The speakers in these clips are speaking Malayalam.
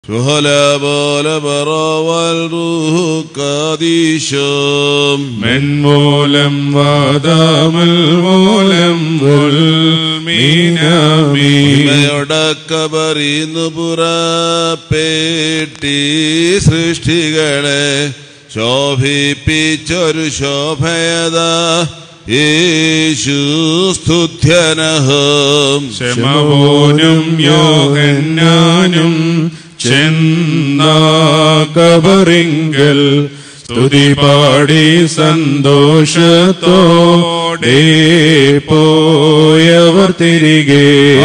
شهلا والروح قديشم മെൻമൂലം വാദാമൽ മൂലം മീനാമീ മയോടക്കബറിന്നു പുറപ്പെട്ടി സൃഷ്ടികളെ ശോഭിപ്പിച്ചൊരു ശോഭയത യേശു സ്തുത്യനഹം ശമവോനും യോഹന്നാനും ചെന്നാകബറിങ്കൽ സ്തുതി പാടി സന്തോഷത്തോടെ പോയവർ തിരികെ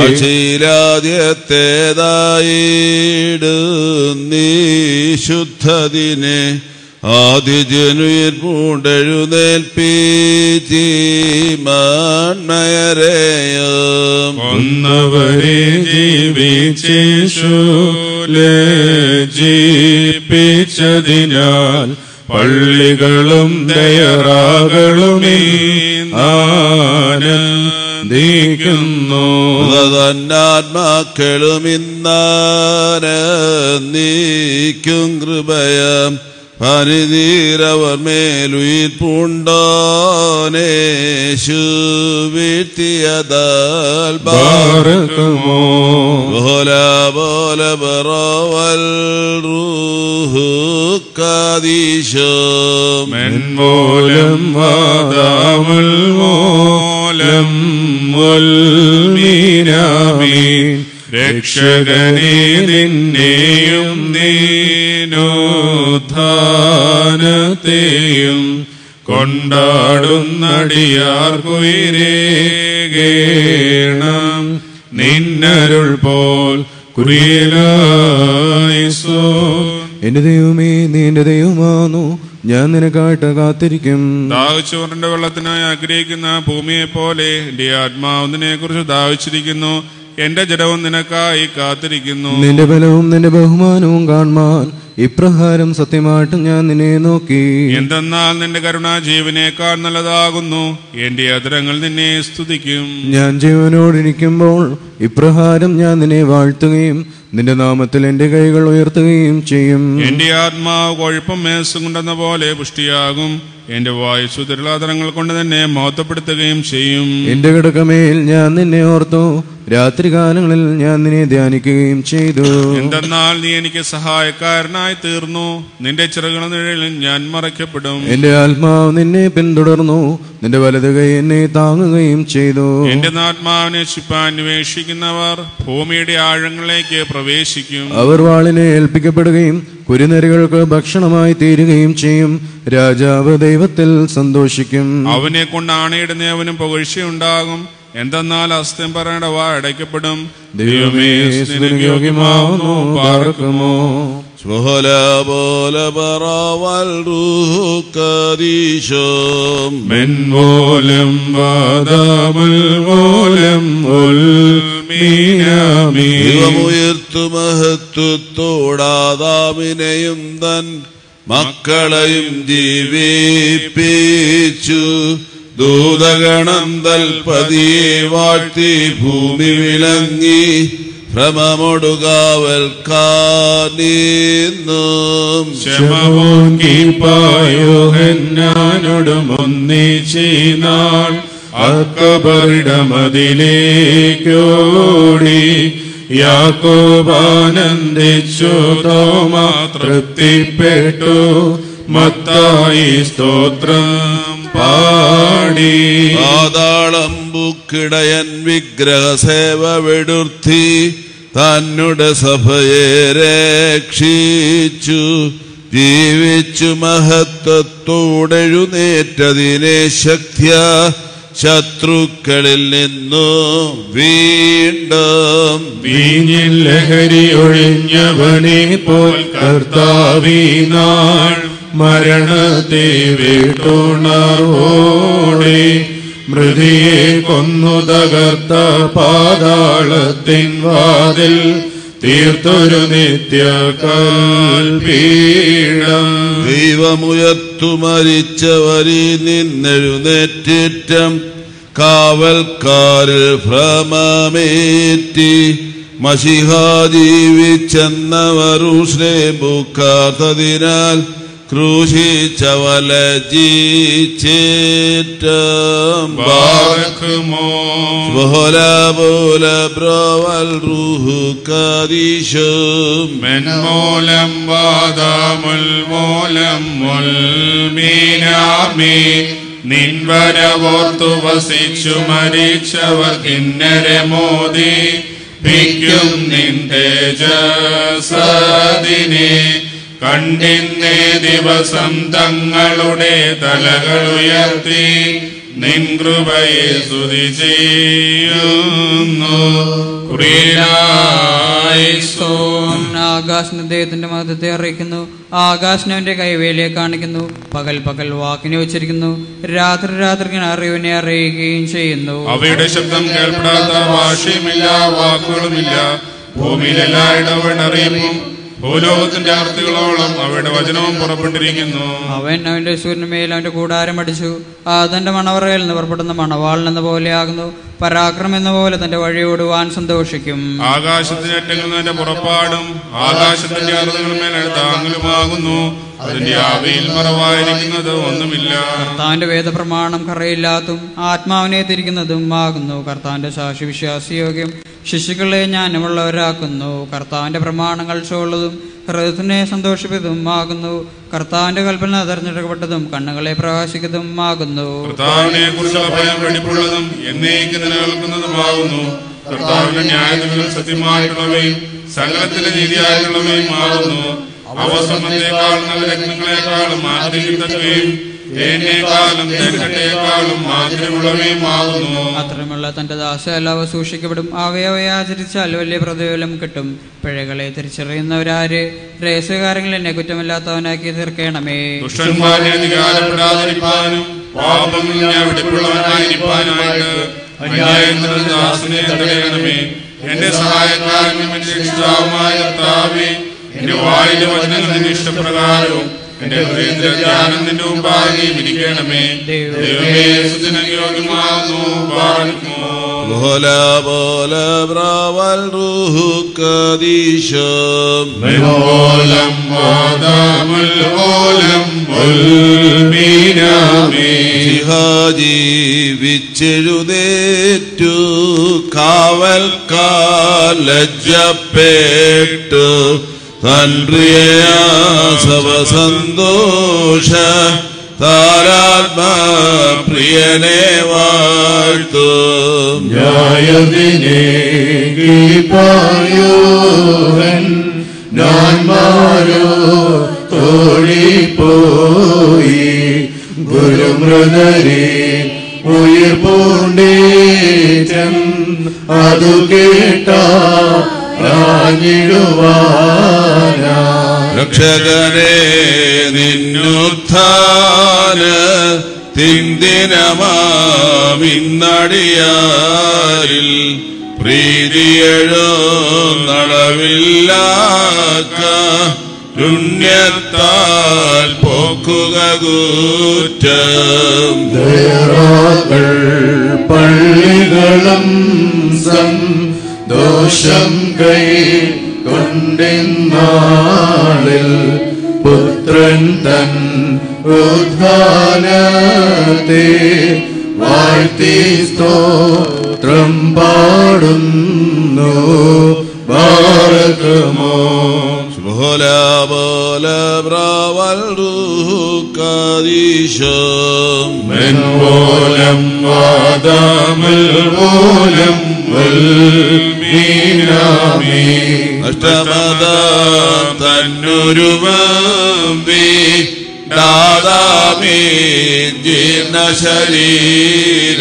അശീലാദ്യത്തേതായിടുന്നീ ശുദ്ധതിനെ ആദിജനുയിർ പൂണ്ടെഴുന്നേൽപ്പീച്ചി മൺമയരെയും ഒന്നവരെ ജീവിച്ചേശു ജീവിച്ചതിനാൽ പള്ളികളും ദയറാകളുമീ ആനന്ദിക്കുന്നു തന്നാത്മാക്കളും ഇന്നാനീക്കും കൃപയം പനിതീരവർ മേലുയിർ പൂണ്ടോനേശു വീഴ്ത്തിയതാൽ ബാറക്കുമോ ബോല ബോല ബറോവൽ റൂഹു കാദീശം മെൻമൂലം വാദാമുൽ മൂലം മീനാമീൻ രക്ഷകനെ നിന്നെയും നീനോദ്ധാനത്തെയും കൊണ്ടാടുന്നടിയാർക്കുയിരേകേണം നിന്നരുൾ പോൽ കുറിയലായിസോ എന്റെ ദൈവമേ നീ എന്റെ ദൈവമാണു ഞാൻ നിനക്കായിട്ട് കാത്തിരിക്കും ദാഹിച്ചവറിന്റെ വെള്ളത്തിനായി ആഗ്രഹിക്കുന്ന ഭൂമിയെ പോലെ എന്റെ ആത്മാവിനെ കുറിച്ച് ദാഹിച്ചിരിക്കുന്നു എന്റെ ജഡവും നിനക്കായി കാത്തിരിക്കുന്നു നിന്റെ ബലവും നിന്റെ ബഹുമാനവും കാണുവാൻ ഇപ്രകാരം സത്യമായിട്ട് ഞാൻ നിന്നെ നോക്കി എന്തെന്നാൽ നിന്റെ കരുണ ജീവനേക്കാൾ നല്ലതാകുന്നു എന്റെ അധരങ്ങൾ നിന്നെ സ്തുതിക്കും ഞാൻ ജീവനോടിരിക്കുമ്പോൾ ഇപ്രകാരം ഞാൻ നിന്നെ വാഴ്ത്തുകയും നിന്റെ നാമത്തിൽ എന്റെ കൈകൾ ഉയർത്തുകയും ചെയ്യും എന്റെ ആത്മാവ് കൊഴുപ്പം മേസം കൊണ്ടെന്ന പോലെ പുഷ്ടിയാകും എന്റെ വായുസു തിരുളാതരങ്ങൾ കൊണ്ട് തന്നെ മഹത്വപ്പെടുത്തുകയും ചെയ്യും എന്റെ കിടക്കമേൽ ഞാൻ നിന്നെ ഓർത്തു രാത്രികാലങ്ങളിൽ ഞാൻ നിന്നെ ധ്യാനിക്കുകയും ചെയ്തു എന്തെന്നാൽ നീ എനിക്ക് സഹായക്കാരനായി തീർന്നു നിന്റെ ചിറകുള്ള നിഴലിൽ ഞാൻ മറയ്ക്കപ്പെടും എന്റെ ആത്മാവ് നിന്നെ പിന്തുടർന്നു നിന്റെ വലത് കൈ എന്നെ താങ്ങുകയും ചെയ്തു എന്റെ ആത്മാവിനെ ശിപ്പാൻ അന്വേഷിക്കുന്നവർ ഭൂമിയുടെ ആഴങ്ങളിലേക്ക് പ്രവേശിക്കും അവർ വാളിനെ ഏൽപ്പിക്കപ്പെടുകയും കുരുനരികൾക്ക് ഭക്ഷണമായി തീരുകയും ചെയ്യും രാജാവ് ദൈവത്തിൽ സന്തോഷിക്കും അവനെ കൊണ്ട് ആണയിടുന്നവനും പുകഴ്ചയുണ്ടാകും എന്തെന്നാൽ അസ്ത്യം പറയേണ്ട വാ അടയ്ക്കപ്പെടും ദൈവമേ സ്തുതിക്ക് യോഗ്യമാവുന്നു പാർക്കുമോ ബോല ബോല ബറോവൽ റൂഹു കാദീശം മെൻമൂലം വാദാമൽ മൂലം ഉൽമീനാമീ ദൈവമുയർത്തു മഹത്വത്തോടാതാമിനെയും തൻ മക്കളെയും ജീവിപ്പിച്ചു ദൂതഗണം തൽപതിയെ വാഴ്ത്തി ഭൂമി വിളങ്ങി ഭ്രമമൊടുകാവൽക്കാനിന്നും ക്ഷമവും കീപ്പായോഹന്നാനോടും ഒന്നിച്ചീനാൾ അക്കബറിടമതിലേക്കോടി യാക്കോബാനന്ദിച്ചു തോമ തൃപ്തിപ്പെട്ടു മത്തായി സ്തോത്രം പാടി പാതാളം ബുക്കിടയൻ വിഗ്രഹസേവ വെടുർത്തി തന്നുടെ സഭയെ രക്ഷിച്ചു ജീവിച്ചു മഹത്വത്തോടെഴുന്നേറ്റതിനെ ശക്തിയ ശത്രുക്കളിൽ നിന്നു വീണ്ടും വീഞ്ഞിൽ ലഹരി ഒഴിഞ്ഞവനെ പോൽ കർത്താവിനാൾ മരണത്തെ വീട്ടുണർവോടെ മൃതിയെ കൊന്നു തകർത്ത പാതാളത്തിൻ വാതിൽ തീർത്തൊരു നിത്യ കൽപീഠം ദൈവമുയർത്തു മരിച്ചവരിൽ നിന്നെഴുന്നേറ്റം കാവൽക്കാരിൽ ഭ്രമമേറ്റി മഷിഹ ജീവിച്ചെന്നവർ ബുക്കാത്തതിനാൽ ക്രൂശിച്ചവല ജീച്ചേറ്റം ബാറക്കുമോ ബഹുല ബോല ബ്രോവൽ റൂഹു കാദീശം മെൻമൂലം വാദാമുൽ മൂലം മുൽമീനാമി നിൻവരവോർത്തു വസിച്ചു മരിച്ചവർ കിന്നരെ മോദി ഭിക്കും നിന്റെ ജസദിനെ കണ്ടിന്നേ ദിവസം തങ്ങളുടെ തലകൾ ഉയർത്തി നിൻ കൃപയെ സ്തുതി ചെയ്യുന്നു കുറിയായിസ്തോം ആകാശം ദൈവത്തിന്റെ മഹത്വത്തെ അറിയിക്കുന്നു ആകാശം അവന്റെ കൈവേലിയെ കാണിക്കുന്നു പകൽ പകൽ വാക്കിനെ ഉച്ചരിക്കുന്നു രാത്രി രാത്രി അറിവിനെ അറിയുകയും ചെയ്യുന്നു അവയുടെ ശബ്ദം കേൾപ്പെടാത്ത ഭാഷയുമില്ല വാക്കുകളുമില്ല ഭൂമിയിൽ എല്ലായിടവും അറിയിപ്പും ഭൂലോകത്തിന്റെ ആർത്തികളോളം അവയുടെ വചനവും പുറപ്പെട്ടിരിക്കുന്നു അവൻ അവന്റെ സൂര്യനുമേൽ അവന്റെ കൂടാരം അടിച്ചു അതിന്റെ മണവറയിൽ നിന്ന് പുറപ്പെടുന്ന മണവാൾ എന്ന പോലെയാകുന്നു പരാക്രമം എന്ന പോലെ തന്റെ വഴിയോടുവാൻ സന്തോഷിക്കും ആകാശത്തിന്റെ അറ്റങ്ങളിൽ നിന്റെ പുറപ്പാടും ആകാശത്തിന്റെ അറുതുകളുമേൽ താങ്ങലുമാകുന്നു അതിന്റെ ആവിയിൽ മറവായിരിക്കുന്നത് ഒന്നുമില്ല കർത്താവിന്റെ വേദപ്രമാണം കറയില്ലാത്തും ആത്മാവിനെ തിരിക്കുന്നതും ആകുന്നു കർത്താവിന്റെ സാക്ഷി വിശ്വാസയോഗ്യം ശിശുക്കളെ ജ്ഞാനമുള്ളവരാക്കുന്നു കർത്താവിന്റെ പ്രമാണങ്ങൾ ചോളുന്നതും ഹൃദയത്തിനെ സന്തോഷിപ്പതും ആകുന്നു കർത്താവിന്റെ കൽപ്പന തെരഞ്ഞെടുക്കപ്പെട്ടതും കണ്ണുകളെ പ്രകാശിക്കുന്നതും ആകുന്നു കർത്താവിനെ കുറിച്ചുള്ള ഭയം വെടിപ്പുള്ളതും എന്നേക്ക് നിലനിൽക്കുന്നതുമാകുന്നു കർത്താവിന്റെ ന്യായങ്ങൾ സത്യമായിട്ടുള്ളവയും സകലത്തിലെ നീതിയായിട്ടുള്ളവയും ആകുന്നു അവ സ്വർണ്ണത്തെക്കാളും നല്ല രത്നങ്ങളെക്കാളും മാധുര്യത്തക്കയും തേനേക്കാളും തേൻകട്ടയേക്കാളും മാധുര്യമുള്ളവയും ആകുന്നു അത്രയുമുള്ള തന്റെ ദാസയല്ലാവ സൂക്ഷിക്കപ്പെടും അവയവയെ ആചരിച്ചാൽ വലിയ പ്രതിഫലം കിട്ടും പിഴകളെ തിരിച്ചറിയുന്നവരാര് രഹസ്യകാര്യങ്ങൾ എന്നെ കുറ്റമില്ലാത്തവനാക്കി തീർക്കണമേ ദുഷ്ടന്മാരെ അധികാരപ്പെടാതിരിക്കാനും പാപങ്ങൾ ഞാൻ വെടിപ്പുള്ളവനായിരിക്കാനായിട്ട് അന്യായത്തിൽ ദാസനെ തടയണമേ എന്റെ സഹായക്കാരനും എന്റെ രക്ഷിതാവുമായ കർത്താവേ എന്റെ വായിലെ വചനങ്ങൾ നിന്റെ ഇഷ്ടപ്രകാരവും എന്റെ ഹൃദയത്തിലെ ധ്യാനം നിന്റെ മുമ്പാകെ വിരിക്കണമേ ദൈവമേ സുജനയോഗ്യമാകുന്നു പാലിക്കുമോ ബഹുല ബോല ബ്രോവൽ റൂഹു കാദീശം ഓലം വാദാമുൽ ഓലം മീനാമേ ജീവിച്ചെഴുതേറ്റു കാവൽക്കാലജ്ജപ്പെട്ടു തൻപ്രിയാസവ സന്തോഷ താരാത്മാ പ്രിയനെ വാഴ്ത്തും ന്യായവിനേകിപ്പായോഹൻ ഞാൻമാരോ തോഴിപ്പോയി ഗുരുമൃതരെ ഉയർ പൂണ്ടേറ്റം അതു കേട്ട രാഞ്ഞിടുവാനാ രക്ഷകനെ നിന്നുത്ഥാന തിന്ദിനമാമിന്നടിയാരിൽ പ്രീതിയഴും നടവില്ലാക്ക പുണ്യത്താൽ പോക്കുക കൂറ്റം ദയറാകൾ പള്ളികളും ദോഷം കൈ കൊണ്ടെന്നാളിൽ പുത്രൻ തൻ ഉദ്ധാനത്തെ വാഴ്ത്തി സ്തോത്രം പാടുന്നു ഭാരതമോ ബോല ബോല ബ്രാവൽ റൂഹു കാദീശം മെൻപോലം വാദാമുൽ ഓലം മീനാമേ അഷ്ടമത തന്നുരുവി ദാദാമേ ജീർണ ശരീര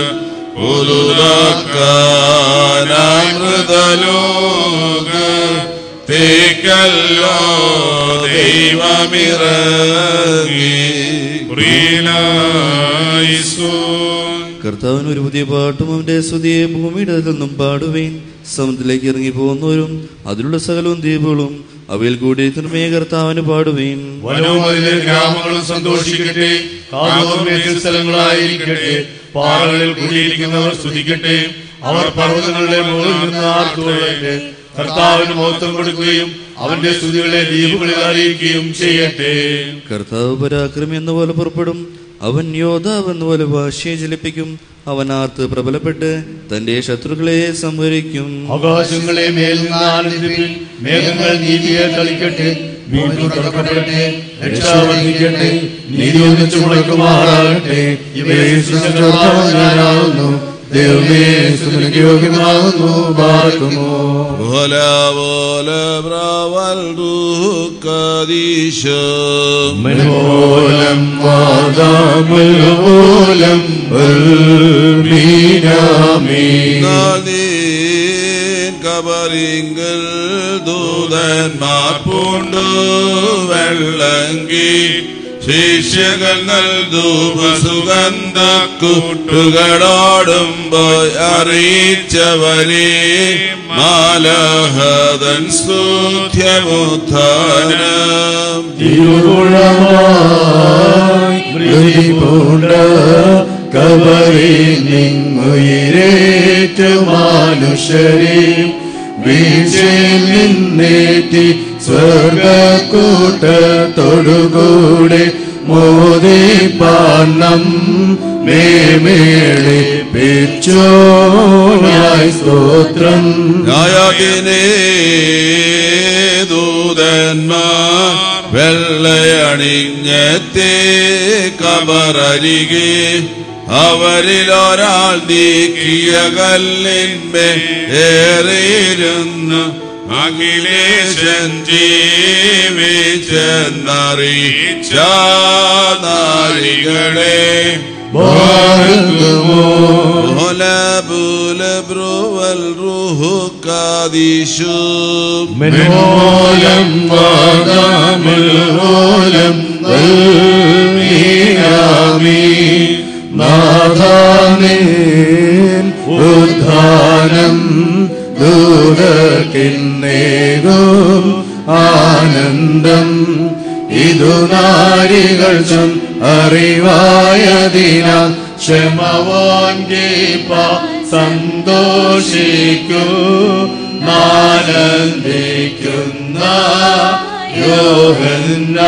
ഉരുതാക്കാനമൃതലോക തേക്കല്ലോ ദൈവമിറങ്ങി പ്രിയനായിസോൻ കർത്താവിന് ഒരു പുതിയ പാട്ടും അവന്റെ സ്തുതിയെ ഭൂമിയുടെ നിന്നും പാടുവേൻ സമുദ്രത്തിലേക്ക് ഇറങ്ങി പോകുന്നവരും അതിലുള്ള സകലവും ദ്വീപുകളും അവയിൽ കൂടിയിരിക്കുന്നമേ കർത്താവിന് പാടുവേൻ വനവും അതിലെ ഗ്രാമങ്ങളും സന്തോഷിക്കട്ടെ കാതോർമേൽ സ്ഥലങ്ങളായിരിക്കട്ടെ പാറകളിൽ കൂടിയിരിക്കുന്നവർ സ്തുതിക്കട്ടെ അവർ പർവ്വതങ്ങളുടെ മുകളിൽ നിന്ന് ആർത്തുകൊള്ളട്ടെ കർത്താവിന് മഹത്വം കൊടുക്കുകയും അവന്റെ സ്തുതികളെ ദ്വീപുകളിൽ അറിയിക്കുകയും ചെയ്യട്ടെ കർത്താവ് പരാക്രമി എന്ന പോലെ പുറപ്പെടും അവൻ യോദ്ധാവ് എന്ന പോലെ ഭാഷയെ ജലിപ്പിക്കും അവൻ ആർത്ത് പ്രബലപ്പെട്ട് തന്റെ ശത്രുക്കളെ സംഹരിക്കും ആകാശങ്ങളെ മേൽ നിന്ന് ആനന്ദിപ്പിൻ മേഘങ്ങൾ നീതിയെ തളിക്കട്ടെ വീണ്ടും തുറക്കപ്പെടട്ടെ രക്ഷാവർദ്ധിക്കട്ടെ നീതി ഒന്നിച്ചു മുളയ്ക്കുമാറാകട്ടെ ഇവയെ സൃഷ്ടിച്ചവനാകുന്നു ദൈവമേ സ്തുതിക്ക് യോഗ്യമാകുന്നു പാർക്കുമോ ولا ولا برا القديش منهولم وعظام الغولم والمينامين നാദീൻ കബറിങ്കൽ ദൂതന്മാർ പൂണ്ടു വെള്ളങ്കി ശിഷ്യകൾ നൽകുക സുഗന്ധ കൂട്ടുകളോടുമ്പോൾ അറിയിച്ചവരെ മാലഹദൻ സ്തുത്യമുത്ഥാനം തിരുകുളമായി മൃതിപൂണ്ട കബറി നിങ്ങുയിരേറ്റു മാനുഷരെ വീഴ്ചയിൽ നിന്നേറ്റി സ്വർഗക്കൂട്ടത്തോടുകൂടെ മോദിപ്പാണ്ണം മേമേളിപ്പിച്ചോയായി സ്തോത്രം ന്യായത്തിനേ ദൂതന്മാർ വെള്ളയണിഞ്ഞത്തെ കബറരികെ അവരിൽ ഒരാൾ നീക്കിയ കല്ലിന്മേ ഏറിയിരുന്നു അഖിലേശൻ ജീവിച്ചെന്നറിയിച്ച നാരികളെ ولا بول والروح قاديش منهولم وغام الغولم والميامي നാഥാനേൻ ഉദ്ധാനം ദൂതക്കിന്നേകും ആനന്ദം ഇതു നാരികൾ ചൊം അറിവായതിനാൽ ക്ഷമവാൻ ദീപ സന്തോഷിക്കൂ നാനന്ദിക്കുന്ന യോഹന്നാ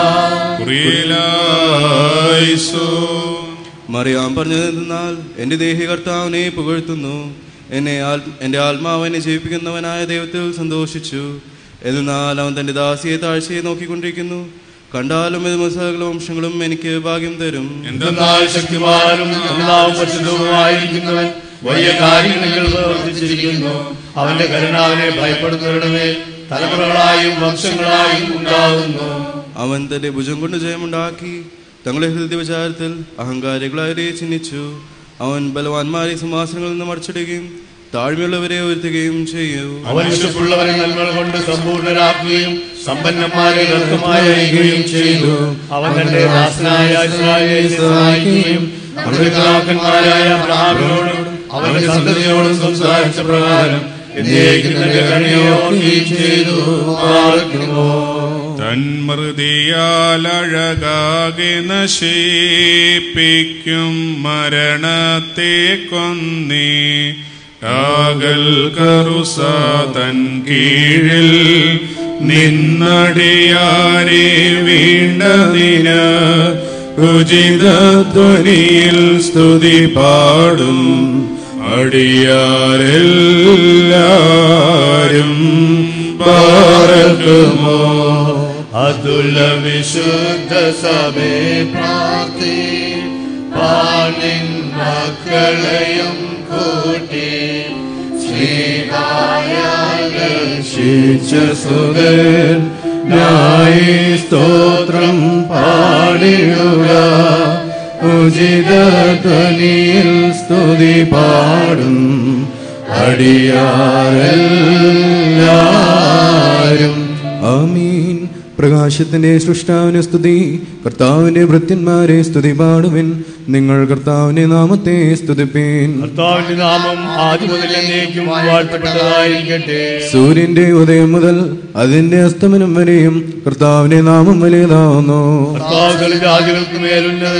കുറിയിലായിസോ മറിയാം പറഞ്ഞതെന്നാൽ എന്റെ ദേഹി കർത്താവിനെ പുകഴ്ത്തുന്നു എന്നെ ആൽ- എന്റെ ആത്മാവ് എന്നെ ജീവിപ്പിക്കുന്നവനായ ദൈവത്തിൽ സന്തോഷിച്ചു എന്നാൽ അവൻ തന്റെ ദാസിയെ താഴ്ചയെ നോക്കിക്കൊണ്ടിരിക്കുന്നു കണ്ടാലും ഇത് സകല വംശങ്ങളും എനിക്ക് ഭാഗ്യം തരും എന്തെന്നാൽ ശക്തിമാനും എല്ലാവും പരിശുദ്ധവുമായിരിക്കുന്നവൻ വലിയ കാര്യങ്ങൾ പ്രവർത്തിച്ചിരിക്കുന്നു അവന്റെ കരുണാവിനെ ഭയപ്പെടുന്നവരുടെ തലമുറകളായും വംശങ്ങളായും ഉണ്ടാകുന്നു അവൻ തന്റെ ഭുജം കൊണ്ട് ജയമുണ്ടാക്കി തങ്ങളുടെ ഹൃദയ വിചാരത്തിൽ അഹങ്കാരികളായവരെ ചിഹ്നിച്ചു അവൻ ബലവാന്മാരെ സിംഹാസനങ്ങളിൽ നിന്ന് മറിച്ചിടുകയും താഴ്മയുള്ളവരെ ഉയർത്തുകയും ചെയ്യും അവൻ ഇഷ്ടമുള്ളവരെ നന്മകൾ കൊണ്ട് സമ്പൂർണരാക്കുകയും സമ്പന്നന്മാരെ വ്യക്തമായിരിക്കുകയും ചെയ്തു അവൻ തന്റെ ദാസനായ ഇസ്രായേലിനെ സഹായിക്കുകയും അവരുടെ പിതാക്കന്മാരായ അബ്രഹാമിനോടും അവന്റെ സന്തതിയോടും സംസാരിച്ച പ്രകാരം എന്നേക്കും തന്റെ കണിയോർക്കുകയും ചെയ്തു പാർക്കുമോ തന്മൃതിയാലഴകാകെ നശിപ്പിക്കും മരണത്തെ കൊന്നേ കാകൽ കറുസ തൻ കീഴിൽ നിന്നടിയാരെ വീണ്ടതിന് ഉചിത ധ്വനിയിൽ സ്തുതി പാടും അടിയാരെല്ലാരും പാർക്കുമോ അതുല വിശുദ്ധ സഭേ പ്രാർത്ഥി പാണിൻ മക്കളെയും കൂട്ടി ശ്രീശിച്ച സുതൻ ന്യായി സ്തോത്രം പാടിടുക ഉചിത ധ്വനിയിൽ സ്തുതി പാടും അടിയാരെല്ലാരും ആമീൻ പ്രകാശത്തിന്റെ സൃഷ്ടാവിനെ സ്തുതി കർത്താവിന്റെ ഭൃത്യന്മാരെ സ്തുതി പാടുവിൻ നിങ്ങൾ കർത്താവിന്റെ നാമത്തെ സ്തുതിപ്പീൻ കർത്താവിന്റെ നാമം ആദ്യം മുതൽ എന്നേക്കും വാഴ്ത്തപ്പെട്ടതായിരിക്കട്ടെ സൂര്യന്റെ ഉദയം മുതൽ അതിന്റെ അസ്തമനം വരെയും കർത്താവിന്റെ നാമം വലിയതാവുന്നു കർത്താവ് ജാതികൾക്ക് മേലുന്നതനും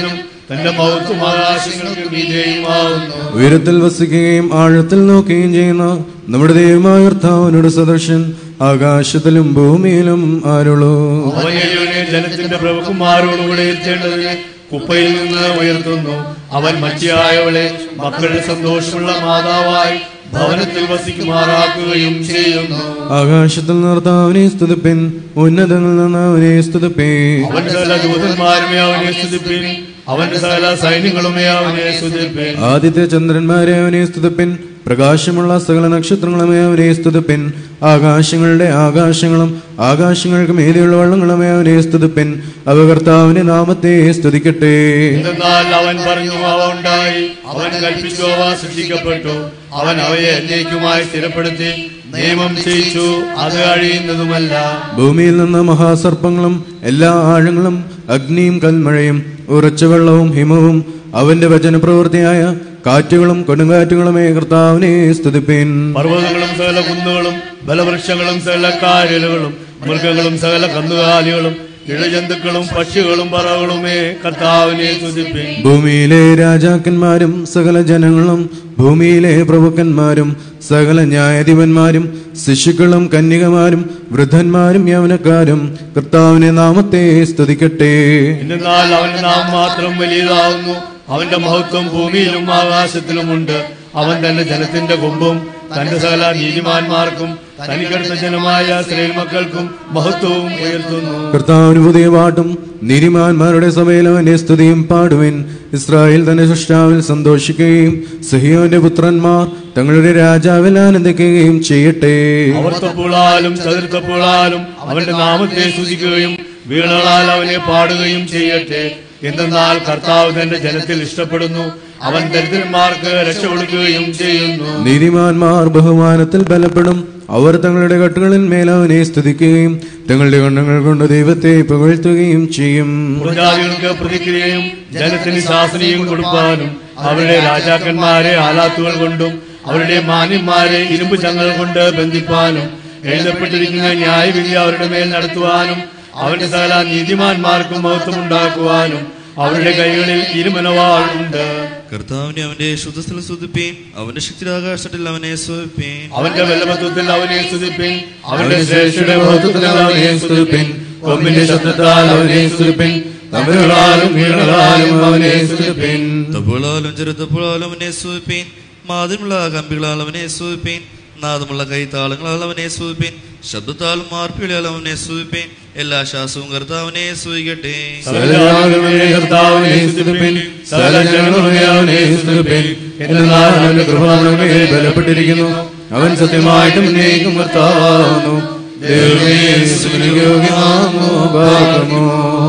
തന്റെ മൗത്തും ആകാശങ്ങൾക്ക് മീതെയുമാവുന്നു ഉയരത്തിൽ വസിക്കുകയും ആഴത്തിൽ നോക്കുകയും ചെയ്യുന്ന നമ്മുടെ ദൈവമായ കർത്താവിനോട് സദർശൻ ആകാശത്തിലും ഭൂമിയിലും ആരുള്ളൂ അവനെ ജനത്തിന്റെ പ്രഭുക്കുമാരോടുകൂടെ എത്തേണ്ടതിന് കുപ്പയിൽ നിന്ന് ഉയർത്തുന്നു അവൻ മറ്റിയായവളെ മക്കളുടെ സന്തോഷമുള്ള മാതാവായി ഭവനത്തിൽ വസിക്കുമാറാക്കുകയും ചെയ്യുന്നു ആകാശത്തിൽ നിർത്താവനെ സ്തുതിപ്പിൻ ഉന്നതങ്ങളിൽ നിന്ന് അവനെ സ്തുതിപ്പിൻ അവന്റെ സകല ദൂതന്മാരുമേ അവനെ സ്തുതിപ്പിൻ അവന്റെ സകല സൈന്യങ്ങളുമേ അവനെ സ്തുതിപ്പിൻ ആദിത്യ ചന്ദ്രന്മാരെ അവനെ സ്തുതിപ്പിൻ പ്രകാശമുള്ള സകല നക്ഷത്രങ്ങളുമേ അവനെ സ്തുതിപ്പിൻ ആകാശങ്ങളുടെ ആകാശങ്ങളും ആകാശങ്ങൾക്ക് മേലെയുള്ള വള്ളങ്ങളുമേ അവനെ സ്തുതിപ്പിൻ അവ കർത്താവിന്റെ നാമത്തെ സ്തുതിക്കട്ടെ എന്തെന്നാൽ അവൻ പറഞ്ഞു അവ ഉണ്ടായി അവൻ കൽപ്പിച്ചു അവ സൃഷ്ടിക്കപ്പെട്ടു അവൻ അവയെ എന്നേക്കുമായി സ്ഥിരപ്പെടുത്തി നിയമം ചെയ്യിച്ചു അത് കഴിയുന്നതുമല്ല ഭൂമിയിൽ നിന്ന് മഹാസർപ്പങ്ങളും എല്ലാ ആഴങ്ങളും അഗ്നിയും കൽമഴയും ഉറച്ച വെള്ളവും ഹിമവും അവന്റെ വചനപ്രവൃത്തിയായ കാറ്റുകളും കൊടുങ്കാറ്റുകളുമേ കർത്താവിനെ സ്തുതിപ്പിൻ പർവ്വതങ്ങളും സകല കുന്നുകളും ബലവൃക്ഷങ്ങളും സകല കായലുകളും മൃഗങ്ങളും സകല കന്നുകാലികളും ഇഴജന്തുക്കളും പക്ഷികളും പറവുകളുമേ കർത്താവിനെ സ്തുതിപ്പിൻ ഭൂമിയിലെ രാജാക്കന്മാരും സകല ജനങ്ങളും ഭൂമിയിലെ പ്രഭുക്കന്മാരും സകല ന്യായാധിപന്മാരും ശിശുക്കളും കന്യകമാരും വൃദ്ധന്മാരും യവനക്കാരും കർത്താവിനെ നാമത്തെ സ്തുതിക്കട്ടെ എന്നാൽ അവന്റെ നാം മാത്രം വലിയതാവുന്നു അവന്റെ മഹത്വം ഭൂമിയിലും ആകാശത്തിലുമുണ്ട് അവൻ തന്റെ ജനത്തിന്റെ കൊമ്പും തന്റെ സകല നീതിമാന്മാർക്കും തനിക്കടുത്ത ജനമായ സ്ത്രീൽ മക്കൾക്കും മഹത്വവും ഉയർത്തുന്നു കർത്താവിന് പുതിയ പാട്ടും നീതിമാന്മാരുടെ സഭയിൽ അവന്റെ സ്തുതിയും പാടുവിൻ ഇസ്രായേൽ തന്റെ സൃഷ്ടാവിൽ സന്തോഷിക്കുകയും സഹിയോന്റെ പുത്രന്മാർ തങ്ങളുടെ രാജാവിൽ ആനന്ദിക്കുകയും ചെയ്യട്ടെ അവർത്തപ്പോളാലും ചതുർത്ഥപ്പോളാലും അവന്റെ നാമത്തെ സ്തുതിക്കുകയും വീണകളാൽ അവനെ പാടുകയും ചെയ്യട്ടെ എന്തെന്നാൽ കർത്താവ് തന്റെ ജനത്തിൽ ഇഷ്ടപ്പെടുന്നു അവൻ ദരിദ്രന്മാർക്ക് രക്ഷ കൊടുക്കുകയും ചെയ്യുന്നു നീതിമാന്മാർ ബഹുമാനത്തിൽ ബലപ്പെടും അവർ തങ്ങളുടെ കട്ടുകളിൽ മേലവനെ സ്തുതിക്കുകയും തങ്ങളുടെ കണ്ണുകൾ കൊണ്ട് ദൈവത്തെ പുകഴ്ത്തുകയും ചെയ്യും പ്രജാതികൾക്ക് പ്രതിക്രിയയും ജനത്തിന് ശാസനയും കൊടുക്കാനും അവരുടെ രാജാക്കന്മാരെ ആലാത്തുകൾ കൊണ്ടും അവരുടെ മാന്യന്മാരെ ഇരുമ്പ് ചങ്ങൽ കൊണ്ട് ബന്ധിപ്പാനും എഴുതപ്പെട്ടിരിക്കുന്ന ന്യായവിധി അവരുടെ മേൽ നടത്തുവാനും അവന്റെ സകല നീതിമാന്മാർക്കും മഹത്വമുണ്ടാക്കുവാനും അവരുടെ കൈകളിൽ ഇരുമനവാളുണ്ട് കർത്താവിനെ അവന്റെ ശുദ്ധസ്ഥലം സ്തുതിപ്പീൻ അവന്റെ ശക്തിയുടെ ആകാശത്തിൽ അവനെ സ്തുതിപ്പീൻ അവന്റെ ബലമത്വത്തിൽ അവനെ സ്തുതിപ്പിൻ അവന്റെ ശ്രേഷ്ഠയുടെ മഹത്വത്തിൽ അവനെ സ്തുതിപ്പിൻ കൊമ്പിന്റെ ശബ്ദത്താൽ അവനെ സ്തുതിപ്പിൻ തമിഴുകളാലും വീണകളാലും അവനെ സ്തുതിപ്പിൻ തപ്പുകളാലും ചെറുത്തപ്പുകളാലും അവനെ സ്തുതിപ്പീൻ മാതിമുള്ള കമ്പികളാൽ അവനെ സ്തുതിപ്പീൻ നാദമുള്ള കൈത്താളങ്ങളാൽ അവനെ സ്തുതിപ്പീൻ ശബ്ദത്താലും മാർപ്പിളാൽ അവനെ സ്തുതിപ്പീൻ എല്ലാ ശ്വാസവും കർത്താവിനെ സ്തുതിക്കട്ടെ സകലജനങ്ങളുമേ കർത്താവിനെ സ്തുതിപ്പിൻ സകലജനങ്ങളുമേ അവനെ സ്തുതിപ്പിൻ എന്നാൽ അവന്റെ കൃപ നമ്മുടെ മേൽ ബലപ്പെട്ടിരിക്കുന്നു അവൻ സത്യമായിട്ടും ഉന്നയിക്കും കർത്താവുന്നു ദൈവമേ സ്തുതിയോഗ്യമാകുന്നു ഭാഗമോ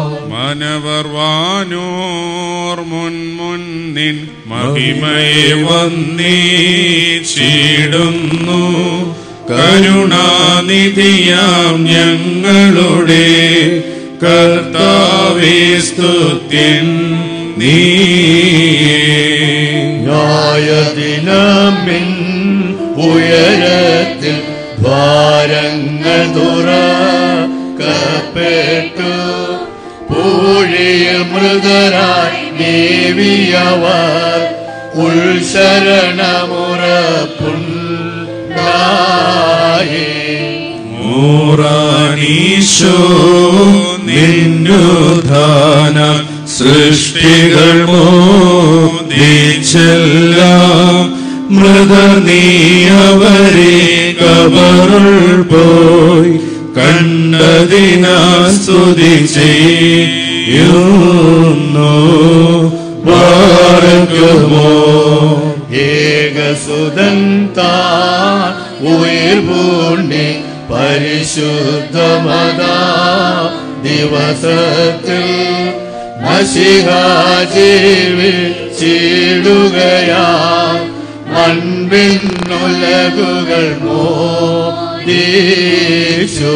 മനവർ വാനോർ മുൻ മുന്നിൻ മഹിമയെ വന്നീച്ചിടുന്നു കരുണാനിധിയാം ഞങ്ങളുടെ കർത്താവേ സ്തുത്യൻ നീയേ ന്യായദിനമിൻ ഉയരത്തിൽ ദ്വാരങ്ങൾ തുറക്കപ്പെട്ടു പൂഴിയിൽ മൃതരായി ദേവിയവർ ഉൾശരണമുറപ്പുണ്ടായേ മൂറാനീശോ നിന്നുധാന സൃഷ്ടികൾ മോദിച്ചെല്ലാം മൃതർ നീ അവരെ കബറുൾ പോയി കണ്ടതിനാ സ്തുതി ചെയ്യുന്നു വാർക്കുമോ ഏകസുതൻ താൻ ഉയർ പൂണ്ടി പരിശുദ്ധമതാ ദിവസത്തിൽ ജീവിച്ചിടുകയാ മൺപിന്നുലകുകൾ മോദീശു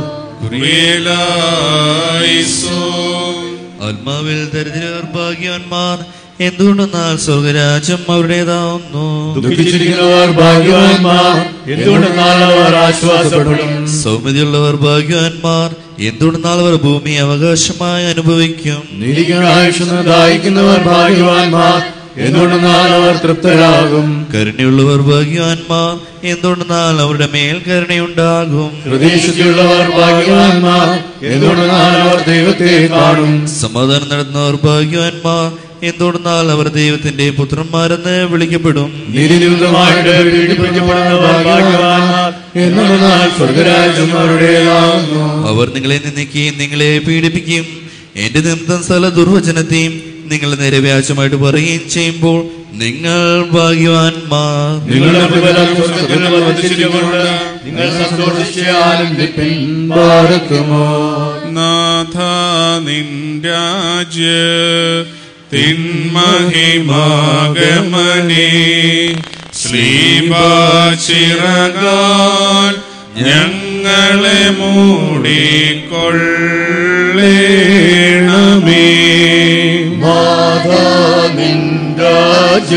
കുറിയലായിസോ ആത്മാവിൽ ദരിദ്രർ ഭാഗ്യവാന്മാർ എന്തുകൊണ്ടെന്നാൽ സ്വർഗരാജ്യം അവരുടേതാവുന്നു ദുഃഖിച്ചിരിക്കുന്നവർ ഭാഗ്യവാന്മാർ എന്തുകൊണ്ടെന്നാൽ അവർ ആശ്വാസപ്പെടും സൗമ്യതയുള്ളവർ ഭാഗ്യവാന്മാർ എന്തുകൊണ്ടെന്നാൽ അവർ ഭൂമി അവകാശമായി അനുഭവിക്കും നീതിക്കായുഷ് ദാഹിക്കുന്നവർ ഭാഗ്യവാന്മാർ എന്തുകൊണ്ടെന്നാൽ അവർ തൃപ്തരാകും കരുണയുള്ളവർ ഭാഗ്യവാന്മാർ എന്തുകൊണ്ടെന്നാൽ അവരുടെ മേൽ കരുണയുണ്ടാകും പ്രതീക്ഷയുള്ളവർ ഭാഗ്യവാന്മാർ എന്തുകൊണ്ടെന്നാൽ അവർ ദൈവത്തെ കാണും സമാധാനം നടത്തുന്നവർ ഭാഗ്യവാന്മാർ എന്തുകൊണ്ടെന്നാൽ അവർ ദൈവത്തിന്റെ പുത്രന്മാരെന്ന് വിളിക്കപ്പെടും നീതിനിമിത്തമായിട്ട് പീഡിപ്പിക്കപ്പെടുന്ന ഭാഗ്യവാന്മാർ എന്തുകൊണ്ടെന്നാൽ സ്വർഗരാജ്യം അവരുടേതാകുന്നു അവർ നിങ്ങളെ നിന്ദിക്കുകയും നിങ്ങളെ പീഡിപ്പിക്കും എന്റെ നിമിത്തം സ്ഥല ദുർവചനത്തെയും നിങ്ങൾ നേരെ വ്യാജമായിട്ട് പറയുകയും ചെയ്യുമ്പോൾ നിങ്ങൾ ഭാഗ്യവാന്മാർ നിങ്ങളുടെ പ്രതിഫലം സ്വർഗ്ഗത്തിൽ വർദ്ധിച്ചിരിക്കുന്നുണ്ട്. നിങ്ങൾ സന്തോഷിച്ച് ആനന്ദിപ്പിൻ ബാരക്കുമോ നാഥ നിൻരാജ്യ തിന്മഹിമാഗമനേ ശ്രീപാചിറകാൽ ഞങ്ങളെ മൂടിക്കൊള്ളേണമേ മാധവിന്ദാജ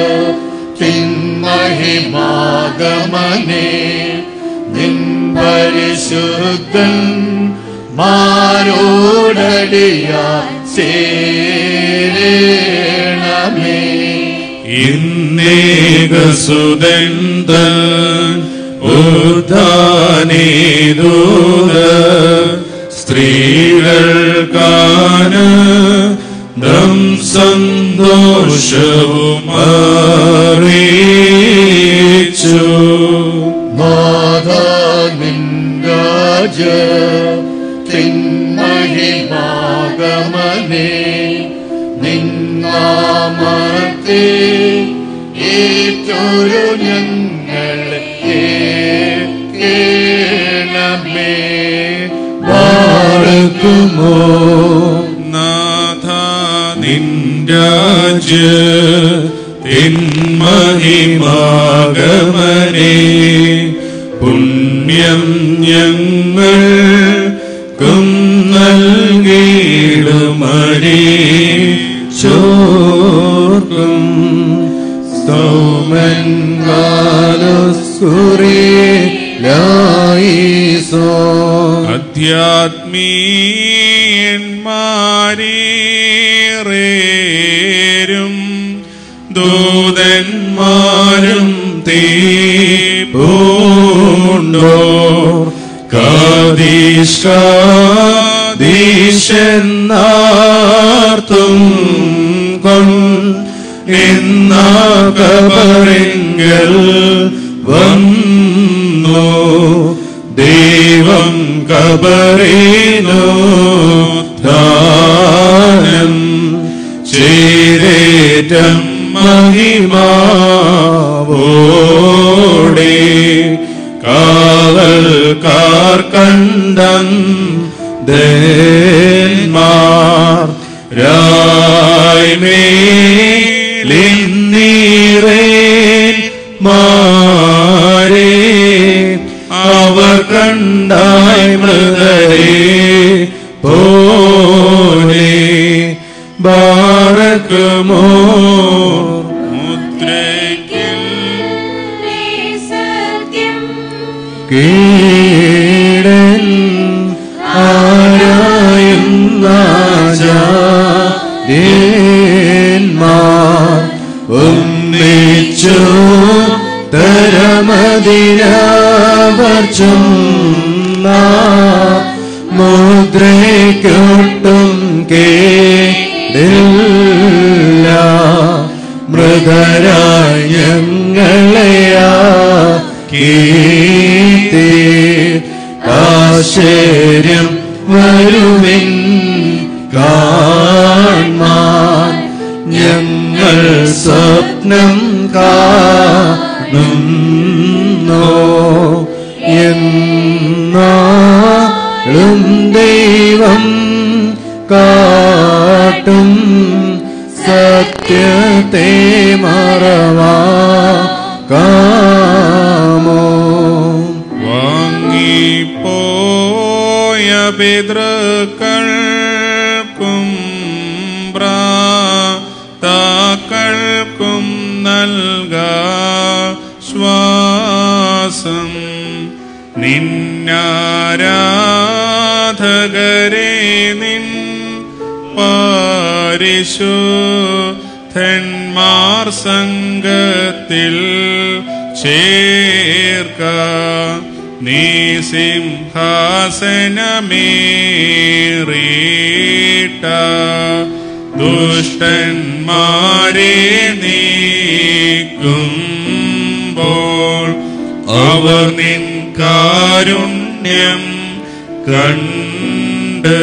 തിന്മഹിമാഗമനേ നിൻ പരിശുദ്ധൻ മാരോടടിയ സേരണമേ ഇന്നേകസുതന്ത ഉദ്ധാനേതൂത സ്ത്രീകൾക്കാനന്ദം സന്തോഷവും അറിയിച്ചു മാധവിന്ദാജ തിന്മഹിമാഗമനേ നിന്നാമത്തെ ഏറ്റൊരു ഞങ്ങളെ കേണമേ വാഴ്ത്തുമോ നാഥ നിൻരാജ്യ തിന്മഹിമാഗമനേ പുണ്യം ഞങ്ങൾക്കും നൽകിയിടുമടി ചോർക്കും സ്തോമൻ കാലസ്കുറിലായിസോ അധ്യാത്മീയന്മാരേറും ദൂതന്മാരും തീപൂണ്ടോ കാതീഷ്കാദീശെന്നാർത്തും കൊണ്ടെന്നാകപറിങ്കൽ വന്നു ദൈവം കബറിനോ ദാനം ചെയ്തേറ്റം മഹിമാവോടെ കാവൽക്കാർ കണ്ടം ദേന്മാർ രായ്മേലിന്നീറേൻ മാരേ അവർ കണ്ടായി മൃതരെ പോലെ ബാറക്കുമോ മുദ്രയ്ക്കിൽ കീടൻ ആരായും നാജാന്മാർ ഒന്നിച്ചു തരമതിരവർച്ചും മുദ്രയ്ക്കൊട്ടും കേടില്ല മൃഗരായ ഞങ്ങളെയാ കീർത്തി ആശ്ചര്യം വരുവിൻ കാൺമാൻ ഞങ്ങൾ സ്വപ്നം കാണുന്നു എന്നാളും ദൈവം കാട്ടും സത്യത്തെ മറവാ കാമോ വാങ്ങിപ്പോയ പിതൃക്കൾക്കും ഭ്രാതാക്കൾക്കും നൽക ശ്വാസം നിന്നാരാധന രക്ഷകരെ നിൻ പരിശുദ്ധന്മാർ സംഘത്തിൽ ചേർക്ക നീ സിംഹാസനമേറിട്ട ദുഷ്ടന്മാരെ നീക്കുമ്പോൾ അവർ നിൻ കാരുണ്യം കണ്ട്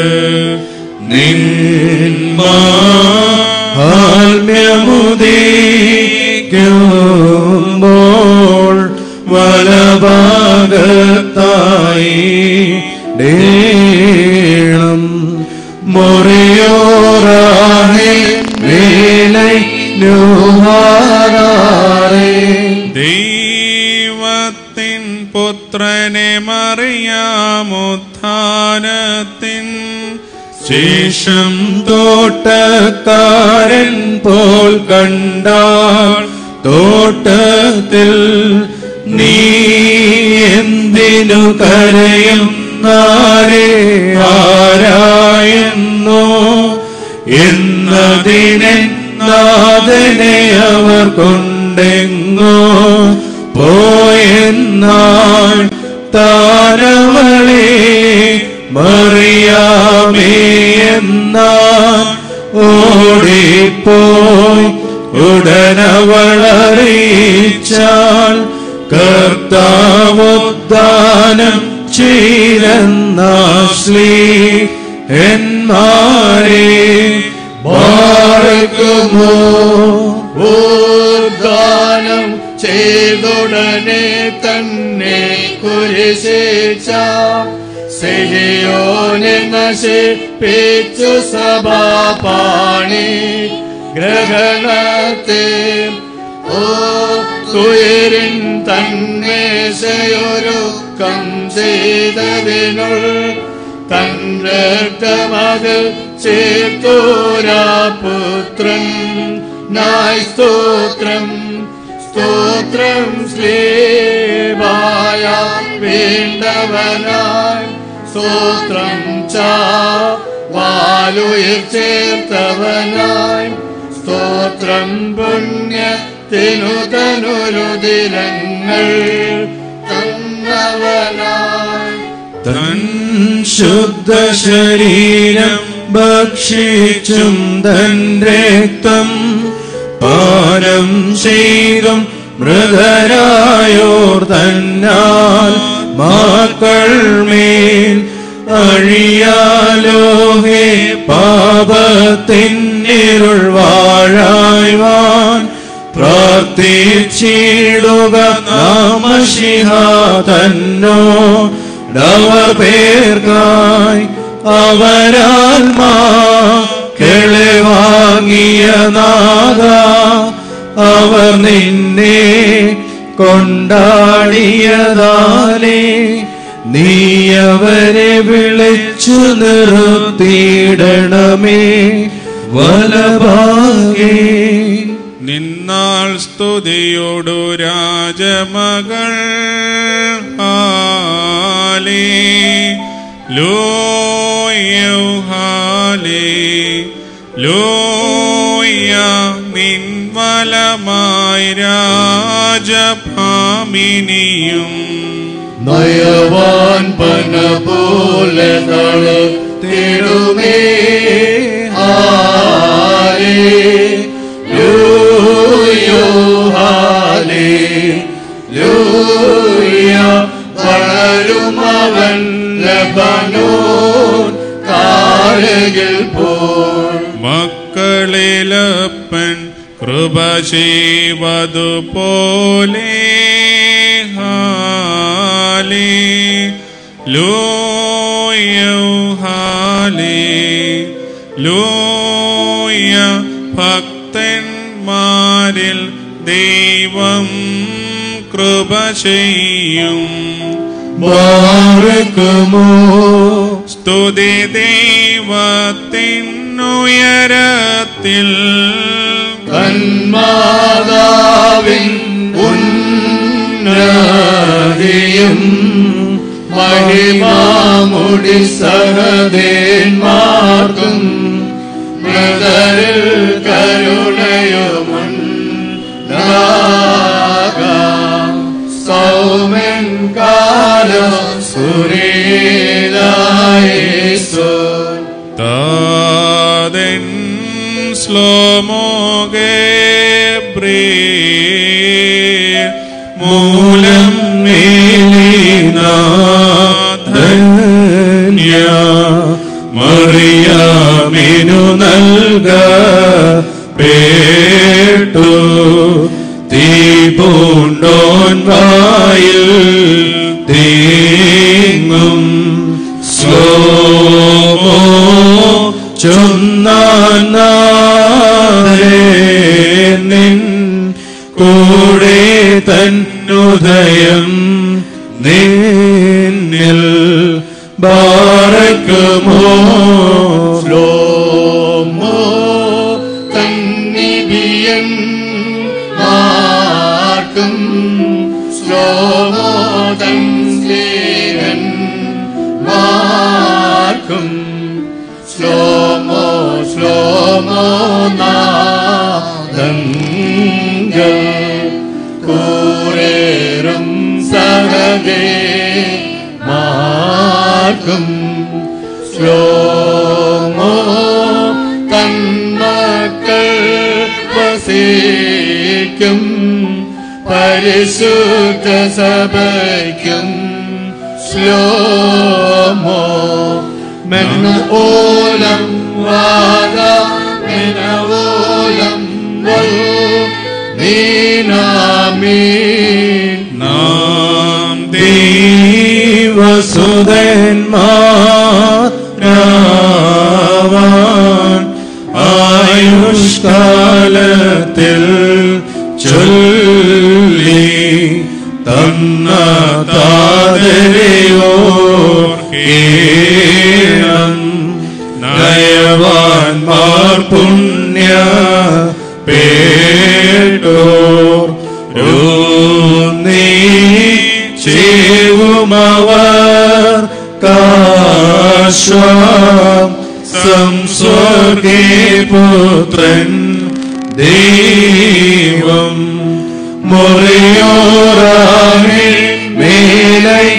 ആത്മ്യമുദീക്കുമ്പോൾ വലഭാഗത്തായി ഡേണം മുറിയോറാഹേ വേലൈ നുഹാരേ ദൈവത്തിൻ പുത്രനെ മറിയാമുത്ഥാനത്തിൻ ശേഷം തോട്ടക്കാരൻ പോൽ കണ്ടാൾ തോട്ടത്തിൽ നീ എന്തിനു കരയും നാരെ ആരായെന്നോ എന്നതിനെ നാഥനെ അവർ കൊണ്ടെങ്ങോ പോയെന്നാൾ താരവളെ മറിയാമേ എന്നാൾ ഓടിപ്പോയി ഉടനവളറിയിച്ചാൽ കർത്താവുദ്ദാനം ചെയ്തെന്നാശ്ലീ എന്മാരെ ബാർക്കുമോ ഉദ്ധാനം ചെയ്തുടനെ തന്നെ കുരിശിച്ച സെഹിയോനെ നശിപ്പിച്ചു സഭാപാണി ഗ്രഹണത്തെ ഓ തുയരിൻ തന്മേശയൊരുക്കം ചെയ്തതിനുൾ തൻ രക്തമത് ചേർത്തോരാ പുത്രൻ നായ് സ്തോത്രം സ്തോത്രം ശ്ലേവായ വേണ്ടവനായി സ്തോത്രം ചാ വാലുയിൽ ചേർത്തവനായി സ്തോത്രം പുണ്യത്തിനു തനുരുതിരങ്ങൾ തന്നവനായി തൻ ശുദ്ധ ശരീരം ഭക്ഷിച്ചും തൻ രക്തം പാനം ചെയ്തും മൃതരായോർ തന്നാൽ മാക്കൾ മേൽ അഴിയാലോഹേ പാപത്തിന്നിരുൾ വാഴായ്വാൻ പ്രാർത്ഥിച്ചിടുക നാമശിഹ തന്നോ ഡവർ പേർക്കായി അവരാൽമാ കിളിവാങ്ങിയ നാഗ അവർ നിന്നെ കൊണ്ടാടിയതാലേ നീ അവരെ വിളിച്ചു നിർത്തിയിടണമേ വലഭാഗേ നിന്നാൾ സ്തുതിയോടു രാജമകൾ ഹാലേ ലോയൗ ഹാലേ ലോയ നിൻ വലമായി രാജഭാമിനിയും നയവാൻ പന പോലെ തളുത്തിടുമേ ഹാലേ ലൂയോ ഹാലേ ലൂയ വളരുമവൻ ലബനോൻ കാരകിൽ പോൾ മക്കളിലപ്പൻ കൃപ ചെയ്വതുപോലെ ഹാലേ ലോയൗ ഹാലേ ലോയ ഭക്തന്മാരിൽ ദൈവം കൃപ ചെയ്യും ബാറക്കുമോ സ്തുതി ദൈവത്തിനുയരത്തിൽ കന്മാതാവിൻ ഉന്നതിയും മഹിമാമുടി സഹദേന്മാർക്കും മൃതരിൽ കരുണയുമുണ്ടാകാം സൗമൻ കാലം സുരേതായേശോ താതൻ ശ്ലോമോകേ മൂലം മേലിനാഥന്യ മറിയാമിനു നൽക പേട്ടു തീ പൂണ്ടോൻ വായിൽ തീങ്ങും സ്ലോമോ ചൊന്നിൻ കൂടെ തന്നുദയം നിന്നിൽ ബാറക്കുമോ ശ്ലോമോ തന്നിബിയൻ മാർക്കും ശ്ലോമോ തൻ സ്ലേഹൻ മാർക്കും ശ്ലോമോ ശ്ലോമോ നാദങ്ങൾ കൂറേറും സഹദേ മാർക്കും ശ്ലോമോ തന്മക്കൾ വസിക്കും പരിശുദ്ധ സഭയ്ക്കും ശ്ലോമോ മെന്നോലം വാദ മെനവോലം നീനാമീൻ നാം ദൈവസുതന്മാരാവാൻ ആയുഷ്കാലത്തിൽ ചൊല്ലി തന്ന താതരയോർക്കേണം നയവാൻമാർ പുണ്യ പേട്ടോർ നീ ചേവുമവർ കാശ്വാം സംസ്വർഗേ പുത്രൻ ദൈവം മുറിയോറാമേ മേലൈ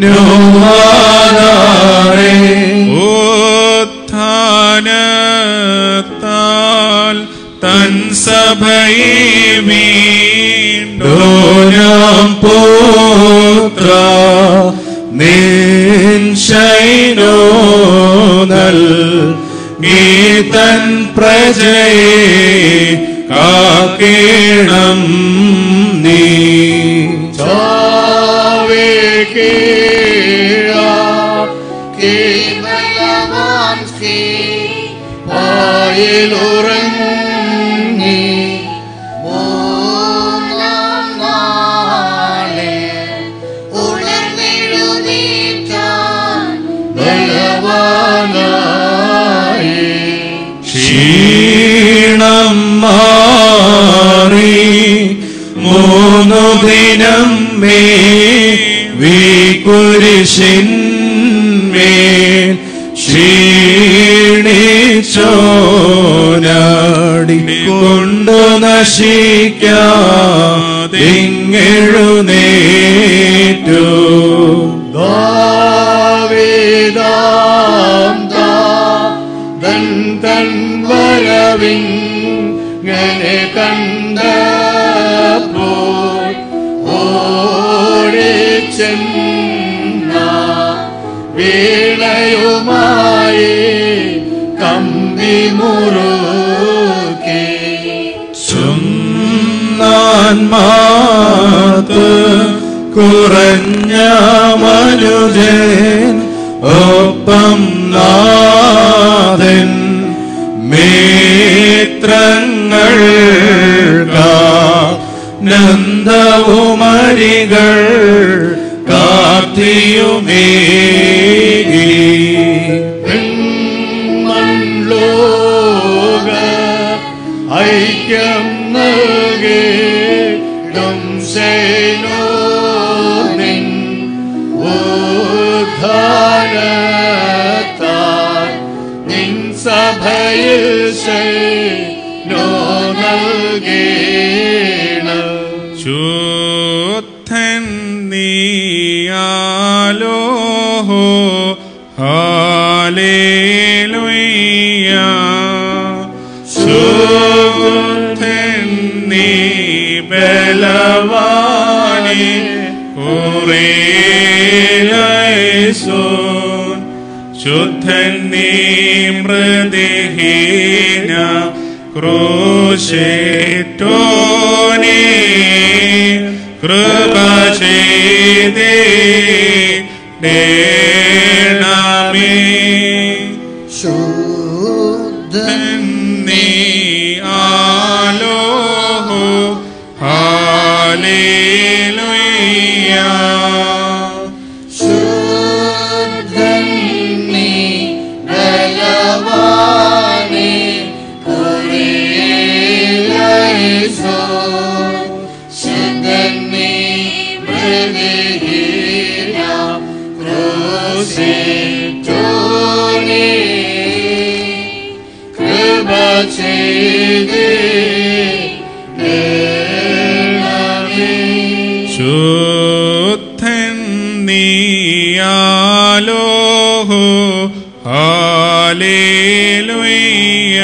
നോവാനാറേ ഉത്ഥാനത്താൽ തൻ സഭയെ വീണ്ടും ഡോനാം പുത്ര നിൻ ശൈനോനൽ ഗീതൻ പ്രജയെ കാക്കേണം നീ ചാവേ കീഴാ കീമലവാൻസ്കി പായിലുറങ്ങി മൂന്നാം നാളെ ഉണർന്നെഴുന്നേറ്റാൻ ബലവാനായി ക്ഷീണം മാറി മൂന്നു ദിനം മേ വീക്കുരിശിന്മേൽ ക്ഷീണിച്ചോനാടിക്കൊണ്ടു നശിക്കാതിങ്ങെഴുന്നേറ്റു ദാവീദാം ദാതൻ തൻ വരവിങ്ങനെ കണ്ടപ്പോൾ ഓടിച്ചെന്ന വീണയുമായി കമ്പി മുറുക്കി ചുന്നാൻ മാത്ത് കുറഞ്ഞ മനുജൻ ഒപ്പം നാഥൻ മേത്രങ്ങൾ നന്ദവുമരികൾ കാത്തിയുമേകി മൺലോക ഐക്യം നൽകിടും സേനോനിൻ ഉത്തരവാദ സഭയിൽ ശൈനോ നൽകേണം ശുദ്ധൻ നീയാലോ ഹാലേലുയ്യ ശുദ്ധൻ നീ ബലവാനി ഉറേലൈസോൻ ശുദ്ധൻ നീ മൃദഹീന ക്രൂശേറ്റോനെ കൃപ ചെയ്തേ ണമേ ശുദ്ധൻ നീ ആലോ ഹാലേലുയ്യ കൃപ ചെയ്തേ ശുദ്ധൻ നീയാലോ ഹാലേലുയ്യ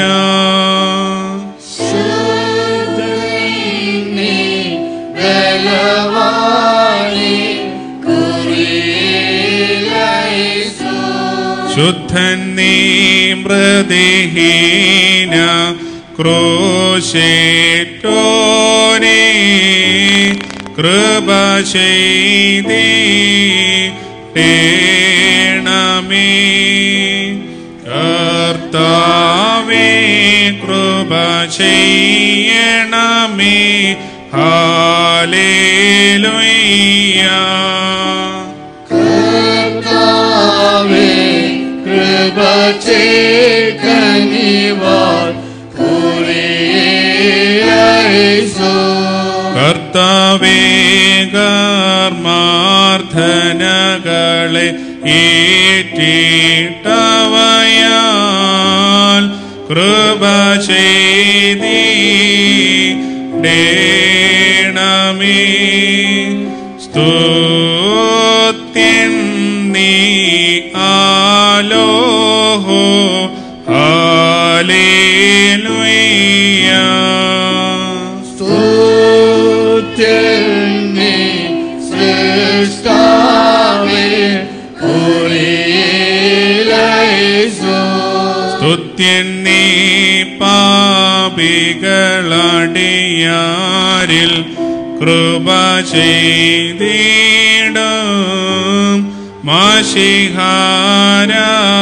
ശുദ്ധൻ നീ മൃദഹീന ക്രൂശേറ്റോനെ കൃപ ചെയ്തേ ണമേ കർത്താവേ കൃപ ചെയ്യണമേ ഹാലേലുയ്യ കർത്താവേ കൃപ ചെയ്കനിവാൻ കുറിയേസോ കർത്താവേ കർമാർത്ഥനകളെ ഏറ്റിട്ടവയാൽ കൃപ ചെയ്തീ ണമേ സ്തുത്യൻ നീ ആലോ ഹാലേലുയ്യ സ്തുത്യന്നി സൃഷ്ടാവേ കുറിയേസോ സ്തുത്യൻ നീ പാപികളടിയാരിൽ കൃപ ചെയ്തിടും മാഷിഹാര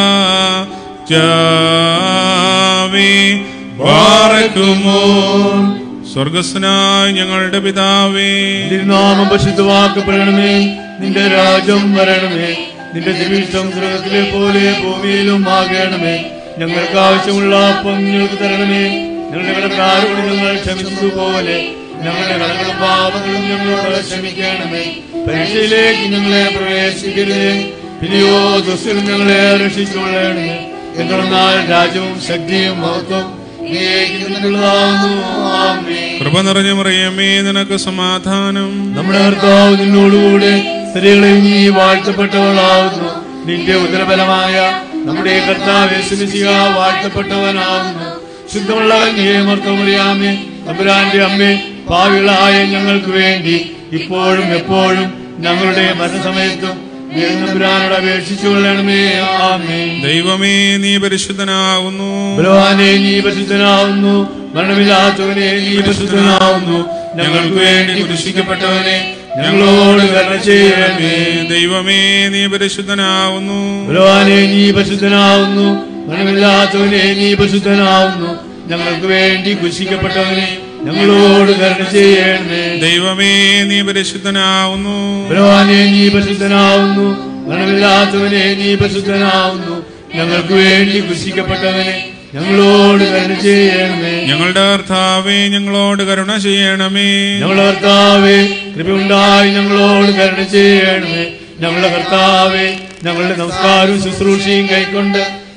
ജാവേ പാർക്കുമോ സ്വർഗസ്നായ ഞങ്ങളുടെ പിതാവേ നാമം പരിശുദ്ധമാക്കപ്പെടണമേ നിന്റെ രാജ്യം വരണമേ നിന്റെ തിരുവിഷ്ടം സ്വർഗത്തിലെ പോലെ ഭൂമിയിലും ആകണമേ ഞങ്ങൾക്ക് ആവശ്യമുള്ള അപ്പം ഞങ്ങൾക്ക് തരണമേ ഞങ്ങളുടെ കടക്കാരോട് ഞങ്ങൾ ക്ഷമിച്ചതുപോലെ ഞങ്ങളുടെ കടകളും പാപങ്ങളും ഞങ്ങളോട് ക്ഷമിക്കണമേ പരീക്ഷയിലേക്ക് ഞങ്ങളെ പ്രവേശിക്കരുതേ പിന്നെയോ ദുഃഖം ഞങ്ങളെ രക്ഷിച്ചുകൊള്ളണമേ എന്നാൽ രാജ്യവും ശക്തിയും മഹത്വം നീക്കുള്ളതാകുന്നു ആമേൻ കൃപ നിറഞ്ഞ മറിയമേ നിനക്ക് സമാധാനം നമ്മുടെ കർത്താവ് നിന്നോടുകൂടെ സ്ത്രീകളിൽ നീ വാഴ്ത്തപ്പെട്ടവളാകുന്നു നിന്റെ ഉദരബലമായ നമ്മുടെ കർത്താവ് യേശുമിശിഹ വാഴ്ത്തപ്പെട്ടവനാകുന്നു ശുദ്ധമുള്ള നിയമർത്തമറിയാമേ തമ്പുരാന്റെ അമ്മേ പാവികളായ ഞങ്ങൾക്ക് വേണ്ടി ഇപ്പോഴും എപ്പോഴും ഞങ്ങളുടെ മരണസമയത്തും തമ്പുരാനോട് അപേക്ഷിച്ചു കൊള്ളണമേ ആമേ ദൈവമേ നീ പരിശുദ്ധനാകുന്നു ബലവാനെ നീ പരിശുദ്ധനാവുന്നു മരണമില്ലാത്തവനെ നീ പരിശുദ്ധനാവുന്നു ഞങ്ങൾക്ക് വേണ്ടി കുരിശിക്കപ്പെട്ടവനെ ഞങ്ങളോട് കരുണ ചെയ്യണമേ ദൈവമേ നീ പരിശുദ്ധനാകുന്നു ബലവാനെ നീ പരിശുദ്ധനാവുന്നു മരണമില്ലാത്തവനെ നീ പരിശുദ്ധനാവുന്നു ഞങ്ങൾക്ക് വേണ്ടി കുരിശിക്കപ്പെട്ടവനെ ഞങ്ങളോട് കരുണ ചെയ്യണമേ ദൈവമേ നീ പരിശുദ്ധനാകുന്നു ബലവാനെ നീ പരിശുദ്ധനാവുന്നു മരണമില്ലാത്തവനെ നീ പരിശുദ്ധനാവുന്നു ഞങ്ങൾക്ക് വേണ്ടി കുരിശിക്കപ്പെട്ടവനെ ഞങ്ങളോട് കരുണ ചെയ്യണമേ ഞങ്ങളുടെ കർത്താവേ ഞങ്ങളോട് കരുണ ചെയ്യണമേ ഞങ്ങളുടെ കർത്താവേ കൃപയുണ്ടായി ഞങ്ങളോട് കരുണ ചെയ്യണമേ ഞങ്ങളുടെ കർത്താവേ ഞങ്ങളുടെ നമസ്കാരവും ശുശ്രൂഷയും കൈക്കൊണ്ട്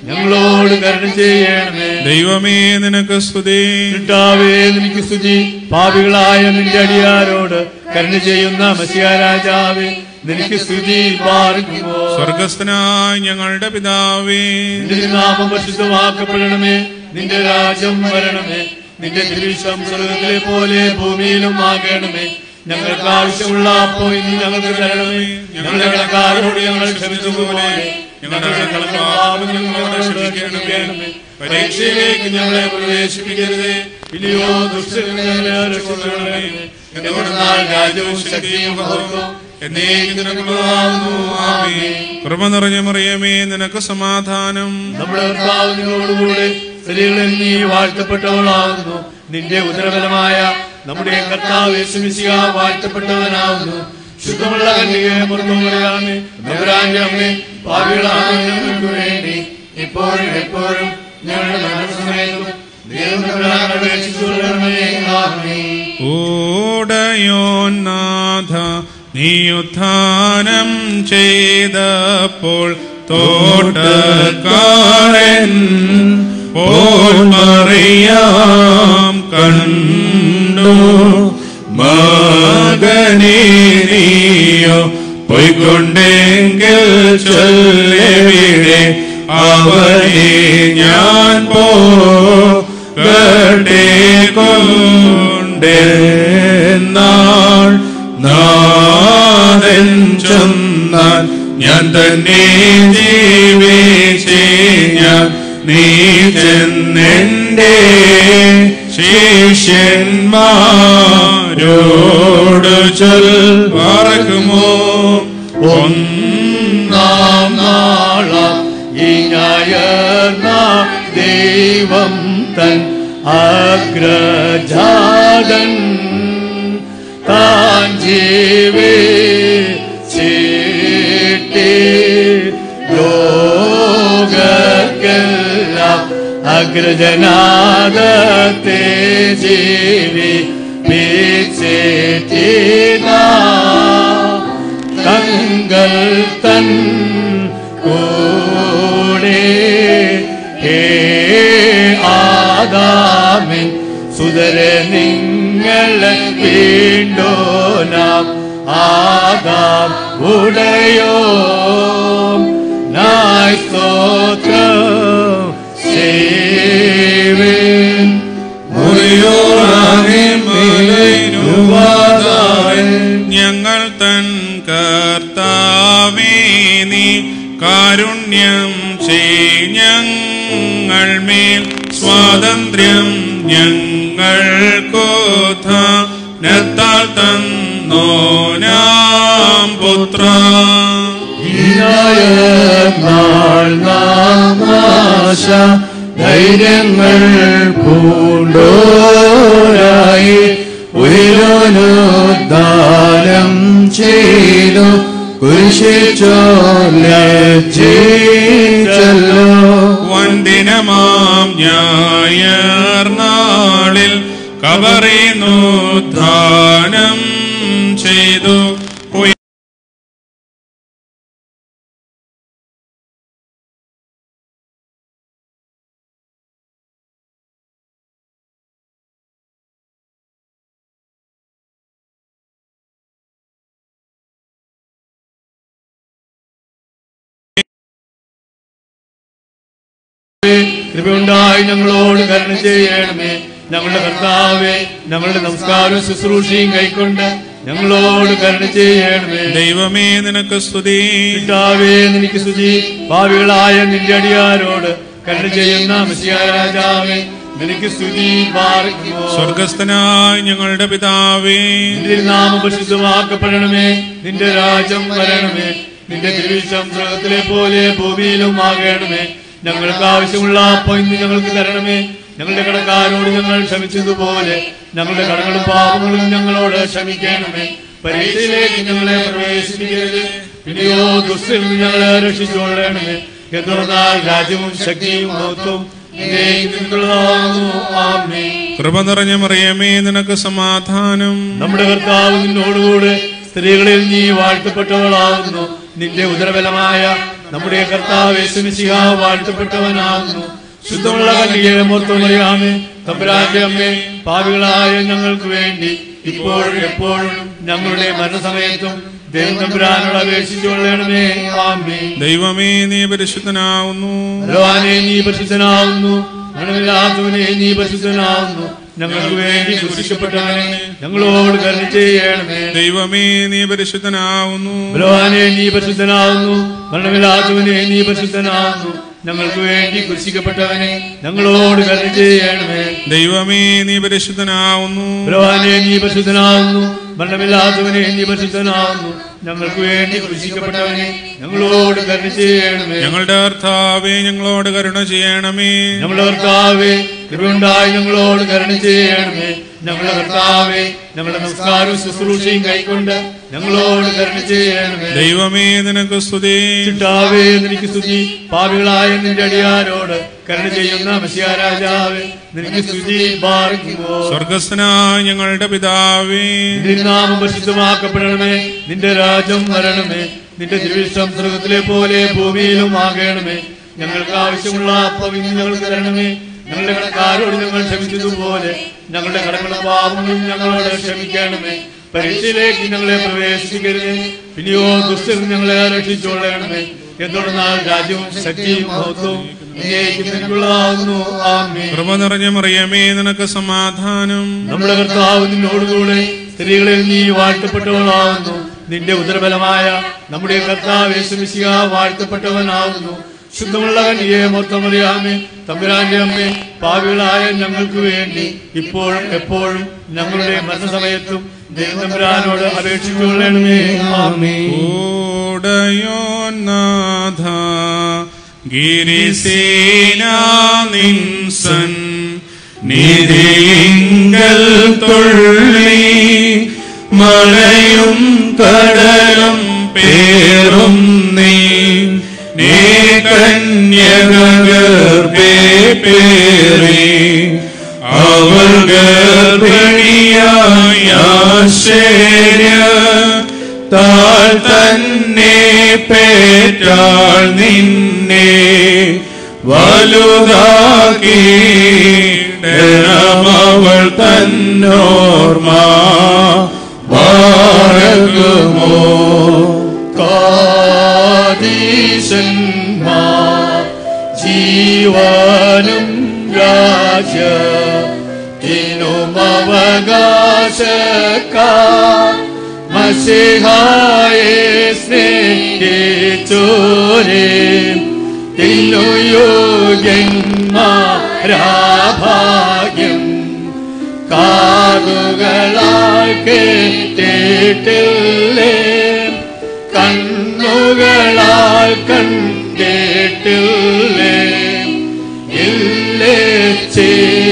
ഞങ്ങളോട് കരുണ ചെയ്യണമേ ദൈവമേ നിനക്ക് സ്തുതി കർത്താവേ നിനക്ക് സ്തുതി പാപികളായ നിന്റെ അടിയാരോട് കരുണ ചെയ്യുന്ന മസിയ രാജാവേ നിനക്ക് സ്തുതി പാർക്കുമോ സ്വർഗസ്ഥനായ ഞങ്ങളുടെ പിതാവേ നിന്റെ നാമം പരിശുദ്ധമാക്കപ്പെടണമേ നിന്റെ രാജ്യം വരണമേ നിന്റെ തിരുവിഷം സ്വർഗത്തിലെ പോലെ ഭൂമിയിലും ആകണമേ ഞങ്ങൾക്ക് ആവശ്യമുള്ള അപ്പോ ഇന്ന് ഞങ്ങൾക്ക് തരണമേ ഞങ്ങളുടെ കടക്കാരോട് ഞങ്ങൾ ക്ഷമിച്ചതുപോലെ ഞങ്ങളുടെ കടപ്പാപം ഞങ്ങളോട് ക്ഷമിക്കണമേ പരീക്ഷയിലേക്ക് ഞങ്ങളെ പ്രവേശിപ്പിക്കരുതേ ഇല്ലയോ ദുഷ്ടങ്ങൾ ഞങ്ങളെ രക്ഷിക്കണമേ എന്തുകൊണ്ടെന്നാൽ രാജ്യവും ശക്തിയും മഹത്വവും എന്നേക്കും നിനക്കുള്ളതാകുന്നു. ആമേൻ. കൃപ നിറഞ്ഞ മറിയമേ നിനക്ക് സമാധാനം നമ്മുടെ കർത്താവ് നിന്നോടുകൂടെ സ്ത്രീകളിൽ നീ വാഴ്ത്തപ്പെട്ടവളാകുന്നു നിന്റെ ഉദരബലമായ നമ്മുടെ കർത്താവ് യേശുമിശിഹ വാഴ്ത്തപ്പെട്ടവനാകുന്നു ശുദ്ധമുള്ള കന്യകയെ പുറത്തു പറയാമേ നഗരാന്റെ അമ്മേ പാവികളാണ് ഞങ്ങൾക്ക് വേണ്ടി ഇപ്പോഴും എപ്പോഴും ഞങ്ങളുടെ മരണസമയത്തും ദൈവം അപേക്ഷിച്ചുകൊള്ളണമേ ആമേൻ ഓടയോനാഥ നീ ഉത്ഥാനം ചെയ്തപ്പോൾ തോട്ടക്കാരൻ പോൽ മറിയാം കണ്ടു മകനെ നീയോ പൊയ്ക്കൊണ്ടെങ്കിൽ ചൊല്ലെവിടെ അവനെ ഞാൻ പോകട്ടെ കൊണ്ടെന്നാൾ നാഥൻ ചെന്നാൽ ഞാൻ തന്നെ ജീവിച്ചേ ഞാൻ നീ ചെന്നെന്റെ ശിഷ്യന്മാരോട് ചൊൽ പറക്കുമോ ഒന്നാം നാളാം ഈ ഞായർന്ന ദൈവം തൻ അഗ്രജാതൻ താൻ ജീവേ ചീട്ടി ലോകർക്കെല്ലാം അഗ്രജനാദത്തെ ജീവി തങ്ങൾ തൻ കൂടെ ഹേ ആദാമിൻ സുതരെ നിങ്ങളെ വീണ്ടോ നാം ആദാം ഉടയോ നായ് സ്തോത്രം സേവൻ ഞങ്ങൾ തൻ കർത്താവേ നീ കാരുണ്യം ചെയ് ഞങ്ങൾ മേൽ സ്വാതന്ത്ര്യം ഞങ്ങൾക്കോഥ നത്താൽ തന്നോ നാം പുത്ര നാൾ നാം ആശ ധൈര്യങ്ങൾ പൂണ്ടോരായി ഉയരോനുദ്ധാനം ചെയ്തു കുരിശിച്ചോല്ലോ വന്ദിനമാം ഞായർ നാളിൽ കബറിനുദ്ധാനം ചെയ്തു ഉയ- കൃപയുണ്ടായി ഞങ്ങളോട് കരുണ ചെയ്യണമേ ഞങ്ങളുടെ കർത്താവേ ഞങ്ങളുടെ നമസ്കാരവും ശുശ്രൂഷയും കൈക്കൊണ്ട് ഞങ്ങളോട് കരുണ ചെയ്യണമേ ദൈവമേ നിനക്ക് സ്തുതി കർത്താവേ നിനക്ക് സ്തുതി ഭാവികളായ നിന്റെ അടിയാരോട് കരുണ ചെയ്യുന്ന മസിയ രാജാവേ നിനക്ക് സ്തുതി പാർക്കുമോ സ്വർഗസ്ഥനായ ഞങ്ങളുടെ പിതാവേ നിന്റെ നാമം പരിശുദ്ധമാക്കപ്പെടണമേ നിന്റെ രാജ്യം വരണമേ നിന്റെ തിരുവിശം സ്വർഗത്തിലെ പോലെ ഭൂമിയിലും ആകണമേ ഞങ്ങൾക്ക് ആവശ്യമുള്ള അപ്പം ഇന്ന് ഞങ്ങൾക്ക് തരണമേ ഞങ്ങളുടെ കടക്കാരോട് ഞങ്ങൾ ക്ഷമിച്ചതുപോലെ ഞങ്ങളുടെ കടങ്ങളും പാപങ്ങളും ഞങ്ങളോട് ക്ഷമിക്കണമേ പരീക്ഷയിലേക്ക് ഞങ്ങളെ പ്രവേശിപ്പിക്കരുത് പിന്നെയോ ദുഷ്ടയിൽ നിന്ന് ഞങ്ങളെ രക്ഷിച്ചുകൊള്ളണമേ എന്തുകൊണ്ടാൽ രാജ്യവും ശക്തിയും മഹത്വവും നിന്നുള്ളതാകുന്നു ആമേൻ കൃപ നിറഞ്ഞ മറിയമേ നിനക്ക് സമാധാനം നമ്മുടെ കർത്താവ് നിന്നോടുകൂടെ സ്ത്രീകളിൽ നീ വാഴ്ത്തപ്പെട്ടവളാകുന്നു നിന്റെ ഉദരബലമായ നമ്മുടെ കർത്താവ് യേശുമിശിഹ വാഴ്ത്തപ്പെട്ടവനാകുന്നു ശുദ്ധമുള്ള കന്യകയെ മോർത്തുമറിയാമേ തമ്പുരാന്റെ അമ്മേ പാവികളായ ഞങ്ങൾക്ക് വേണ്ടി ഇപ്പോഴും എപ്പോഴും ഞങ്ങളുടെ മരണസമയത്തും ദൈവം തമ്പുരാനോട് അപേക്ഷിച്ചുകൊള്ളണമേ ആമേ ദൈവമേ നീ പരിശുദ്ധനാവുന്നു ഭഗവാനെ നീ പരിശുദ്ധനാവുന്നു മരണമില്ലാത്തവനെ നീ പരിശുദ്ധനാവുന്നു ഞങ്ങൾക്ക് വേണ്ടി കുരിശിക്കപ്പെട്ടവനെ ഞങ്ങളോട് കരുണ ചെയ്യണമേ ദൈവമേ നീ പരിശുദ്ധനാവുന്നു ഭഗവാനെ നീ പരിശുദ്ധനാവുന്നു മരണമില്ലാത്തവനെ നീ പരിശുദ്ധനാവുന്നു ഞങ്ങൾക്ക് വേണ്ടി കുരിശിക്കപ്പെട്ടവനെ ഞങ്ങളോട് കരുണ ചെയ്യണമേ ദൈവമേ നീ പരിശുദ്ധനാവുന്നു ഭഗവാനെ നീ പരിശുദ്ധനാവുന്നു മരണമില്ലാത്തവനെ നീ പരിശുദ്ധനാവുന്നു ഞങ്ങൾക്ക് വേണ്ടി കുരിശിക്കപ്പെട്ടവനെ ഞങ്ങളോട് കരുണ ചെയ്യണമേ ഞങ്ങളുടെ കർത്താവേ ഞങ്ങളോട് കരുണ ചെയ്യണമേ ഞങ്ങളുടെ കർത്താവേ കൃപയുണ്ടായി ഞങ്ങളോട് കരുണ ചെയ്യണമേ ഞങ്ങളുടെ കർത്താവേ ഞങ്ങളുടെ നമസ്കാരവും ശുശ്രൂഷയും കൈക്കൊണ്ട് ഞങ്ങളോട് കരുണ ചെയ്യണമേ ദൈവമേ നിനക്ക് സ്തുതി ചിട്ടാവേ നിനക്ക് സ്തുതി പാപികളായ നിന്റെ അടിയാരോട് കരുണ ചെയ്യുന്ന മസിയ രാജാവേ നിനക്ക് സ്തുതി പാർക്കുമോ സ്വർഗസ്നായ ഞങ്ങളുടെ പിതാവേ നിന്റെ നാമം പരിശുദ്ധമാക്കപ്പെടണമേ നിന്റെ രാജ്യം വരണമേ നിന്റെ തിരുവിഷ്ടം സ്വർഗത്തിലെ പോലെ ഭൂമിയിലും ആകണമേ ഞങ്ങൾക്ക് ആവശ്യമുള്ള അപ്പം ഇന്ന് ഞങ്ങൾക്ക് തരണമേ ഞങ്ങളുടെ കടക്കാരോട് ഞങ്ങൾ ക്ഷമിച്ചതുപോലെ ഞങ്ങളുടെ കടങ്ങളുടെ പാപങ്ങളും ഞങ്ങളോട് ക്ഷമിക്കണമേ പരീക്ഷയിലേക്ക് ഞങ്ങളെ പ്രവേശിക്കരുതേ പിന്നെയോ ദുഷ്ടർ ഞങ്ങളെ രക്ഷിച്ചുകൊള്ളണമേ എന്തുകൊണ്ടെന്നാൽ രാജ്യവും ശക്തിയും മഹത്വവും നിന്നേക്കുള്ളതാകുന്നു ആമേ കൃപ നിറഞ്ഞ മറിയമേ നിനക്ക് സമാധാനം നമ്മുടെ കർത്താവ് നിന്നോടുകൂടെ സ്ത്രീകളിൽ നീ വാഴ്ത്തപ്പെട്ടവളാവുന്നു നിന്റെ ഉദരബലമായ നമ്മുടെ കർത്താവ് യേശുമിശിഹ വാഴ്ത്തപ്പെട്ടവനാവുന്നു ശുദ്ധമുള്ള കന്യയെ മൊത്തമറിയാമേ തമ്പുരാന്റെ അമ്മേ പാവികളായ ഞങ്ങൾക്ക് വേണ്ടി ഇപ്പോഴും എപ്പോഴും ഞങ്ങളുടെ മരണസമയത്തും ദൈവം തമ്പുരാനോട് അപേക്ഷിച്ചുകൊള്ളണമേ ആമേ ഓടയോനാഥ ഗിരിസേനാനിൻസൻ നിധിയിങ്കൽ തുള്ളി മലയും കടലും പേറും നീ നീ കന്യകർപ്പേ പേറി അവൾ ഗർഭിണിയായ ആശ്ചര്യ താൾ തന്നെ പേറ്റാൾ നിന്നെ വലുതാക്കിടണമവൾ തന്നോർമ്മ വാഴകുമോ കാദീശന്മാർ ജീവനും രാജ അവകാശക്കാർ മസിഹായെ സ്നേഹിച്ചോരേ തിന്നു യോഗ്യന്മാരാഭാഗ്യം കാതുകളാൽ കേട്ടിട്ടില്ലേ കണ്ണുകളാൽ കണ്ടിട്ടില്ലേ ഇല്ലേച്ചേ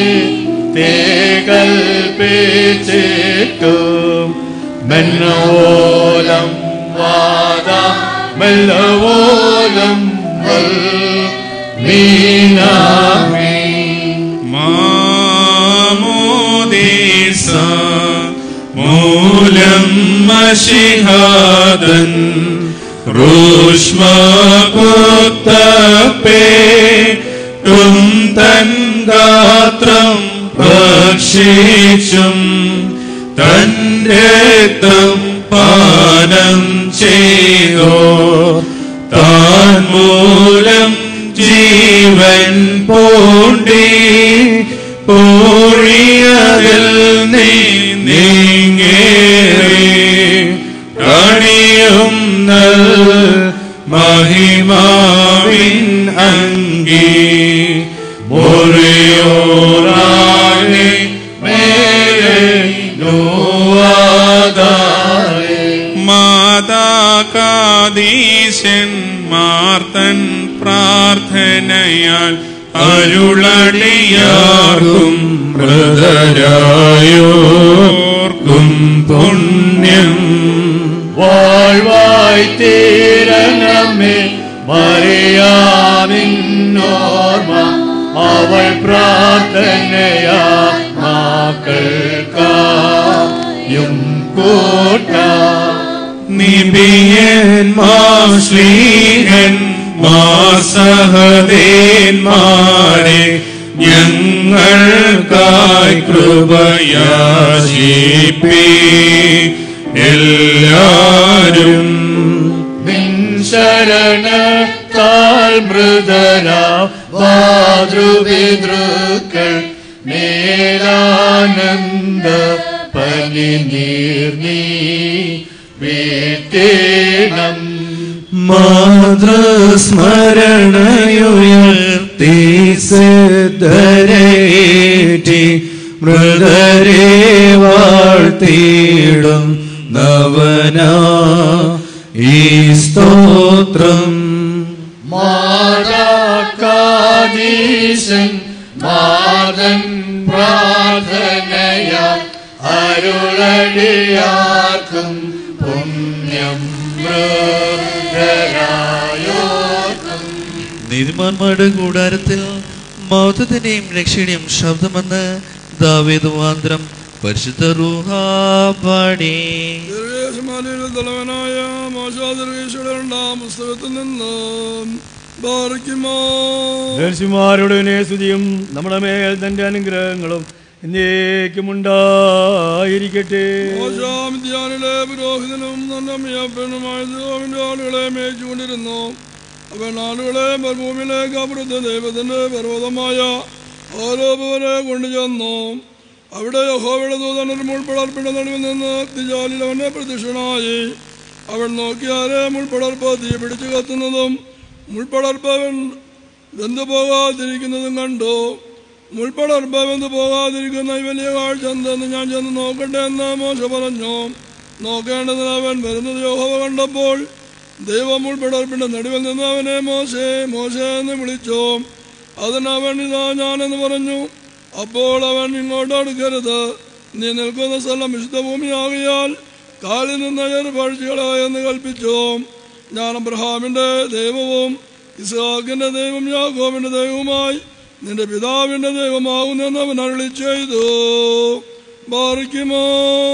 തേകൽപ്പിച്ചിട്ടും മെന്നോലം വാദ മെല്ലവോലം വൽ മീനാമീ മാമോദീസ മൂലം മഷിഹാദൻ റൂഷ്മകുത്തപ്പേ ും തൻ ഗാത്രം ഭക്ഷിച്ചും തൻ രക്തം പാനം ചെയ്തോ താൻ മൂലം ജീവൻ പൂണ്ടി പൂഴിയതിൽ നീ നീങ്ങേറി കണിയും നൽ മഹിമാവിൻ അങ്കി മുറിയോറാണി മേലെ നോവാതായി മാതാകാദീശന്മാർത്തൻ പ്രാർത്ഥനയാൽ അരുളടിയാർക്കും മൃതരായോർക്കും പുണ്യം വാഴ്വായി തീരണമേ മറിയാമിന്നോർമ്മ അവൾ പ്രാർത്ഥനയാ മാക്കൾക്കായും കൂട്ട നിബിയൻ മാശ്ലീഹൻ മാസഹദേന്മാരെ ഞങ്ങൾക്കായി കൃപയാശിപ്പി എല്ലാരും ശരണത്താൽ മൃദര മാതൃപിതൃക്കൾ മേലാനന്ദ പനി നീർനീ വീട്ടേണം മാതൃസ്മരണയുയർത്തി സിദ്ധരേറ്റി മൃതരെ വാഴ്ത്തിയിടും നവനാ ഈ സ്തോത്രം മാതാക്കാദീശൻ മാതൻ പ്രാർത്ഥനയ അരുളടിയാർക്കും പുണ്യം മൃഗരായോർക്കും നീതിമാന്മാരുടെ കൂടാരത്തിൽ മൗത്തത്തിന്റെയും രക്ഷയുടെയും ശബ്ദമെന്ന് ദാവേദുവാന്തരം പരിശുദ്ധ റൂഹ പാടി ദീർഘേശമാലിൽ തലവനായ മോശാദർഗീശയുടെ രണ്ടാം പുസ്തകത്തിൽ നിന്ന് ബാറയ്ക്കുമോ ദർശിമാരുടെ സ്തുതിയും നമ്മുടെ മേൽ തന്റെ അനുഗ്രഹങ്ങളും എന്നേക്കും ഉണ്ടായിരിക്കട്ടെ മോശാമിദ്യാനിലെ പുരോഹിതനും നല്ല മിയപ്പനുമായ ദൈവന്റെ ആളുകളെ മേയിച്ചുകൊണ്ടിരുന്നു അവൻ ആളുകളെ ഭൂമിയിലേക്ക് അപ്പുറത്ത് ദൈവത്തിന്റെ പർവ്വതമായ ആരോപവരെ കൊണ്ടുചെന്നു അവിടെ യഹോവയുടെ ദൂതനൊരു മുൾപ്പടർപ്പിന്റെ നടുവിൽ നിന്ന് തിജാലിൽ അവനെ പ്രത്യക്ഷനായി അവൻ നോക്കിയാരെ മുൾപ്പടർപ്പ് തീ പിടിച്ചു കത്തുന്നതും മുൾപ്പടർപ്പ് അവൻ വെന്തു പോകാതിരിക്കുന്നതും കണ്ടു മുൾപ്പടർപ്പ് വെന്തു പോകാതിരിക്കുന്ന ഈ വലിയ കാഴ്ച എന്തെന്ന് ഞാൻ ചെന്ന് നോക്കട്ടെ എന്ന് മോശ പറഞ്ഞു നോക്കേണ്ടതിന് അവൻ വരുന്നത് യോഹവ കണ്ടപ്പോൾ ദൈവം ഉൾപ്പെടർപ്പിന്റെ നടുവിൽ നിന്ന് അവനെ മോശേ മോശേ എന്ന് വിളിച്ചു അതിന് അവൻ ഇതാ ഞാനെന്ന് പറഞ്ഞു അപ്പോൾ അവൻ ഇങ്ങോട്ട് അടുക്കരുത് നീ നിൽക്കുന്ന സ്ഥലം വിശുദ്ധ ഭൂമിയാകിയാൽ കാലിൽ നിന്ന് ഏർപ്പാഴ്ചകളെ എന്ന് കൽപ്പിച്ചു ഞാൻ അബ്രഹാമിന്റെ ദൈവവും ഇസ്ഹാക്കിന്റെ ദൈവം യാക്കോബിന്റെ ദൈവവുമായി നിന്റെ പിതാവിന്റെ ദൈവമാകുന്നെന്ന് അവൻ അരുളി ചെയ്തു ബാറിക്കുമോ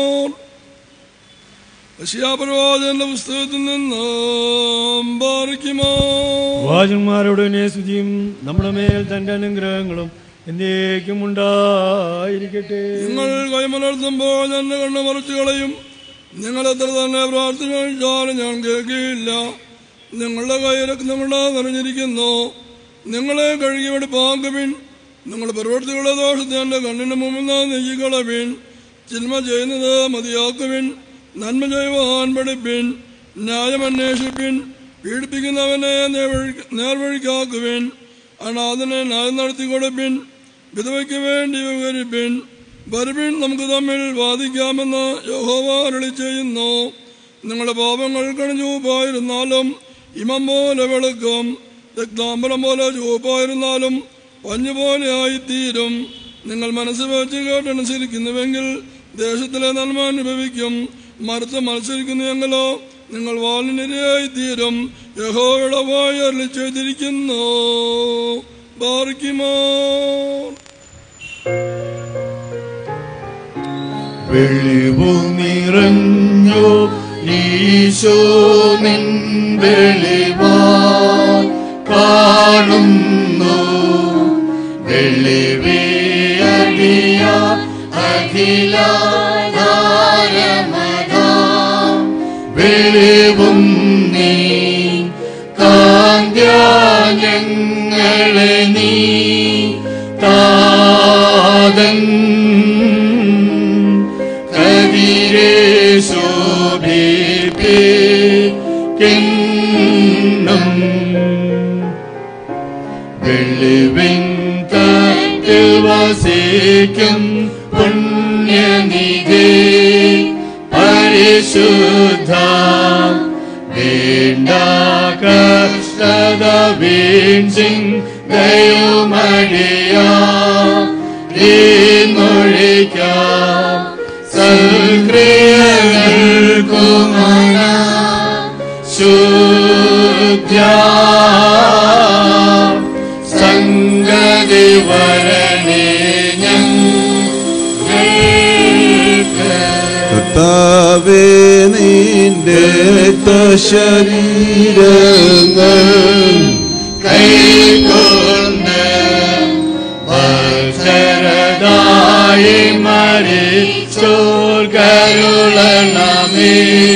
യശയാപ്രവാചകന്റെ പുസ്തകത്തിൽ നിന്ന് ബാറിക്കുമോ വാചന്മാരുടെ സ്തുതിയും നമ്മുടെ മേൽ തന്റെ അനുഗ്രഹങ്ങളും എന്നേക്കും ഉണ്ടായിരിക്കട്ടെ നിങ്ങൾ കൈമലർത്തുമ്പോൾ എന്റെ കണ്ണ് മറച്ചു കളയും നിങ്ങൾ എത്ര തന്നെ പ്രാർത്ഥന കഴിച്ചാലും ഞാൻ കേൾക്കുകയില്ല നിങ്ങളുടെ കയ്യിലൊക്കെ നിങ്ങളുടെ നിറഞ്ഞിരിക്കുന്നു നിങ്ങളെ കഴുകി വെടുപ്പാക്കുവിൻ നിങ്ങളുടെ പ്രവൃത്തികളുടെ ദോഷത്തെ എൻ്റെ കണ്ണിന് മുമ്പിൽ നിന്ന് നീക്കിക്കളവിൻ ചിന്മ ചെയ്യുന്നത് മതിയാക്കുവിൻ നന്മ ചെയ്യുവാൻ പഠിപ്പിൻ ന്യായം അന്വേഷിപ്പിൻ പീഡിപ്പിക്കുന്നവനെ നേർവഴി- നേർവഴിക്കാക്കുവിൻ അനാഥനെ ന്യായം നടത്തി കൊടുപ്പിൻ വിധവയ്ക്ക് വേണ്ടി വിവരിപ്പിൻ വരുവിൻ നമുക്ക് തമ്മിൽ വാദിക്കാമെന്ന് യഹോവ അരുളി ചെയ്യുന്നു നിങ്ങളുടെ പാപങ്ങൾ കണിഞ്ഞുപ്പായിരുന്നാലും ഇമം പോലെ വെളുക്കും രക്താംബരം പോലെ ചുവപ്പായിരുന്നാലും പഞ്ഞു പോലെ ആയിത്തീരും നിങ്ങൾ മനസ്സ് വെച്ച് കേട്ടനുസരിക്കുന്നുവെങ്കിൽ ദേശത്തിലെ നന്മ അനുഭവിക്കും മറുത്ത് മത്സരിക്കുന്നുവെങ്കിലോ നിങ്ങൾ വാലിനിരയായിത്തീരും യഹോയുടെ വായി അരുളി ചെയ്തിരിക്കുന്നു ബാർക്കിമോ വെളിവു നിറഞ്ഞു ഈശോ നിൻ വെളിവാ കാണുന്നു വെളിവേറിയ അഖിലാരമതാം വെളിവും നീ കാന്ത്യാഞ്ഞങ്ങളെ നീ താതൻ കതിരെ ശോഭിപ്പിന്നും വെള്ളിവിൻ തട്ടിൽ വസിക്കും പുണ്യനിധി പരിശുദ്ധ വേണ്ട കഷ്ടത വീഴ്ചിൻ ദയുമടിയാം മൊഴിക്കാം സൽക്രിയകൾക്കുമന ശുദ്ധ്യ സംഗതി വരണേ ഞങ്ങൾക്ക് കർത്താവേ നിന്റെ ശരീരങ്ങൾ കൈകൊണ്ട് ഭക്തരതായി മരിച്ചോർ കരുളണമേ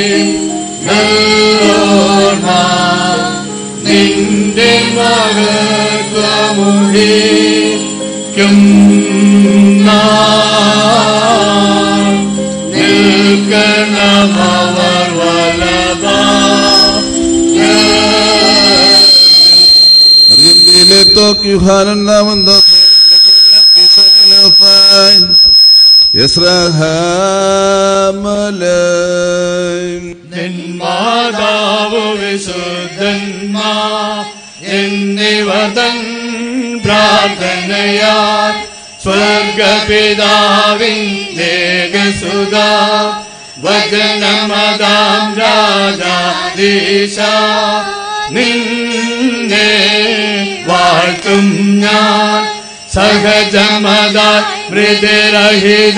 നല്ലോർമ്മ നിന്റെ മഹത്വമുടിക്കും നിൽക്കണമവർ വലതാ لطوك يوحنا من ضفين يسرها ملايين മാതാവ് വിശുദ്ധന്മാ എന്നിവർ തൻ പ്രാർത്ഥനയാൽ സ്വർഗപിതാവിൻ ദേഹസുത വചനമതാം രാജാദീശ നിന്നെ വാഴ്ത്തും ഞാൻ സഹജമത മൃദുരഹിത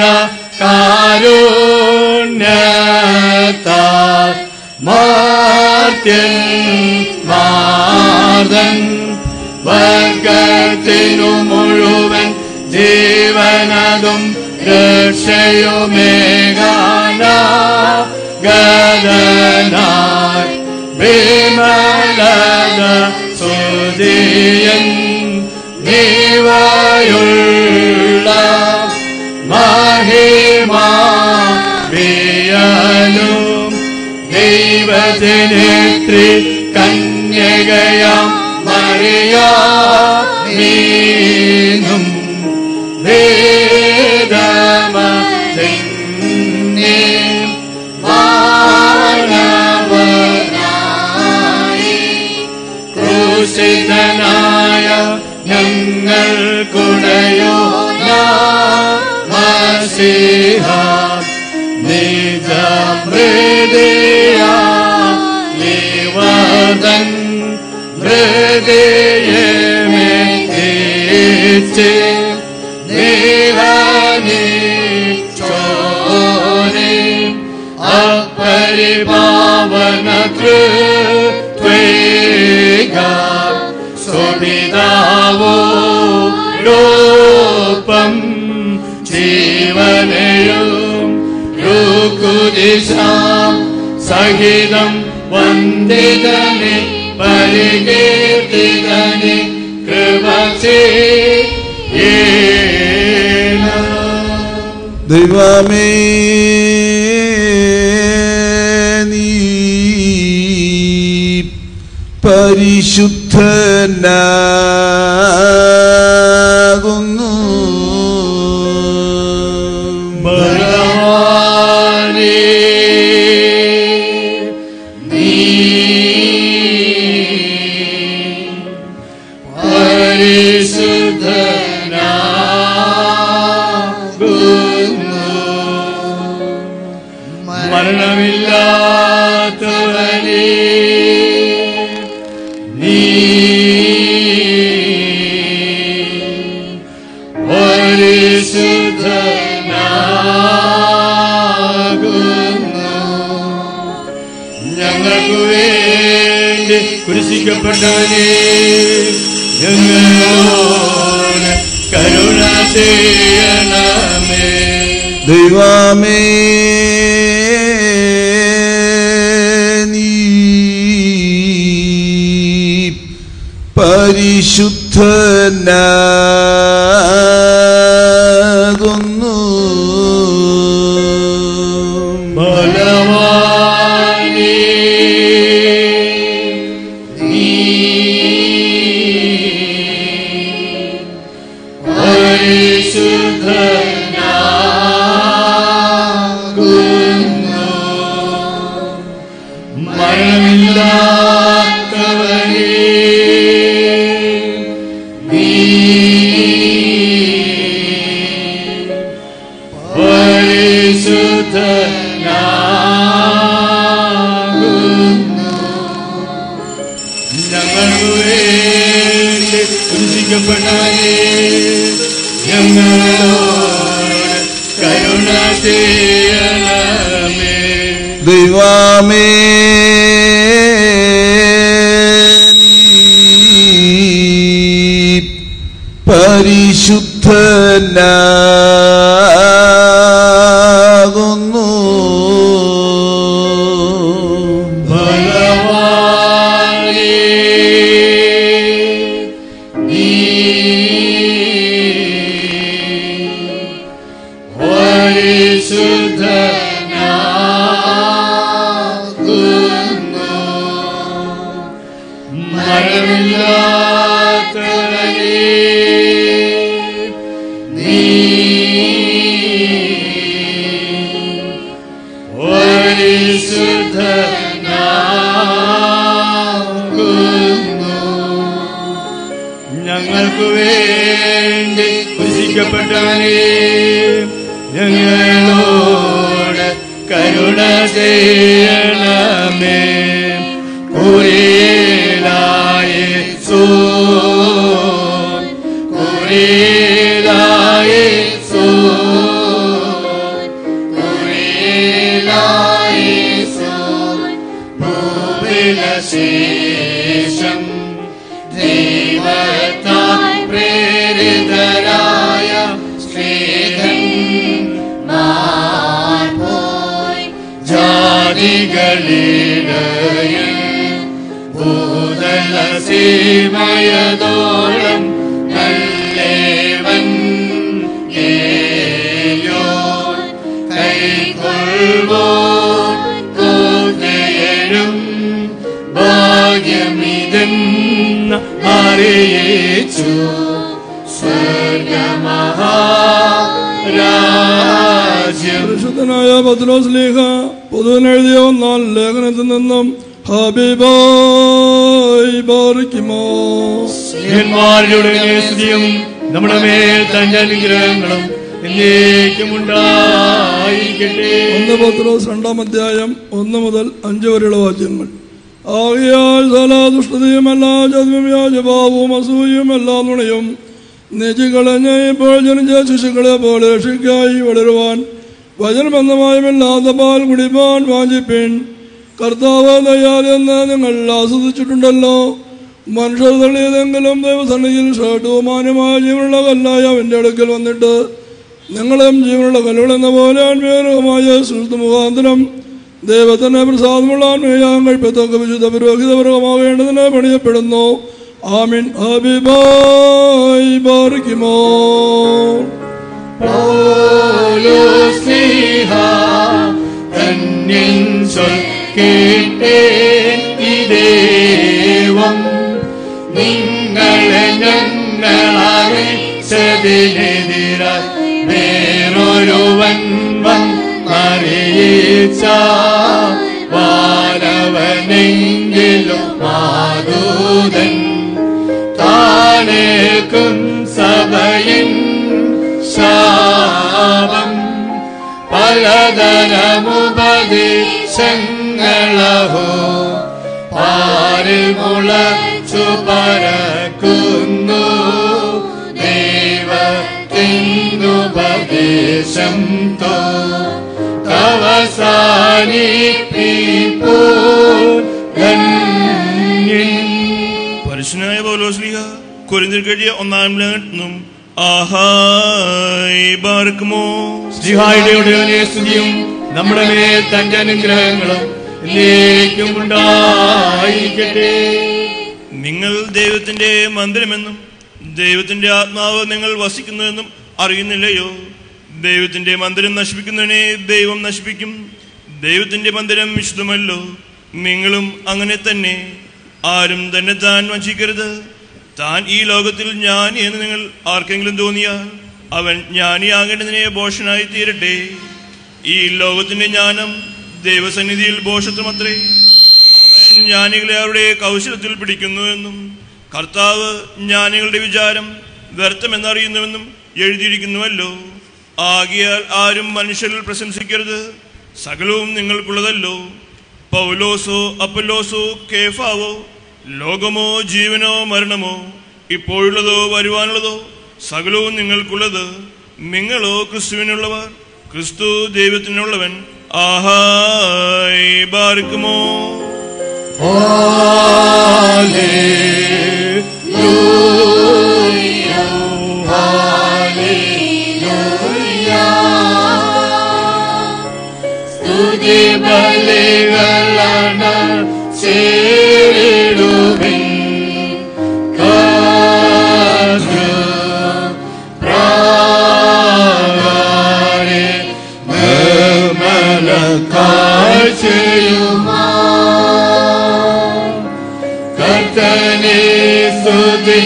കാരുണ്യത്താൽ മാർത്യൻ മാർദൻ വർഗത്തിനു മുഴുവൻ ജീവനതും രക്ഷയുമേകാന ഗദനായി വിമലത സുതിയൻ നീവയുള്ള മഹിമാ വിയലും ദൈവജനത്രി കന്യകയാം മറിയാമീനും വേദമതിന്നെ മാനവനായി ക്രൂശിതനായ ഞങ്ങൾ കുടയോ മസിഹ നിജ മൃദയ നിവദൻ ഹൃദയമേ തിരിച്ച് നിഹനി ചോരി അപരിപാവന കൃത്വേക സുപിതാവോടൊപ്പം ജീവനയും രുക്കുദിശാം സഹിതം വന്ദിതനെ പരികീർത്തിതനെ കൃപ ചെയ്യേണ ദൈവമേ നീ പരിശുദ്ധനാകുന്നു ഭഗവാനേ നീ പരിശുദ്ധനാകുന്നു മരണമില്ലാത്തവനേ നീ പരിശുദ്ധനാകുന്നു ഞങ്ങൾക്ക് വേണ്ടി കുരിശിക്കപ്പെട്ടവനെ ഞങ്ങളോട് കരുണ ചെയ്യണമേ ദൈവമേ നീ പരിശുദ്ധനാകുന്നു ബലവാനേ നീ പരിശുദ്ധനാകുന്നു മരണമില്ലാത്തവനേ നീ പരിശുദ്ധനാകുന്നു ഞങ്ങൾക്ക് വേണ്ടി കുരിശിക്കപ്പെട്ടവനേ ഞങ്ങളോട് കരുണ ചെയ്യണമേ ദൈവമേ നീ പരിശുദ്ധനാകുന്നു ഞങ്ങൾക്ക് വേണ്ടി കുശിക്കപ്പെട്ടവനെ ഞങ്ങളോട് കരുണ ചെയ്യണമേ കുറിയിലായ സോ കുറിയിലായ സോ കുറിയിലായ സോ ശേഷം ദൈവത്താൽ പ്രേരിതരായ സ്ത്രീധൻ മാർപോയി ജാതികളിടയിൽ ഭൂതല സീമയതോളം നല്ലേവൻ ഏയോ കൈക്കൊള്ളുവോ കോതയരും ഭാഗ്യമിതെന്ന് അറിയിച്ചു സ്വർഗമഹാരാജ്യം പരിശുദ്ധനായ പത്രോസ്ലീഹ പൊതുവിനെഴുതിയ ഒന്നാം ലേഖനത്തിൽ നിന്നും ഹബീബായി ബാറിക്കുമോ സ്ത്രീയന്മാരുടെ സ്തുതിയും നമ്മുടെ മേൽ തന്റെ അനുഗ്രഹങ്ങളും എന്നേക്കും ഉണ്ടായിരിക്കട്ടെ ഒന്ന് പത്രോസ് രണ്ടാം അധ്യായം ഒന്ന് മുതൽ അഞ്ച് വരെയുള്ള വാക്യങ്ങൾ ആകയാൽ സകല ദുഷ്ടതയും എല്ലാ ചതുവും വ്യാജഭാവവും അസൂയയും എല്ലാ നുണയും നെജികളഞ്ഞ് ഇപ്പോൾ ജനിച്ച ശിശുക്കളെ പോലെ രക്ഷിക്കായി വളരുവാൻ വചനബന്ധമായുമില്ലാത്ത പാൽ കുടിപ്പാൻ വാഞ്ചിപ്പിൻ കർത്താവ് ദയാലെന്ന് നിങ്ങൾ ആസ്വദിച്ചിട്ടുണ്ടല്ലോ മനുഷ്യർ തള്ളിയതെങ്കിലും ദൈവസന്നിധിയിൽ ശ്രേഷ്ഠവും മാന്യമായ ജീവനുള്ള കല്ലായ അവൻ്റെ അടുക്കൽ വന്നിട്ട് നിങ്ങളും ജീവനുള്ള കല്ലുകളെന്ന പോലെ ആത്മീയമായ സുഹൃത്ത് മുഖാന്തരം ദൈവത്തിന് പ്രസാദമുള്ള ആത്മീയാൻ കഴിപ്പത്തൊക്കെ വിശുദ്ധ പുരോഹിതപരമാകേണ്ടതിന് പണിയപ്പെടുന്നു ആമിൻ ഹബിബായി ബാറിക്കുമോ സ്നേഹ തന്നിൻ സ്വൽ കേട്ടേൻ ഇതേവം നിങ്ങളെ ഞങ്ങളറിയിച്ചതിനെതിരായി വേറൊരുവൻ വന്നറിയിച്ച വാനവനെങ്കിലും മാതൂതൻ താനേക്കും സഭയിൻ ശാപം പലതരമുപദേശങ്ങളഹോ പാരിൽ മുളച്ചു പരക്കുന്നു ദൈവത്തിനുപദേശം തോ അവസാനിപ്പിപ്പൂ ധന്യൻ പരിശുനായ പൗലോസ്ലിഹ കുരിന്തിൽ കഴിയ ഒന്നാം ലേഖനം ആഹായി ബാർക്കുമോ ശ്രീഹായുടെ ഉടനെ സ്തുതിയും നമ്മുടെ മേൽ തന്റെ അനുഗ്രഹങ്ങളും എന്നേക്കും ഉണ്ടായിരിക്കട്ടെ നിങ്ങൾ ദൈവത്തിന്റെ മന്ദിരമെന്നും ദൈവത്തിന്റെ ആത്മാവ് നിങ്ങൾ വസിക്കുന്നുവെന്നും അറിയുന്നില്ലയോ ദൈവത്തിന്റെ മന്ദിരം നശിപ്പിക്കുന്നതിനെ ദൈവം നശിപ്പിക്കും ദൈവത്തിന്റെ മന്ദിരം വിശുദ്ധമല്ലോ നിങ്ങളും അങ്ങനെ തന്നെ ആരും തന്നെ താൻ വഞ്ചിക്കരുത് താൻ ഈ ലോകത്തിൽ ജ്ഞാനി എന്ന് നിങ്ങൾ ആർക്കെങ്കിലും തോന്നിയാൽ അവൻ ജ്ഞാനിയാകേണ്ടതിനെ ഭോഷനായി തീരട്ടെ ഈ ലോകത്തിന്റെ ജ്ഞാനം ദൈവസന്നിധിയിൽ ഭോഷത്വമത്രേ അവൻ ജ്ഞാനികളെ അവരുടെ കൗശലത്തിൽ പിടിക്കുന്നുവെന്നും കർത്താവ് ജ്ഞാനികളുടെ വിചാരം വ്യർത്ഥമെന്നറിയുന്നുവെന്നും എഴുതിയിരിക്കുന്നുവല്ലോ ആകിയാൽ ആരും മനുഷ്യരിൽ പ്രശംസിക്കരുത് സകലവും നിങ്ങൾക്കുള്ളതല്ലോ പൗലോസോ അപ്പല്ലോസോ കേഫാവോ ലോകമോ ജീവനോ മരണമോ ഇപ്പോഴുള്ളതോ വരുവാനുള്ളതോ സകലവും നിങ്ങൾക്കുള്ളത് നിങ്ങളോ ക്രിസ്തുവിനുള്ളവർ ക്രിസ്തു ദൈവത്തിനുള്ളവൻ ആഹായി ബാർക്കുമോ Hallelujah, ചേരിടുവിൻ കാറ്റു പ്രാകാരെ നിർമ്മല കാഴ്ചയുമാ കർത്തനെ സ്തുതി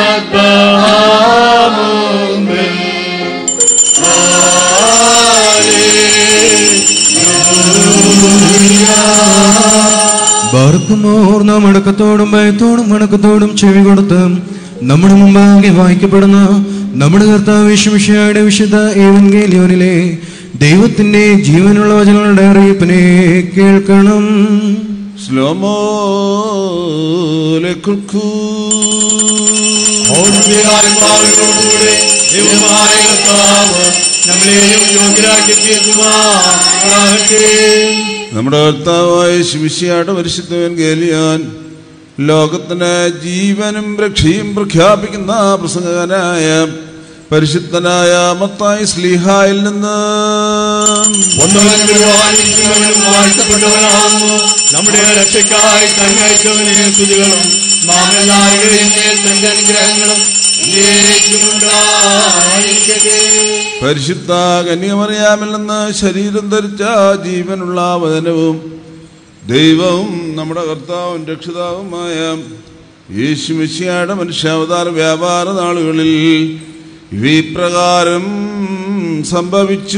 മദ്ദാമുമ്പിൽ ബാർക്കുമോർ നാം അടക്കത്തോടും ഭയത്തോടും വണക്കത്തോടും ചെവി കൊടുത്ത് നമ്മുടെ മുമ്പാകെ വായിക്കപ്പെടുന്ന നമ്മുടെ കർത്താവ് വിശ്വമിഷയുടെ വിശുദ്ധ ഏവൻഗേലിയോനിലെ ദൈവത്തിന്റെ ജീവനുള്ള വചനങ്ങളുടെ അറിയിപ്പിനെ കേൾക്കണം സ്ലോമോ ലക്കുക്കൂ ോടുകൂടെ ദൈവമായ കർത്താവ് നമ്മളെയും യോഗ്യരാക്കി തീർക്കുമാറാകട്ടെ നമ്മുടെ കർത്താവായ ശിമിശിയാട് പരിശുദ്ധവൻ ഗേലിയാൻ ലോകത്തിന് ജീവനും രക്ഷയും പ്രഖ്യാപിക്കുന്ന പ്രസംഗകനായ പരിശുദ്ധനായ മത്തായി സ്ലീഹായിൽ നിന്ന് ഒന്നവനും വാഴ്ത്തപ്പെട്ടവനാകുന്നു നമ്മുടെ രക്ഷയ്ക്കായി തന്നയച്ചവനെ സ്തുതികളും നാം എല്ലാവരുടെയും മേൽ തന്റെ അനുഗ്രഹങ്ങളും എന്നേക്കുമുണ്ടായിരിക്കട്ടെ. പരിശുദ്ധ കന്യമറിയാമിൽ നിന്ന് ശരീരം ധരിച്ച ജീവനുള്ള വചനവും ദൈവവും നമ്മുടെ കർത്താവും രക്ഷിതാവുമായ യേശുമിശിയായുടെ മനുഷ്യാവതാര വ്യാപാര നാളുകളിൽ ഇവപ്രകാരം സംഭവിച്ചു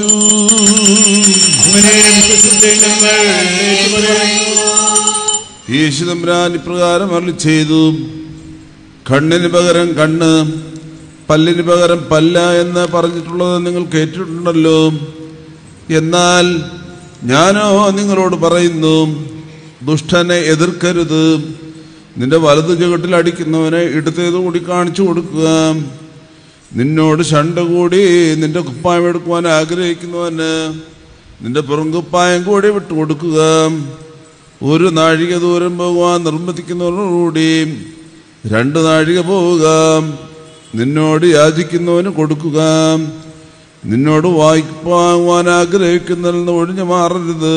അങ്ങനെ വിശ്വസിച്ച് ഞങ്ങൾ ഏറ്റുപറയുന്നു. യേശു തമ്പുരാൻ ഇപ്രകാരം അരുളി ചെയ്തു കണ്ണിന് പകരം കണ്ണ് പല്ലിന് പകരം പല്ല എന്ന് പറഞ്ഞിട്ടുള്ളത് നിങ്ങൾ കേട്ടിട്ടുണ്ടല്ലോ എന്നാൽ ഞാനോ നിങ്ങളോട് പറയുന്നു ദുഷ്ടനെ എതിർക്കരുത് നിന്റെ വലതു ചുവട്ടിൽ അടിക്കുന്നവനെ ഇടത്തേത് കൂടി കാണിച്ചു കൊടുക്കുക നിന്നോട് ശണ്ട കൂടി നിന്റെ കുപ്പായം എടുക്കുവാൻ ആഗ്രഹിക്കുന്നവന് നിന്റെ പുറംകുപ്പായം കൂടി വിട്ടുകൊടുക്കുക ഒരു നാഴിക ദൂരം പോകുവാൻ നിർബന്ധിക്കുന്നവരോടുകൂടി രണ്ട് നാഴിക പോവുക നിന്നോട് യാചിക്കുന്നവന് കൊടുക്കുക നിന്നോട് വാങ്ങിക്കുവാൻ ആഗ്രഹിക്കുന്നതിൽ നിന്ന് ഒഴിഞ്ഞു മാറരുത്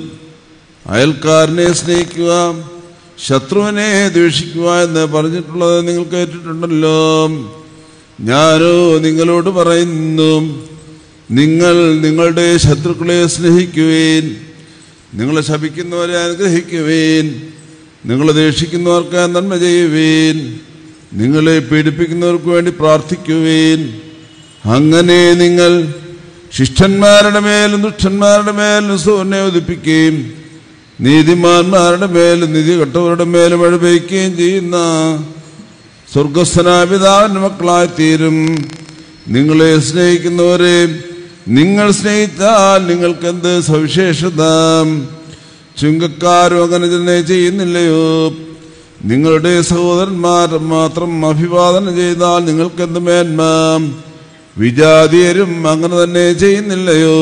അയൽക്കാരനെ സ്നേഹിക്കുക ശത്രുവിനെ ദ്വേഷിക്കുക എന്ന് പറഞ്ഞിട്ടുള്ളത് നിങ്ങൾ കേട്ടിട്ടുണ്ടല്ലോ ഞാനോ നിങ്ങളോട് പറയുന്നു നിങ്ങൾ നിങ്ങളുടെ ശത്രുക്കളെ സ്നേഹിക്കുവേൻ നിങ്ങളെ ശപിക്കുന്നവരെ അനുഗ്രഹിക്കുവേൻ നിങ്ങളെ ദേഷിക്കുന്നവർക്ക് നന്മ ചെയ്യുവേൻ നിങ്ങളെ പീഡിപ്പിക്കുന്നവർക്ക് വേണ്ടി പ്രാർത്ഥിക്കുവേൻ അങ്ങനെ നിങ്ങൾ ശിഷ്ടന്മാരുടെ മേലും ദുഷ്ടന്മാരുടെ മേലും സൂര്യനെ ഉദിപ്പിക്കുകയും നീതിമാന്മാരുടെ മേലും നിധി കെട്ടവരുടെ മേലും മഴ പെയ്ക്കുകയും ചെയ്യുന്ന സ്വർഗസ്ഥനായ പിതാവിന്റെ മക്കളായി തീരും നിങ്ങളെ സ്നേഹിക്കുന്നവരെ നിങ്ങൾ സ്നേഹിച്ചാൽ നിങ്ങൾക്ക് എന്ത് സവിശേഷത ചുങ്കക്കാരും അങ്ങനെ തന്നെ ചെയ്യുന്നില്ലയോ നിങ്ങളുടെ സഹോദരന്മാർ മാത്രം അഭിവാദനം ചെയ്താൽ നിങ്ങൾക്ക് എന്ത് മേന്മ വിജാതീയരും അങ്ങനെ തന്നെ ചെയ്യുന്നില്ലയോ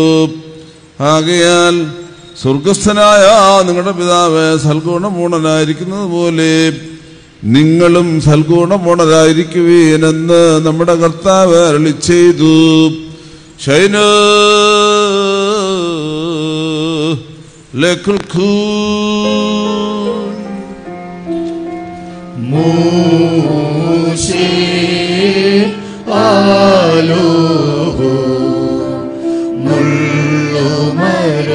ആകയാൽ സ്വർഗസ്ഥനായ നിങ്ങളുടെ പിതാവ് സൽഗുണപൂർണനായിരിക്കുന്നത് പോലെ നിങ്ങളും സൽഗുണപൂർണരായിരിക്കുവീനെന്ന് നമ്മുടെ കർത്താവ് അരളി ചെയ്തു ശൈന മൂശി ആലോഹോ മുള്ളുമര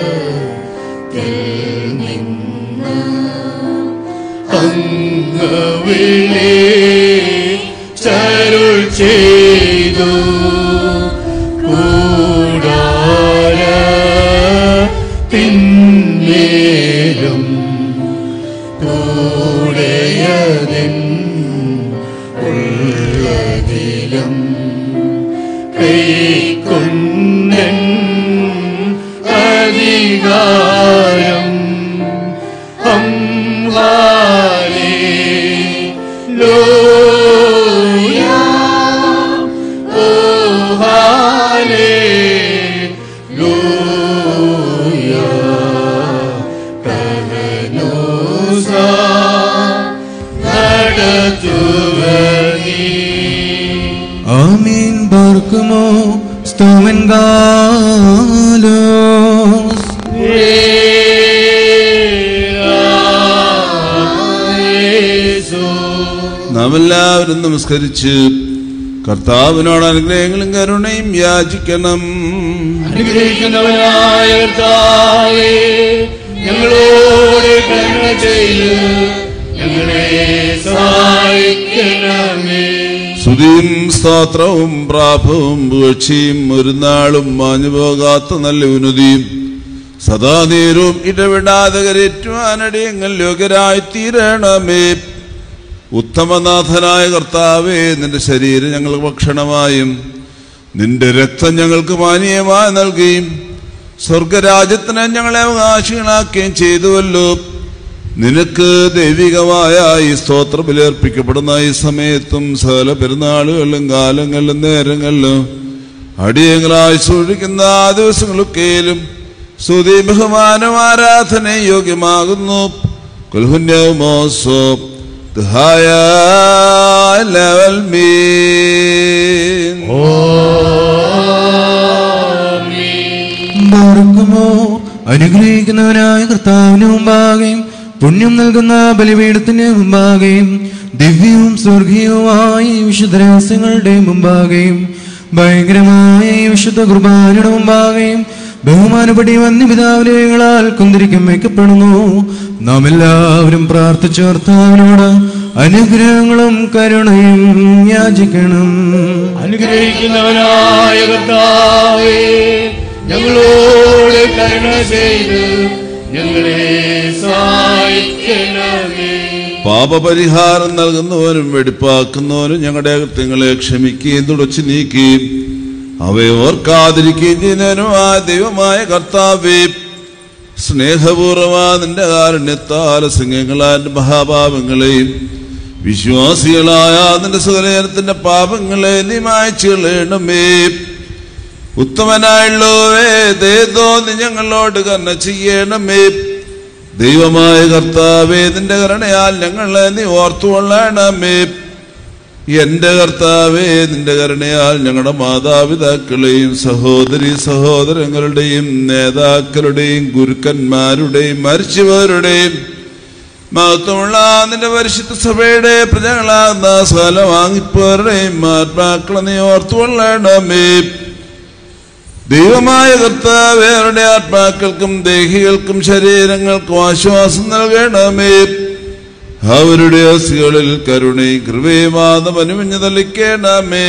അങ്ങ് വിളി ചരുൾ ചെയ്തു കൂടാര പിന്നേലും കൂടെയതിൻ ഉള്ളതിലും കൈക്കൊണ്ടൻ അധികാരം അംഹാലേ ലോയ ഓ ഹാലേ ലോയ കലനോസ നടത്തുവനീ ആമീൻ പാർക്കുമോ സ്തോമൻ ഗാലോസ് Hey നാം എല്ലാവരും നമസ്കരിച്ച് കർത്താവിനോട് അനുഗ്രഹങ്ങളും കരുണയും യാചിക്കണം അനുഗ്രഹിക്കുന്നവനായ കർത്താവേ ഞങ്ങളോട് കരുണ ചെയ്ത് ഞങ്ങളെ സഹായിക്കണമേ സ്തുതിയും സ്തോത്രവും പ്രാഭവും പുകഴ്ചയും ഒരു നാളും മാഞ്ഞുപോകാത്ത നല്ല ഉന്നതിയും സദാ നേരവും ഇടപെടാതെ കരറ്റുവാനടിയങ്ങൾ യോഗ്യരായി തീരണമേ ഉത്തമനാഥനായ കർത്താവേ നിന്റെ ശരീരം ഞങ്ങൾക്ക് ഭക്ഷണമായും നിന്റെ രക്തം ഞങ്ങൾക്ക് മാനീയമായി നൽകുകയും സ്വർഗരാജ്യത്തിന് ഞങ്ങളെ അവകാശികളാക്കുകയും ചെയ്തുവല്ലോ നിനക്ക് ദൈവികമായ ഈ സ്തോത്രം ബലിയർപ്പിക്കപ്പെടുന്ന ഈ സമയത്തും സകല പെരുന്നാളുകളിലും കാലങ്ങളിലും നേരങ്ങളിലും അടിയങ്ങളായി സൂക്ഷിക്കുന്ന ആ ദിവസങ്ങളൊക്കെയിലും സ്തുതി ബഹുമാനം ആരാധന യോഗ്യമാകുന്നു കുൽഹുന്യമോസോ ദഹായ ലവൽ മീൻ മാർക്കുമോ അനുഗ്രഹിക്കുന്നവനായ കർത്താവിന് മുമ്പാകെയും പുണ്യം നൽകുന്ന ബലിപീഠത്തിന് മുമ്പാകെയും ദിവ്യവും സ്വർഗീയവുമായ ഈ വിശുദ്ധ രഹസ്യങ്ങളുടെ മുമ്പാകെയും ഭയങ്കരമായ ഈ വിശുദ്ധ കുർബാനയുടെ മുമ്പാകെയും ബഹുമാനപ്പെടി വന്യപിതാവിനേകളാൽ കുന്തിരിക്കും വയ്ക്കപ്പെടുന്നു നാം എല്ലാവരും പ്രാർത്ഥിച്ച കർത്താവിനോട് അനുഗ്രഹങ്ങളും കരുണയും യാചിക്കണം അനുഗ്രഹിക്കുന്നവനായ കർത്താവേ ഞങ്ങളോട് കരുണ ചെയ്ത് ഞങ്ങളെ സഹായിക്കണമേ പാപപരിഹാരം നൽകുന്നവനും വെടിപ്പാക്കുന്നവനും ഞങ്ങളുടെ കൃത്യങ്ങളെ ക്ഷമിക്കുകയും തുടച്ചു നീക്കുകയും അവയെ ഓർക്കാതിരിക്കുകയും ചെയ്യുന്നവനുമായ ദൈവമായ കർത്താവേ സ്നേഹപൂർവ്വമാ നിന്റെ കാരുണ്യത്താൽ സിംഹങ്ങളായ മഹാപാപങ്ങളെയും വിശ്വാസികളായ നിന്റെ സുഖനത്തിന്റെ പാപങ്ങളെ നീ മായ്ച്ചു കളയണമേ ഉത്തമനായുള്ളവേ ദേ തോന്നി ഞങ്ങളോട് കർണ ചെയ്യണമേ ദൈവമായ കർത്താവേ നിന്റെ കരുണയാൽ ഞങ്ങളെ നീ ഓർത്തുകൊള്ളണമേ എന്റെ കർത്താവേ നിന്റെ കരുണയാൽ ഞങ്ങളുടെ മാതാപിതാക്കളെയും സഹോദരി സഹോദരങ്ങളുടെയും നേതാക്കളുടെയും ഗുരുക്കന്മാരുടെയും മരിച്ചവരുടെയും മഹത്വമുള്ള നിന്റെ പരിശുദ്ധ സഭയുടെ പ്രജകളാകുന്ന സകല വാങ്ങിപ്പോരുടെയും ആത്മാക്കളെ നീ ഓർത്തുകൊള്ളണമേ ദൈവമായ കർത്താവ് അവരുടെ ആത്മാക്കൾക്കും ദേഹികൾക്കും ശരീരങ്ങൾക്കും ആശ്വാസം നൽകണമേ അവരുടെ അസ്ഥികളിൽ കരുണയും കൃപയുമാനം അനുമഞ്ഞു തളിക്കണമേ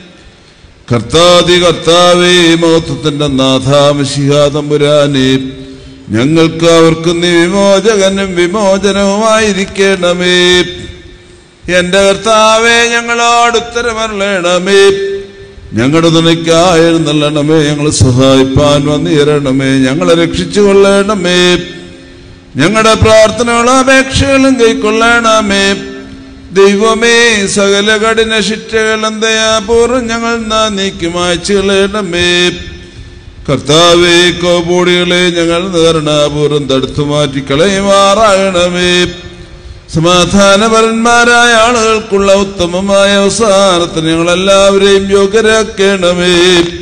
കർത്താതി കർത്താവേ മഹത്വത്തിന്റെ നാഥാമശിഹാതമ്പുരാനേ ഞങ്ങൾക്ക് അവർക്ക് നീ വിമോചകനും വിമോചനവുമായിരിക്കണമേ എന്റെ കർത്താവേ ഞങ്ങളോട് ഉത്തരമരളണമേ ഞങ്ങളുടെ തുണയ്ക്കായി എഴുന്നള്ളണമേ ഞങ്ങളെ സഹായിപ്പാൻ വന്നിരണമേ ഞങ്ങളെ രക്ഷിച്ചു കൊള്ളണമേ ഞങ്ങളുടെ പ്രാർത്ഥനകളും അപേക്ഷകളും കൈക്കൊള്ളണമേ ദൈവമേ സകല കഠിന ശിക്ഷകളും ദയാപൂർവ്വം ഞങ്ങൾ നാ നീക്കി മായ്ച്ചു കളയണമേ കർത്താവേ കോപൂടികളെ ഞങ്ങൾ നേരണപൂർവ്വം തടുത്തു മാറ്റി കളയുമാറാകണമേ സമാധാനപരന്മാരായ ആളുകൾക്കുള്ള ഉത്തമമായ അവസാനത്തിന് ഞങ്ങൾ എല്ലാവരെയും യോഗ്യരാക്കണമേ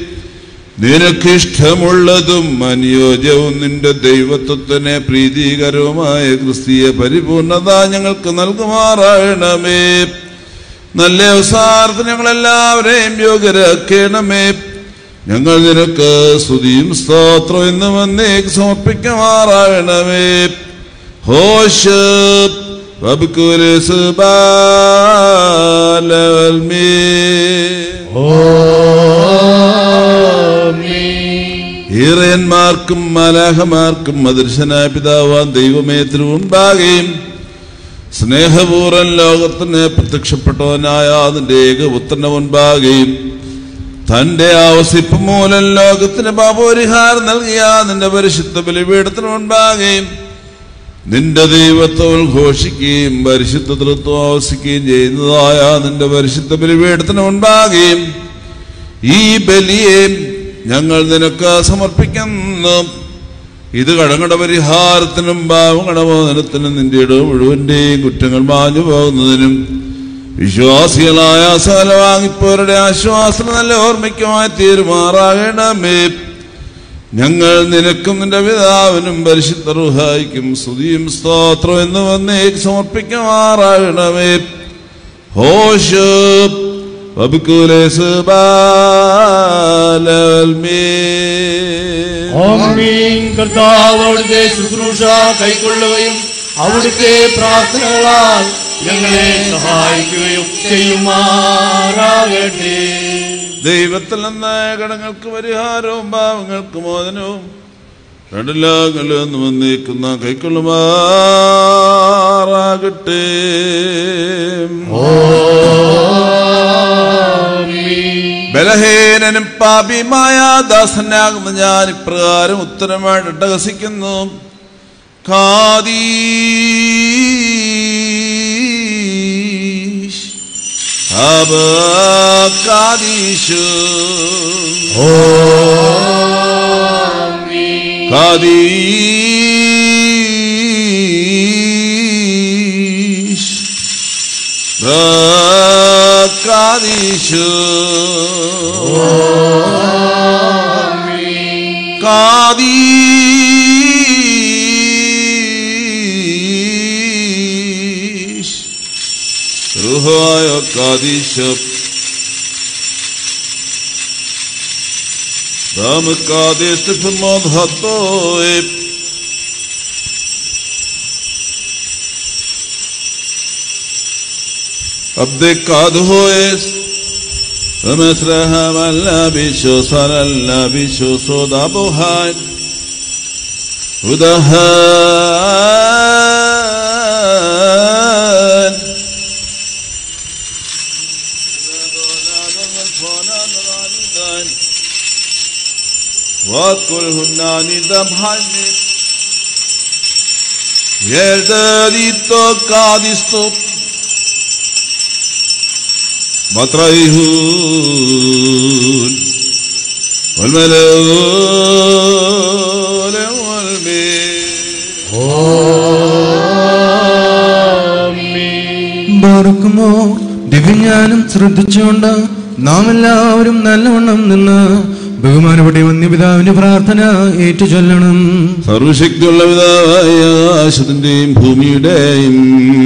നിനക്കിഷ്ടമുള്ളതും അനുയോജ്യവും നിന്റെ ദൈവത്വത്തിന് പ്രീതികരവുമായ ക്രിസ്തീയ പരിപൂർണത ഞങ്ങൾക്ക് നൽകുമാറാകണമേ നല്ല അവസാനത്തിന് ഞങ്ങളെല്ലാവരെയും യോഗ്യരാക്കണമേ ഞങ്ങൾ നിനക്ക് സ്തുതിയും സ്തോത്രം എന്നും എന്നേക്ക് സമർപ്പിക്കുമാറാകണമേ ഹോഷ് വബുക്കുരസ് ബാലവൽമേ ഈറയന്മാർക്കും മലാഹമാർക്കും അദൃശനായ പിതാവാൻ ദൈവമേ തിരുവുണ്ടാകുകയും സ്നേഹപൂർവ്വം ലോകത്തിന് പ്രത്യക്ഷപ്പെട്ടവനായ അതിന്റെ ഏകപുത്രന്റെ മുൻപാകുകയും തന്റെ ആവസിപ്പ് മൂലം ലോകത്തിന് പാപപരിഹാരം നൽകിയ നിന്റെ പരിശുദ്ധ ബലിപീഠത്തിന് മുൻപാകുകയും നിന്റെ ദൈവത്തെ ഉദ്ഘോഷിക്കുകയും പരിശുദ്ധ തൃത്വം ആവസിക്കുകയും ചെയ്യുന്നതായ നിന്റെ പരിശുദ്ധ ബലിപീഠത്തിന് മുൻപാകുകയും ഈ ബലിയെ ഞങ്ങൾ നിനക്ക് സമർപ്പിക്കുന്നു ഇത് കടങ്ങളുടെ പരിഹാരത്തിനും പാവങ്ങളുടെ മോചനത്തിനും നിന്റെ ഇടവ് മുഴുവന്റെയും കുറ്റങ്ങൾ മാഞ്ഞു പോകുന്നതിനും വിശ്വാസികളായ സകല വാങ്ങിപ്പോരുടെ ആശ്വാസം നല്ല ഓർമ്മയ്ക്കുമായി തീരുമാറാകണമേ ഞങ്ങൾ നിനക്കും നിന്റെ പിതാവിനും പരിശുദ്ധ റുഹായിക്കും സ്തുതിയും സ്തോത്രം എന്ന് വന്നേക്ക് സമർപ്പിക്കുമാറാകണമേ هوشب وبكل سبال المين ഓമീൻ കർത്താവ് അവിടുത്തെ ശുശ്രൂഷ കൈക്കൊള്ളുകയും അവിടുത്തെ പ്രാർത്ഥനകളാൽ ഞങ്ങളെ സഹായിക്കുകയും ചെയ്യുമാറാകട്ടെ ദൈവത്തിൽ നിന്ന് കടങ്ങൾക്ക് പരിഹാരവും പാവങ്ങൾക്ക് മോചനവും രണ്ടില്ലാങ്ങളിൽ നിന്ന് വന്നേക്കുന്ന കൈക്കൊള്ളുമാറാകട്ടെ ബലഹീനനും പാപിയുമായ ദാസനാകുന്ന ഞാൻ ഇപ്രകാരം ഉത്തരമായിട്ട് അട്ടഹസിക്കുന്നു ഖാദീഷ് അബകാദീഷു ഖാദീഷ് ബകാദീഷു ഖാദീഷ് റുഹായ ഖാദീഷ് دام قادت في مضهطوب عبد قاد هويس ومثلها من لابشو صار اللابشو صود أبو هاي ودهان واذكرهن ذبحا يرداديتو قادستو مطريهون والملول ബാർക്കുമോ ദിവ്യജ്ഞാനം ശ്രദ്ധിച്ചുകൊണ്ട് നാം എല്ലാവരും നല്ലവണ്ണം നിന്ന് ബഹുമാനപ്പെട്ട വന്യപിതാവിന്റെ പ്രാർത്ഥന ഏറ്റു ചൊല്ലണം സർവശക്തിയുള്ള പിതാവായ ആകാശത്തിന്റെയും ഭൂമിയുടെയും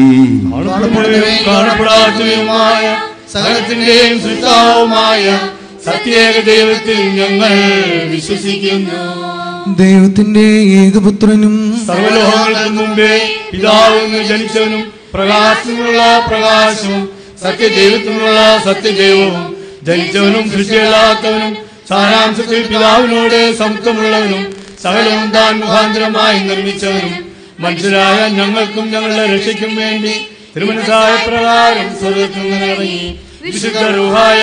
കാണപ്പെടുകയും കാണപ്പെടാത്തവയുമായ സകലത്തിന്റെയും സൃഷ്ടാവുമായ സത്യേക ദൈവത്തിൽ ഞങ്ങൾ വിശ്വസിക്കുന്നു ദൈവത്തിന്റെ ഏകപുത്രനും സർവലോകങ്ങൾക്ക് മുമ്പേ പിതാവെന്ന് ജനിച്ചവനും പ്രകാശത്തിനുള്ള പ്രകാശവും സത്യദൈവത്തിനുള്ള സത്യദൈവവും ജനിച്ചവനും സൃഷ്ടിയല്ലാത്തവനും സാരാംശത്തിൽ പിതാവിനോട് സമത്വമുള്ളവനും സകലവും താൻ മുഖാന്തരമായി നിർമ്മിച്ചവനും മനുഷ്യരായ ഞങ്ങൾക്കും ഞങ്ങളുടെ രക്ഷയ്ക്കും വേണ്ടി തിരുമനസായ പ്രകാരം സ്വർഗത്തിൽ നിന്ന് ഇറങ്ങി വിശുദ്ധ റുഹായ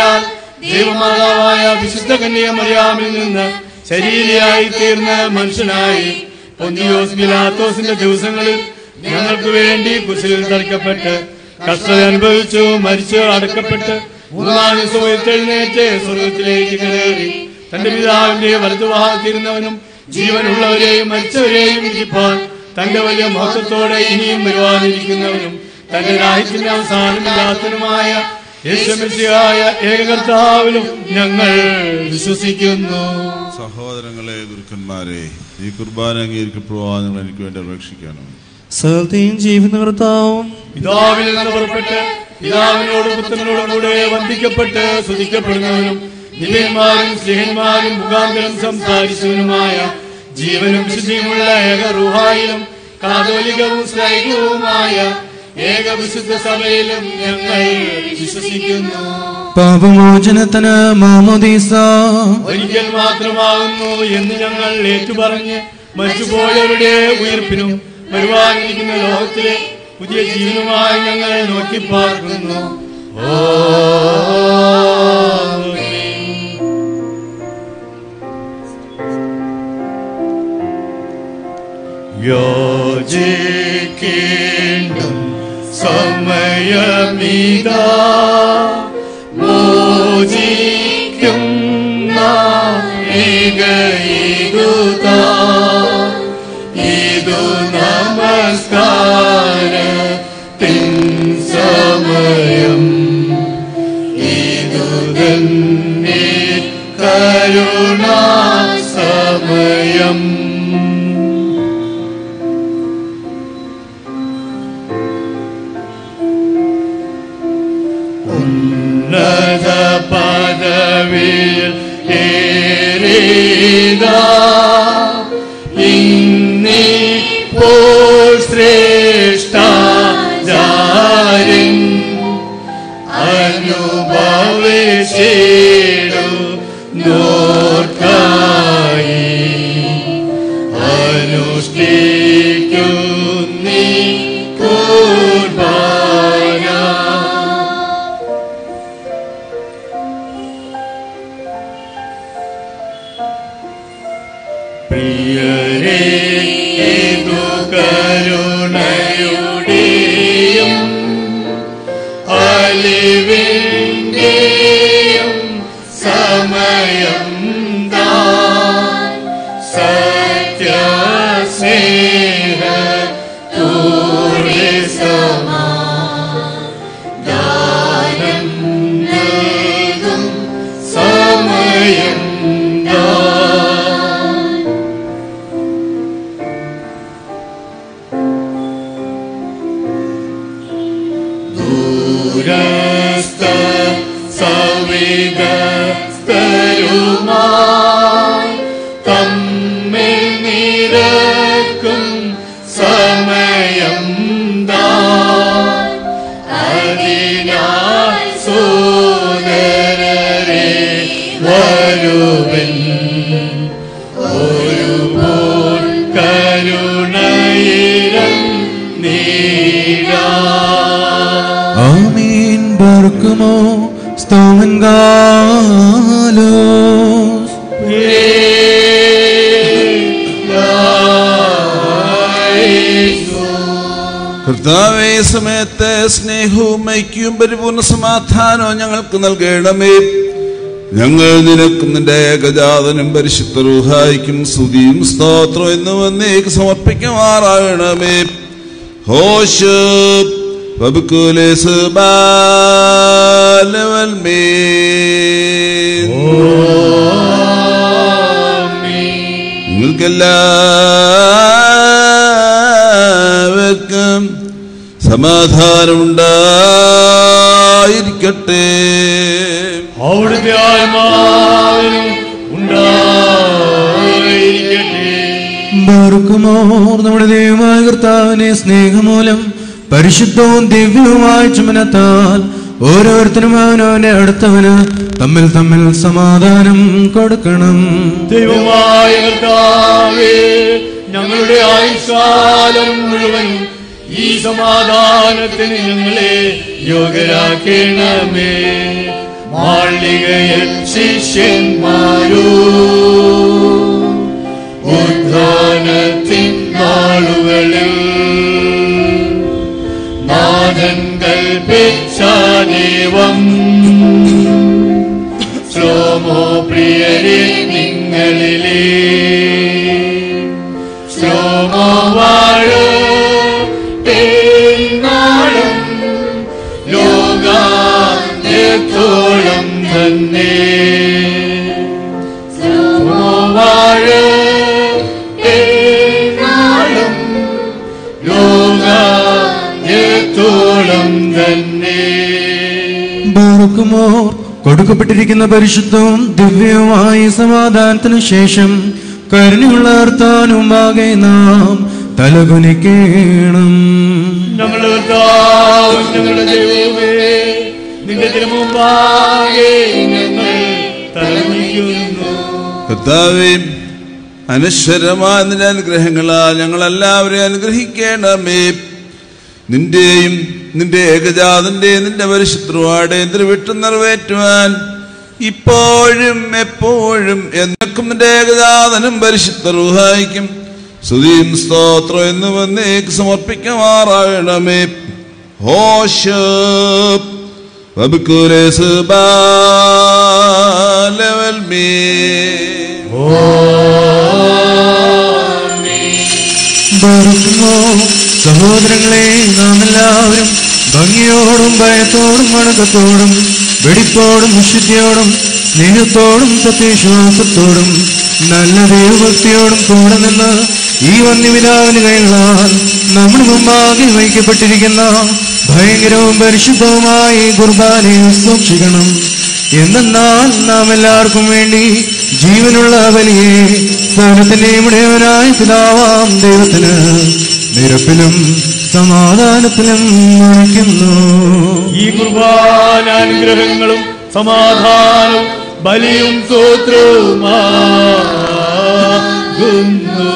ദൈവമാതാവായ വിശുദ്ധ കന്യ മറിയാമിൽ നിന്ന് ശരീരയായി തീർന്ന മനുഷ്യനായി പൊന്തിയോസ് പിലാത്തോസിന്റെ ദിവസങ്ങളിൽ ഞങ്ങൾക്ക് വേണ്ടി കുശലിൽ തറയ്ക്കപ്പെട്ട് കഷ്ടത അനുഭവിച്ചു മരിച്ചു അടക്കപ്പെട്ട് മൂന്നാം ദിവസം ഉയർത്തെഴുന്നേറ്റ് സ്വർഗത്തിലേക്ക് കയറി തന്റെ പിതാവിന്റെ വലതുഭാഗത്തിരുന്നവനും ജീവനുള്ളവരെയും മരിച്ചവരെയും വിധിപ്പാൻ തന്റെ വലിയ മഹത്വത്തോടെ ഇനിയും വരുവാനിരിക്കുന്നവനും തന്റെ രാജ്യത്തിന്റെ അവസാനമില്ലാത്തവനുമായ യേശുമിശിഹായ ഏകകർത്താവിലും ഞങ്ങൾ വിശ്വസിക്കുന്നു സഹോദരങ്ങളെ ഗുരുക്കന്മാരെ ഈ കുർബാന അംഗീകരിക്കപ്പെടുവാൻ നിങ്ങൾ എനിക്ക് വേണ്ടി അപേക്ഷിക്കണം സകലത്തെയും ജീവിക്കുന്ന കർത്താവും പിതാവിൽ നിന്ന് പുറപ്പെട്ട് പിതാവിനോട് പുത്രനോടും കൂടെ വന്ദിക്കപ്പെട്ട് സ്തുതിക്കപ്പെടുന്നവനും ദിവ്യന്മാരും സ്നേഹന്മാരും മുഖാന്തരം സംസാരിച്ചവനുമായ ജീവനും വിശുദ്ധിയുമുള്ള ഏക റുഹായിലും കാതോലികവും സ്ലൈകവുമായ ഏക വിശുദ്ധ സഭയിലും ഞങ്ങൾ വിശ്വസിക്കുന്നു പാപമോചനത്തിന് മാമോദീസ ഒരിക്കൽ മാത്രമാകുന്നു എന്ന് ഞങ്ങൾ ഏറ്റുപറഞ്ഞ് മരിച്ചുപോയവരുടെ ഉയർപ്പിനും വരുവാനിരിക്കുന്ന ലോകത്തിലെ പുതിയ ജീവനുമായി ഞങ്ങൾ നോക്കി പാർക്കുന്നു ഓ യോജിക്കേണ്ടും സമയമിതാ മോചിക്കും ഏകീതുതാ ഇതു നമസ്കാരത്തിൻ സമയം ഇതു തന്നെ കരുണാ സമയം പ്രിയരേ ഏതു കരുണയുടെയും അലിവിന്റെയും സമയം താൻ സത്യസ്നേഹ തൂടെ സമാധാനം നൽകും സമയം താൻ ദൂരസ്ഥ സവിധസ്ഥരുമായി തമ്മിൽ നിരക്കും സമയം താൻ അതിനായി സോദരരെ വരുവൻ ഒരുപോൽ കരുണയിരം നീരാ ആമീൻ ബർക്കുമോ സ്തോമൻ ഗാലോസ് കർത്താവേ ഈ സമയത്ത് സ്നേഹവും ഐക്യവും പരിപൂർണ്ണ സമാധാനവും ഞങ്ങൾക്ക് നൽകണമേ ഞങ്ങൾ നിനക്കും നിന്റെ ഏകജാതനും പരിശുദ്ധ റൂഹായിക്കും സ്തുതിയും സ്തോത്രം എന്ന് വന്നേക്ക് സമർപ്പിക്കുമാറാകണമേ ഹോഷ് വബുക്കുലേസ് ബാലവൽമേ നിങ്ങൾക്കെല്ലാവർക്കും സമാധാനം ഉണ്ടായിരിക്കട്ടെ അവിടുത്തെ ആത്മാവിനും ഉണ്ടായിരിക്കട്ടെ ബർക്കുമോർ നമ്മുടെ ദൈവമായ കർത്താവിനെ സ്നേഹമൂലം പരിശുദ്ധവും ദിവ്യവുമായ ചുമനത്താൽ ഓരോരുത്തരും അവനവന്റെ അടുത്തവന് തമ്മിൽ തമ്മിൽ സമാധാനം കൊടുക്കണം ദൈവമായ കർത്താവേ ഞങ്ങളുടെ ആയുഷ്കാലം മുഴുവനും ഈ സമാധാനത്തിന് ഞങ്ങളെ യോഗ്യരാക്കണമേ മാളികയിൽ ശിഷ്യന്മാരോ ഉദ്ധാനത്തിൻ നാളുകളിൽ നാഥൻ കൽപ്പിച്ചാദേവം ശ്ലോമോ പ്രിയരെ നിങ്ങളിലേ ശ്ലോമോ വാഴ നാളും ലോകാന്ത്യത്തോളം തന്നെ ശ്ലോമോ വാഴ നാളും ലോകാന്ത്യത്തോളം തന്നെ ബർക്കുമോർ കൊടുക്കപ്പെട്ടിരിക്കുന്ന പരിശുദ്ധവും ദിവ്യവുമായ ഈ സമാധാനത്തിനു ശേഷം കരുണയുള്ള മുമ്പാകെ നാം തലകുനിക്കേണം ഞങ്ങളുടെ കർത്താവും ഞങ്ങളുടെ ദൈവമേ നിന്റെ തിരുമുമ്പാകെ ഞങ്ങൾ തലമുറിക്കുന്നു കർത്താവേ അനശ്വരമായ നിന്റെ അനുഗ്രഹങ്ങളാൽ ഞങ്ങളെല്ലാവരെയും അനുഗ്രഹിക്കണമേ നിന്റെയും നിന്റെ ഏകജാതന്റെയും നിന്റെ പരിശുദ്ധവാടെ വിട്ടു നിറവേറ്റുവാൻ ഇപ്പോഴും എപ്പോഴും എന്നേക്കും നിന്റെ ഏകജാതനും പരിശുദ്ധ റുഹായിക്കും സ്തുതിയും സ്തോത്രം എന്ന് വന്നേക്ക് സമർപ്പിക്കുമാറാകണമേ ഹോഷ് വബുക്കുരേസ് ബാലവൽമേ ബർക്കുമോ സഹോദരങ്ങളെ നാം എല്ലാവരും ഭംഗിയോടും ഭയത്തോടും വണക്കത്തോടും വെടിപ്പോടും വിശുദ്ധിയോടും സ്നേഹത്തോടും സത്യവിശ്വാസത്തോടും നല്ല ദൈവഭക്തിയോടും കൂടെ നിന്ന് ഈ വന്യപിതാവിന് കൈകളാൽ നമ്മുടെ മുമ്പാകെ വഹിക്കപ്പെട്ടിരിക്കുന്ന ഭയങ്കരവും പരിശുദ്ധവുമായ ഈ കുർബാനയെ സൂക്ഷിക്കണം എന്തെന്നാൽ നാം എല്ലാവർക്കും വേണ്ടി ജീവനുള്ള ബലിയെ സകലത്തിന്റെയും ഇടയവനായ പിതാവാം ദൈവത്തിന് നിരപ്പിലും സമാധാനത്തിലും മുഴിക്കുന്നു ഈ കുർബാന അനുഗ്രഹങ്ങളും സമാധാനവും ബലിയും സൂത്രവുമാകുന്നു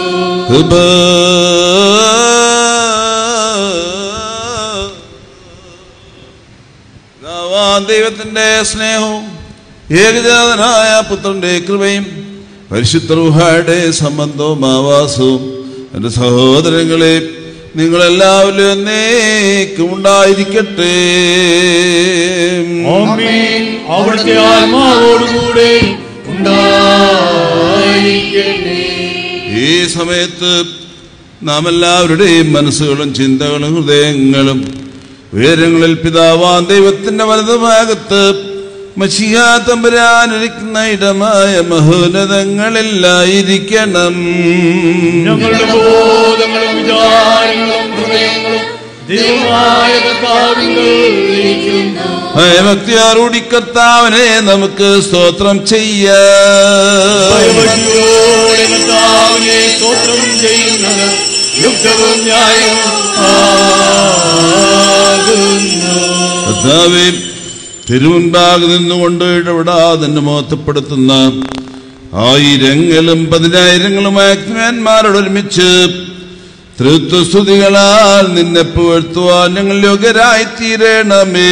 ദൈവത്തിന്റെ സ്നേഹവും ഏകജാതനായ പുത്രന്റെ കൃപയും പരിശുദ്ധ റുഹായുടെ സംബന്ധവും ആവാസവും എൻ്റെ സഹോദരങ്ങളെ നിങ്ങളെല്ലാവരും എന്നേക്കും ഉണ്ടായിരിക്കട്ടെ ആമേൻ അവിടുത്തെ ആത്മാവോടുകൂടെ ഉണ്ടായിരിക്കട്ടെ ഈ സമയത്ത് നാം എല്ലാവരുടെയും മനസ്സുകളും ചിന്തകളും ഹൃദയങ്ങളും ഉയരങ്ങളിൽ പിതാവാൻ ദൈവത്തിന്റെ വലതുഭാഗത്ത് മഷിയാ തമ്പുരാനിരിക്കുന്ന ഇടമായ മഹോന്നതങ്ങളിലായിരിക്കണം ഞങ്ങളുടെ ബോധങ്ങളും വിചാരങ്ങളും ഹൃദയങ്ങളും ദൈവമായ കർത്താവിങ്കൽ ഇരിക്കുന്നു. ഭയഭക്തിയാറൂടി കർത്താവിനെ നമുക്ക് സ്തോത്രം ചെയ്യാം ഭയഭക്തിയോടെ കർത്താവിനെ സ്തോത്രം ചെയ്യുന്നത് യുക്തവും ന്യായവും ആകുന്നു കർത്താവേ തിരുമുൻപാകെ നിന്നുകൊണ്ട് ഇടപെടാതെ നിന്നെ മോത്തപ്പെടുത്തുന്ന ആയിരങ്ങളും പതിനായിരങ്ങളും ആത്മാന്മാരോട് ഒരുമിച്ച് തൃത്വസ്തുതികളാൽ നിന്നെ പുകഴ്ത്തുവാൻ ഞങ്ങൾ യോഗ്യരായി തീരണമേ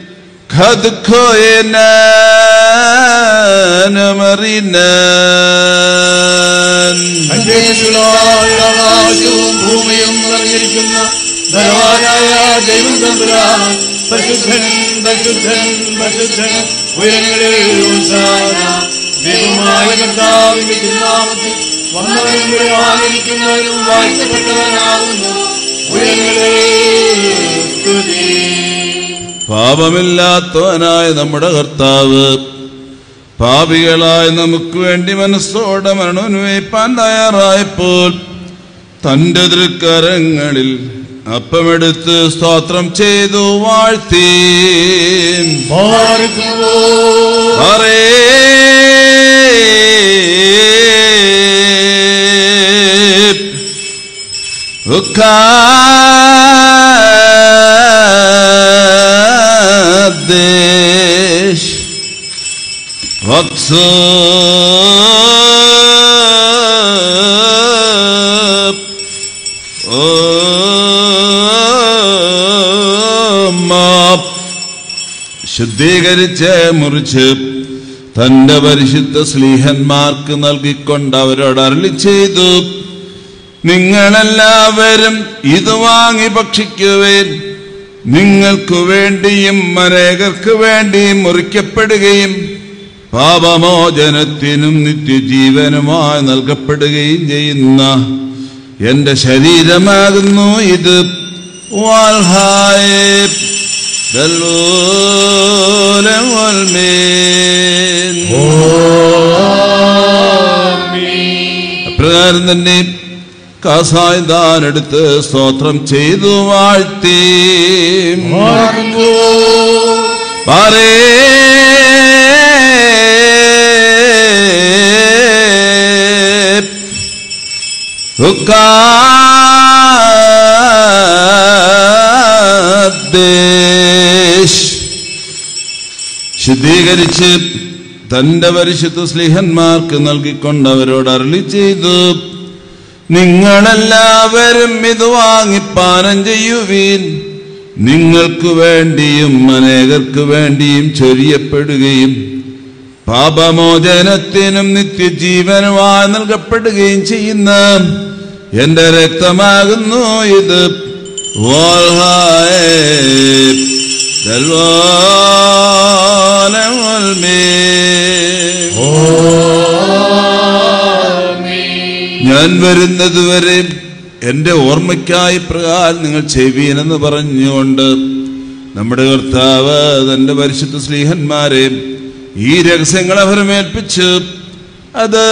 അന്വേഷികളായ ആകാശവും ഭൂമിയും നിറഞ്ഞിരിക്കുന്ന ധനവാനായ ദൈവം തമ്പുരാൻ പരിശുദ്ധൻ പരിശുദ്ധൻ പരിശുദ്ധൻ ഉയരങ്ങളിൽ ഹോശാന. ദൈവമായ കർത്താവിന്റെ തിരുനാമത്തിൽ വന്നവനും വരാനിരിക്കുന്നവനും വാഴ്ത്തപ്പെട്ടവനാകുന്നു ഉയരങ്ങളിൽ സ്തുതി പാപമില്ലാത്തവനായ നമ്മുടെ കർത്താവ് പാപികളായ നമുക്ക് വേണ്ടി മനസ്സോടെ മരണമനുവയ്പാൻ തയ്യാറായപ്പോൾ തന്റെ തൃക്കരങ്ങളിൽ അപ്പമെടുത്ത് സ്തോത്രം ചെയ്തു വാഴ്ത്തി പറേ ഉക്കാദേശ് വക്സ ശുദ്ധീകരിച്ച് മുറിച്ച് തന്റെ പരിശുദ്ധ സ്ലീഹന്മാർക്ക് നൽകിക്കൊണ്ട് അവരോട് അരളി ചെയ്തു നിങ്ങളെല്ലാവരും ഇത് വാങ്ങി ഭക്ഷിക്കുവേൻ നിങ്ങൾക്കു വേണ്ടിയും അനേകർക്ക് വേണ്ടിയും മുറിക്കപ്പെടുകയും പാപമോചനത്തിനും നിത്യജീവനുമായി നൽകപ്പെടുകയും ചെയ്യുന്ന എന്റെ ശരീരമാകുന്നു ഇത് വാൽഹായേ ദല്ലോലം വൽമേൻ. അപ്രകാരം തന്നെ കാസായ താനെടുത്ത് സ്തോത്രം ചെയ്തു വാഴ്ത്തി പാറേ ഉക്കാദേശ് ശുദ്ധീകരിച്ച് തന്റെ പരിശുദ്ധ സ്ലിഹന്മാർക്ക് നൽകിക്കൊണ്ട് അവരോട് അരളി ചെയ്തു നിങ്ങളെല്ലാവരും ഇത് വാങ്ങിപ്പാനം ചെയ്യുവീൻ നിങ്ങൾക്ക് വേണ്ടിയും അനേകർക്ക് വേണ്ടിയും ചൊരിയപ്പെടുകയും പാപമോചനത്തിനും നിത്യജീവനുമായി നൽകപ്പെടുകയും ചെയ്യുന്ന എന്റെ രക്തമാകുന്നു ഇത് വാൽഹായേ ദൽവാലം വൽമേൻ. ഞാൻ വരുന്നത് വരെ എന്റെ ഓർമ്മയ്ക്കായി പ്രകാരം നിങ്ങൾ ചെവീനെന്ന് പറഞ്ഞുകൊണ്ട് നമ്മുടെ കർത്താവ് തന്റെ പരിശുദ്ധ സ്ലീഹന്മാരെ ഈ രഹസ്യങ്ങൾ അവരമേൽപ്പിച്ച് അത്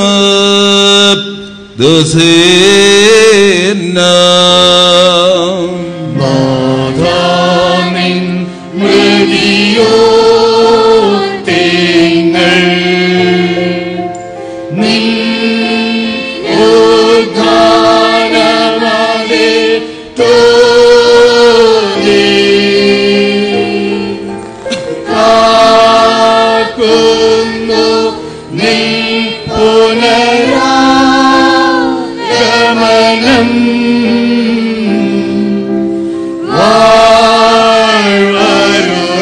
നാഥാമിൻ മൃതിയോ തേങ്ങൾ നിൻ ഉദ്ധാനമാകെ തോന്നി കാക്കുന്നു നിൻ പുനരാഗമനം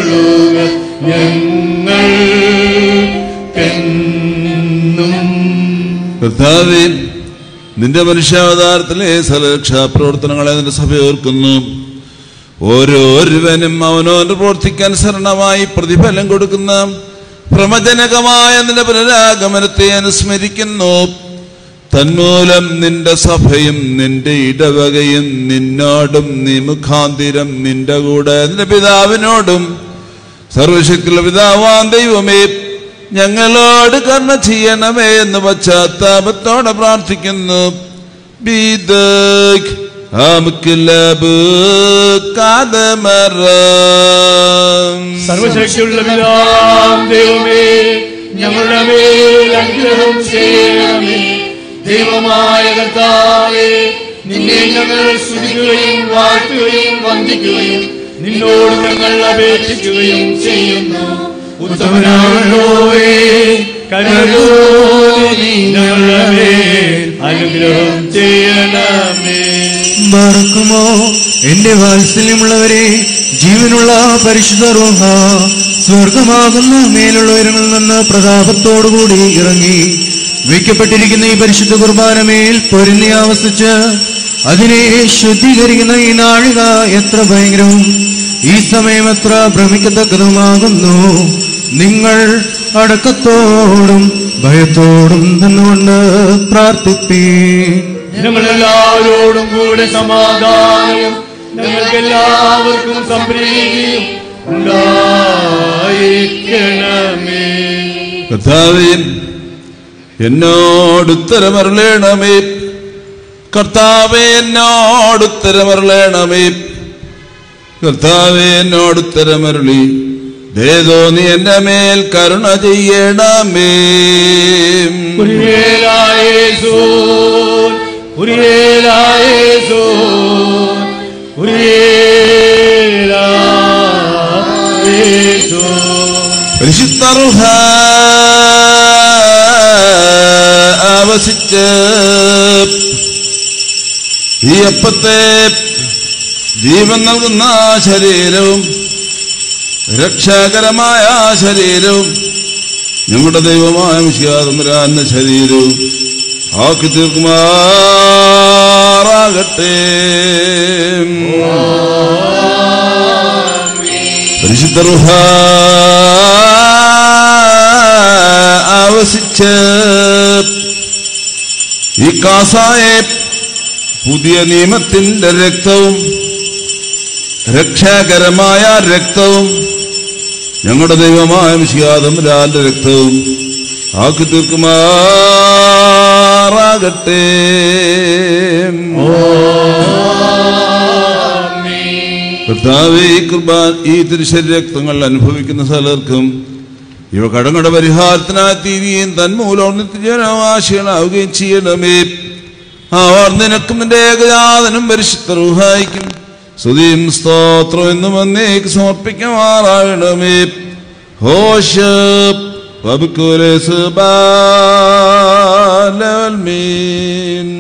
വാഴ്വരുളുക ഞങ്ങൾ എന്നും കർത്താവേ നിന്റെ മനുഷ്യാവതാരത്തിലെ സലരക്ഷാപ്രവർത്തനങ്ങളെ നിന്റെ സഭ ഓർക്കുന്നു ഓരോരുവനും അവനവന്റെ പ്രവർത്തിക്കനുസരണമായി പ്രതിഫലം കൊടുക്കുന്ന പ്രമജനകമായ നിന്റെ പുനരാഗമനത്തെ അനുസ്മരിക്കുന്നു തന്മൂലം നിന്റെ സഭയും നിന്റെ ഇടവകയും നിന്നോടും നീ മുഖാന്തിരം നിന്റെ കൂടെ നിന്റെ പിതാവിനോടും സർവശക്തിയുള്ള പിതാവാൻ ദൈവമേ ഞങ്ങളോട് കർണ ചെയ്യണമേ എന്ന് പശ്ചാത്താപത്തോടെ പ്രാർത്ഥിക്കുന്നു ബീദക് ആമുക്കില്ലബ് കാതമറം സർവശക്തിയുള്ള പിതാം ദൈവമേ ഞങ്ങളുടെ മേൽ അനുഗ്രഹം ചെയ്യണമേ ദൈവമായ കർത്താവേ നിന്നെ ഞങ്ങൾ സ്തുതിക്കുകയും വാഴ്ത്തുകയും വന്ദിക്കുകയും നിന്നോട് ഞങ്ങൾ അപേക്ഷിക്കുകയും ചെയ്യുന്നു ഉത്തമനാണോവേ കരുണയോടെ നീ ഞങ്ങളുടെ മേൽ അനുഗ്രഹം ചെയ്യണമേ മറക്കുമോ എന്റെ വാത്സല്യമുള്ളവരെ ജീവനുള്ള പരിശുദ്ധ റൂഹ സ്വർഗമാകുന്ന മേലുള്ള ഉയരങ്ങളിൽ നിന്ന് പ്രതാപത്തോടുകൂടി ഇറങ്ങി വയ്ക്കപ്പെട്ടിരിക്കുന്ന ഈ പരിശുദ്ധ കുർബാന മേൽ പൊരുന്നി ആവസിച്ച് അതിനെ ശുദ്ധീകരിക്കുന്ന ഈ നാഴിക എത്ര ഭയങ്കരവും ഈ സമയം എത്ര ഭ്രമിക്കത്തക്കതുമാകുന്നു നിങ്ങൾ അടക്കത്തോടും ഭയത്തോടും നിന്നുകൊണ്ട് പ്രാർത്ഥിപ്പീൻ ഞങ്ങളെല്ലാവരോടും കൂടെ സമാധാനവും ഞങ്ങൾക്ക് എല്ലാവർക്കും സംപ്രീതിയും ഉണ്ടായിരിക്കണമേ കർത്താവേ എന്നോടുത്തരമരുളേണമേ കർത്താവേ എന്നോടുത്തരമരുളേണമേ കർത്താവേ എന്നോടുത്തരമരുളി ദേതോ നീ എന്റെ മേൽ കരുണ ചെയ്യണമേ ഉരിയേലായേസൂൻ ഉരിയേലായേസൂൻ ഉരിയേലായേസൂൻ പരിശുദ്ധ റുഹ ആവസിച്ച് ഈ അപ്പത്തെ ജീവൻ നൽകുന്ന ശരീരവും രക്ഷാകരമായ ശരീരവും ഞങ്ങളുടെ ദൈവമായ മിശിയാതമ്പുരാന്റെ ശരീരവും ആക്കി തീർക്കുമാറാകട്ടെ പരിശുദ്ധ റുഹ ആവസിച്ച് ഈ കാസായെ പുതിയ നിയമത്തിന്റെ രക്തവും രക്ഷാകരമായ രക്തവും ഞങ്ങളുടെ ദൈവമായ മിശിയാതം രാന്റെ രക്തവും ആക്കി തീർക്കുമാറാകട്ടെ കർത്താവേ ഈ കുർബാൻ ഈ തിരുശരീര രക്തങ്ങൾ അനുഭവിക്കുന്ന സകലർക്കും ഇവ കടങ്ങളുടെ പരിഹാരത്തിനായി തീരുകയും തന്മൂലം നിത്യജനവാശികളാവുകയും ചെയ്യണമേ അവർ നിനക്കും നിന്റെ ഏകജാതനും പരിശുദ്ധ റുഹായിക്കും സ്തുതിയും സ്തോത്രം എന്നും എന്നേക്ക് സമർപ്പിക്കുമാറാകണമേ ഹോഷ വബുക്കുരസ് ബാലമീൻ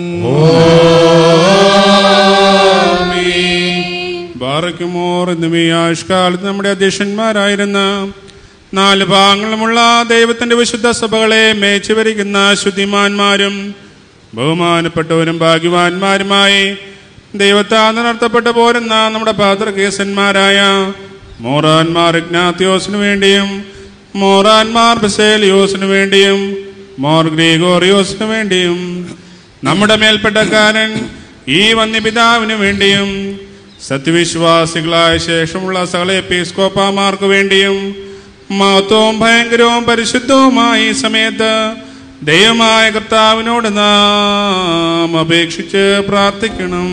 ബാറയ്ക്കുമോർ എന്നും ഈ ആയുഷ്കാലത്ത് നമ്മുടെ അധ്യക്ഷന്മാരായിരുന്ന നാല് ഭാഗങ്ങളുമുള്ള ദൈവത്തിന്റെ വിശുദ്ധ സഭകളെ മേച്ചു വരിക്കുന്ന ശുദ്ധിമാന്മാരും ബഹുമാനപ്പെട്ടവരും ഭാഗ്യവാന്മാരുമായി ദൈവത്താൽ നടത്തപ്പെട്ടു പോരുന്ന നമ്മുടെ പാത്രകേസന്മാരായ മോറാൻമാർ ഇഗ്നാത്യോസിനു വേണ്ടിയും മോറാൻമാർ ബസേലിയോസിനു വേണ്ടിയും മോർ ഗ്രീഗോറിയോസിനു വേണ്ടിയും നമ്മുടെ മേൽപ്പെട്ടക്കാരൻ ഈ വന്യപിതാവിനു വേണ്ടിയും സത്യവിശ്വാസികളായ ശേഷമുള്ള സകല എപ്പീസ്കോപ്പാമാർക്ക് വേണ്ടിയും മഹത്വവും ഭയങ്കരവും പരിശുദ്ധവുമായ ഈ സമയത്ത് ദൈവമായ കർത്താവിനോട് നാം അപേക്ഷിച്ച് പ്രാർത്ഥിക്കണം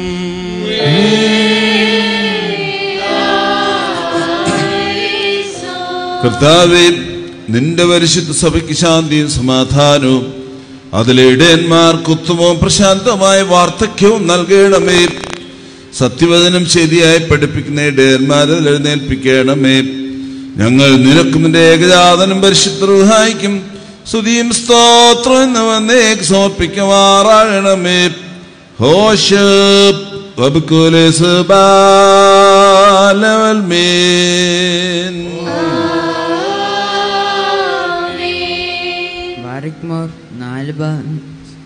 കർത്താവേ നിന്റെ പരിശുദ്ധ സഭയ്ക്ക് ശാന്തിയും സമാധാനവും അതിലെ ഇടയന്മാർക്ക് ഉത്തമവും പ്രശാന്തമായ വാർദ്ധക്യവും നൽകണമേ സത്യവചനം ശരിയായി പഠിപ്പിക്കുന്ന ഇടയന്മാരെ എഴുന്നേൽപ്പിക്കണമേ ഞങ്ങൾ നിനക്കും നിന്റെ ഏകജാതനും പരിശുദ്ധ റുഹായിക്കും സ്തുതിയും സ്തോത്രം എന്ന് വന്നേക്ക് സമർപ്പിക്കുമാറാകണമേ ഹോഷ വബുക്കുലേസ് ബാലവൽമീൻ ബാരിക് മോർ നാല് ഭാ-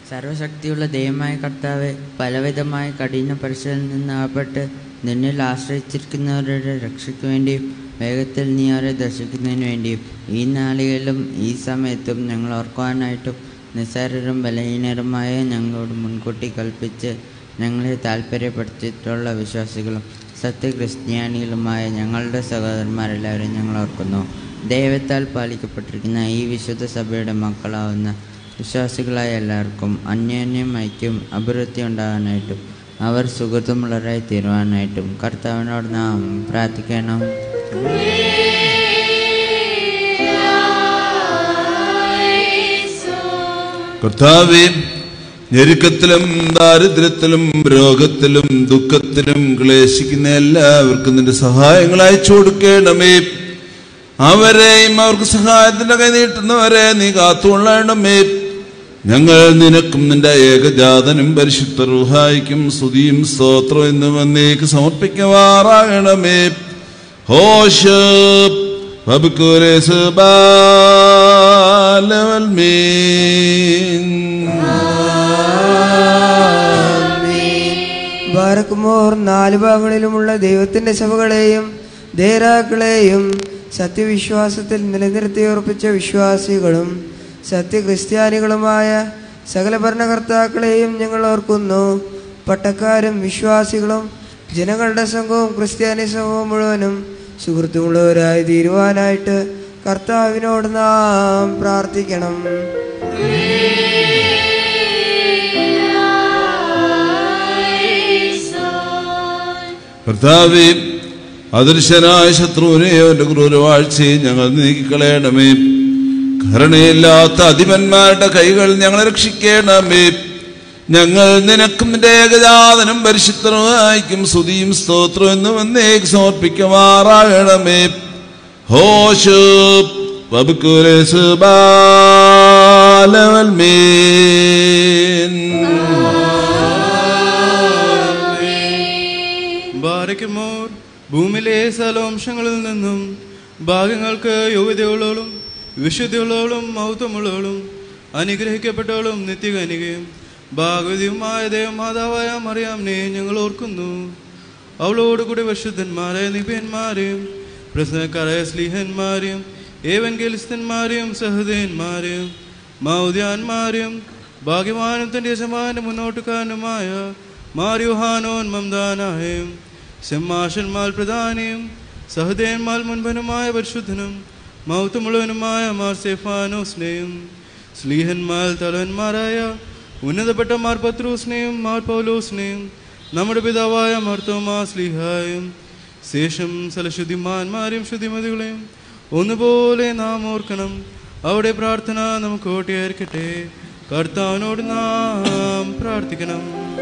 സർവശക്തിയുള്ള ദൈവമായ കർത്താവ് പലവിധമായ കഠിന പരിശീലനയിൽ നിന്ന് അകപ്പെട്ട് നിന്നിൽ ആശ്രയിച്ചിരിക്കുന്നവരുടെ രക്ഷയ്ക്ക് വേണ്ടിയും വേഗത്തിൽ നീ അവരെ ദർശിക്കുന്നതിന് വേണ്ടിയും ഈ നാളികളിലും ഈ സമയത്തും ഞങ്ങൾ ഓർക്കുവാനായിട്ടും നിസ്സാരരും ബലഹീനരുമായ ഞങ്ങളോട് മുൻകൂട്ടി കൽപ്പിച്ച് ഞങ്ങളെ താല്പര്യപ്പെടുത്തിയിട്ടുള്ള വിശ്വാസികളും സത്യക്രിസ്ത്യാനികളുമായ ഞങ്ങളുടെ സഹോദരന്മാരെല്ലാവരും ഞങ്ങൾ ഓർക്കുന്നു ദൈവത്താൽ പാലിക്കപ്പെട്ടിരിക്കുന്ന ഈ വിശുദ്ധ സഭയുടെ മക്കളാവുന്ന വിശ്വാസികളായ എല്ലാവർക്കും അന്യോന്യം ഐക്യം അഭിവൃദ്ധി ഉണ്ടാകാനായിട്ടും അവർ സുഹൃത്തുമുള്ളവരായി തീരുവാനായിട്ടും കർത്താവിനോട് നാം പ്രാർത്ഥിക്കണം കർത്താവേ ഞെരുക്കത്തിലും ദാരിദ്ര്യത്തിലും രോഗത്തിലും ദുഃഖത്തിലും ക്ലേശിക്കുന്ന എല്ലാവർക്കും നിന്റെ സഹായങ്ങൾ അയച്ചു കൊടുക്കണമേ അവരെയും അവർക്ക് സഹായത്തിന്റെ കൈ നീട്ടുന്നവരെ നീ കാത്തുകൊള്ളണമേ ഞങ്ങൾ നിനക്കും നിന്റെ ഏകജാതനും പരിശുദ്ധ റുഹായിക്കും സ്തുതിയും സ്തോത്രം എന്നും എന്നേക്ക് സമർപ്പിക്കുമാറാകണമേ ഹോഷ വബുക്കുരേസ് ബാലവൽമീൻ ബാരക്കുമോർ നാല് ഭാഗങ്ങളിലുമുള്ള ദൈവത്തിന്റെ സഭകളെയും ധേരാക്കളെയും സത്യവിശ്വാസത്തിൽ നിലനിർത്തി ഉറപ്പിച്ച വിശ്വാസികളും സത്യക്രിസ്ത്യാനികളുമായ സകല ഭരണകർത്താക്കളെയും ഞങ്ങൾ ഓർക്കുന്നു പട്ടക്കാരും വിശ്വാസികളും ജനങ്ങളുടെ സംഘവും ക്രിസ്ത്യാനി സംഘവും മുഴുവനും സുഹൃത്തുമുള്ളവരായി തീരുവാനായിട്ട് കർത്താവിനോട് നാം പ്രാർത്ഥിക്കണം കർത്താവേ അദൃശ്യനായ ശത്രുവിനെ അവന്റെ ക്രൂരവാഴ്ചയെ ഞങ്ങൾ നീക്കിക്കളയണമേ കരുണയില്ലാത്ത അധിപന്മാരുടെ കൈകൾ ഞങ്ങളെ രക്ഷിക്കണമേ ഞങ്ങൾ നിനക്കും നിന്റെ ഏകജാതനും പരിശുദ്ധനുമായിക്കും സ്തുതിയും സ്തോത്രം എന്നും എന്നേക്ക് സമർപ്പിക്കുമാറാകണമേ ഹോശ് വബുക്കുരേസ് ബാലവൽമീൻ ബാരയ്ക്കുമോർ ഭൂമിയിലെ സലോംശങ്ങളിൽ നിന്നും ഭാഗ്യങ്ങൾക്ക് യോഗ്യതയുള്ളവളും വിശുദ്ധിയുള്ളവളും മൗത്വമുള്ളവളും അനുഗ്രഹിക്കപ്പെട്ടവളും നിത്യകനികയും ഭാഗവതിയുമായ ദേവമാതാവായ മറിയാമിനെ ഞങ്ങൾ ഓർക്കുന്നു അവളോടുകൂടി വിശുദ്ധന്മാരായ നിപിയന്മാരെയും പ്രസംഗക്കാരായ സ്ലീഹന്മാരെയും ഏവൻഗലിസ്തന്മാരെയും സഹൃദയന്മാരെയും മൗദ്യാന്മാരെയും ഭാഗ്യവാനും തന്റെ യജമാനും മുന്നോട്ടുകാരനുമായ മാര്യുഹാനോൻ മംദാനായും ഷമ്മാഷന്മാൽ പ്രധാനിയും സഹദേന്മാൽ മുൻപനുമായ പരിശുദ്ധനും മൗത്തുമുള്ളവനുമായ മാർ സെഫാനോസ്നെയും സ്ലീഹന്മാൽ തലവന്മാരായ ഉന്നതപ്പെട്ട മാർ പത്രൂസിനെയും മാർ പൗലോസിനെയും നമ്മുടെ പിതാവായ മാർത്തോമാ സ്ലീഹായും ശേഷം സലശുദ്ധിമാന്മാരെയും ശുദ്ധിമതികളെയും ഒന്നുപോലെ നാം ഓർക്കണം അവിടെ പ്രാർത്ഥന നമുക്ക് ഓട്ടിയായിരിക്കട്ടെ കർത്താവിനോട് നാം പ്രാർത്ഥിക്കണം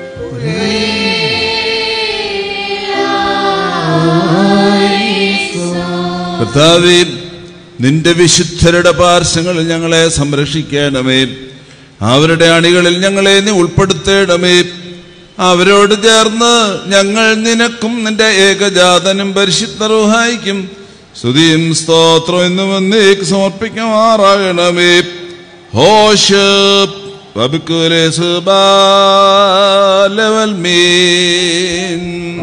കർത്താവേ നിന്റെ വിശുദ്ധരുടെ പാർശ്വങ്ങളിൽ ഞങ്ങളെ സംരക്ഷിക്കണമേ അവരുടെ അണികളിൽ ഞങ്ങളെ നീ ഉൾപ്പെടുത്തേണമേ അവരോട് ചേർന്ന് ഞങ്ങൾ നിനക്കും നിന്റെ ഏകജാതനും പരിശുദ്ധ റുഹായിക്കും സ്തുതിയും സ്തോത്രം എന്നും എന്നേക്ക് സമർപ്പിക്കുമാറാകണമേ ഹോഷ് വബുക്കുരേസ് ബാലവൽമീൻ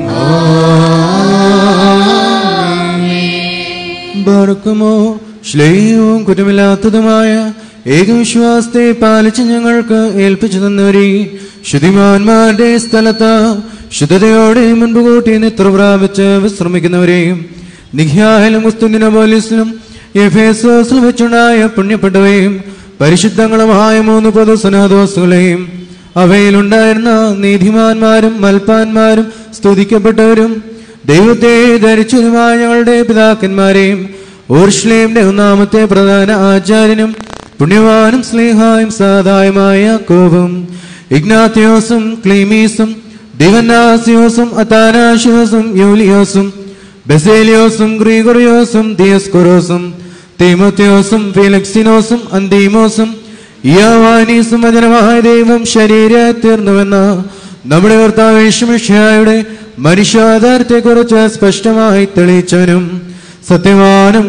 ബർക്കുമോ ശ്ലേയവും കുറ്റമില്ലാത്തതുമായ ഏകവിശ്വാസത്തെ പാലിച്ച് ഞങ്ങൾക്ക് ഏൽപ്പിച്ചു തന്നവരെ ശുദ്ധിമാന്മാരുടെ സ്ഥലത്ത് ശുദ്ധതയോടെ മുൻപ് കൂട്ടി നിത്ര പ്രാപിച്ച് വിശ്രമിക്കുന്നവരെയും നിഖ്യായാലും കുസ്തുനിന പോലീസിലും എഫേസോസിലും വെച്ചുണ്ടായ പുണ്യപ്പെട്ടവയും പരിശുദ്ധങ്ങളുമായ മൂന്ന് പൊതു സനാദോസുകളെയും അവയിലുണ്ടായിരുന്ന നീതിമാന്മാരും മൽപ്പാന്മാരും സ്തുതിക്കപ്പെട്ടവരും ദൈവത്തെ ധരിച്ചതുമായ ഞങ്ങളുടെ പിതാക്കന്മാരെയും ഓർഷ്ലേമിന്റെ ഒന്നാമത്തെ പ്രധാന ആചാര്യനും പുണ്യവാനും സ്നേഹായും സാധായമായ കോപം ഇഗ്നാത്യോസും ക്ലീമീസും ദിവനാസിയോസും അത്താനാഷിയോസും യൂലിയോസും ബസേലിയോസും ഗ്രീഗോറിയോസും ദിയസ്കൊറോസും തീമോത്യോസും ഫിലക്സിനോസും അന്തീമോസും ഇയാവാനീസും വചനമായ ദൈവം ശരീര തീർന്നുവെന്ന നമ്മുടെ കർത്താവേശുമിഷയുടെ മനുഷ്യാധാരത്തെക്കുറിച്ച് സ്പഷ്ടമായി തെളിയിച്ചവനും സത്യവാനും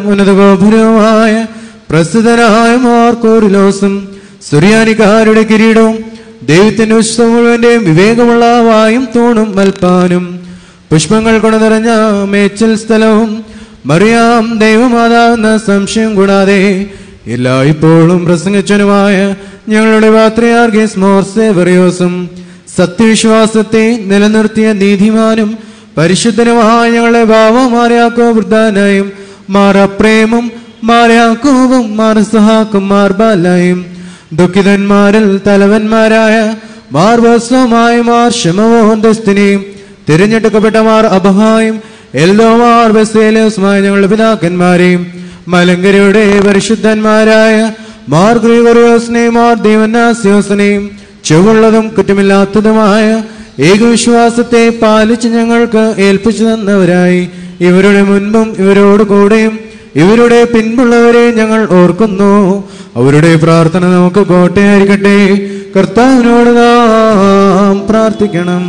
ഉന്നതഗോപുരവുമായ പ്രസിദ്ധനായ മാർക്കോറിലോസും സുറിയാനിക്കാരുടെ കിരീടവും ദൈവത്തിന്റെ ഉത്സവം മുഴുവന്റെയും വിവേകമുള്ള വായും തൂണും മൽപ്പാനും പുഷ്പങ്ങൾ കൊണ്ട് നിറഞ്ഞ മേച്ചൽ സ്ഥലവും മറിയാം ദൈവമാതാവെന്ന സംശയം കൂടാതെ എല്ലായ്പ്പോഴും പ്രസംഗിച്ചനുമായ ഞങ്ങളുടെ പാത്രിയാർഗീസ് മോർസേവറിയോസും സത്യവിശ്വാസത്തെ നിലനിർത്തിയ നീതിമാനും പരിശുദ്ധനുമായ ഞങ്ങളുടെ ഭാവമാര്യാക്കോ വൃദ്ധാനായും മാറപ്രേമും മാർയാക്കോവും മാർസഹാക്കും മാർബാലായും ദുഃഖിതന്മാരിൽ തലവന്മാരായ മാർവസ്വമായ മാർ ക്ഷമവോന്തസ്തിനെയും തിരഞ്ഞെടുക്കപ്പെട്ട മാർ അബഹായും എൽദോമാർ ബസേലോസുമായ ഞങ്ങളുടെ പിതാക്കന്മാരെയും മലങ്കരയുടെ പരിശുദ്ധന്മാരായ മാർ ഗ്രിഗോറിയോസിനെയും മാർ ദേവനാസ്യോസിനെയും ചുവള്ളതും കുറ്റമില്ലാത്തതുമായ ഏകവിശ്വാസത്തെ പാലിച്ച് ഞങ്ങൾക്ക് ഏൽപ്പിച്ചു തന്നവരായി ഇവരുടെ മുൻപും ഇവരോട് കൂടെയും ഇവരുടെ പിൻപുള്ളവരെ ഞങ്ങൾ ഓർക്കുന്നു അവരുടെ പ്രാർത്ഥന നമുക്ക് കോട്ടയായിരിക്കട്ടെ കർത്താവിനോട് നാം പ്രാർത്ഥിക്കണം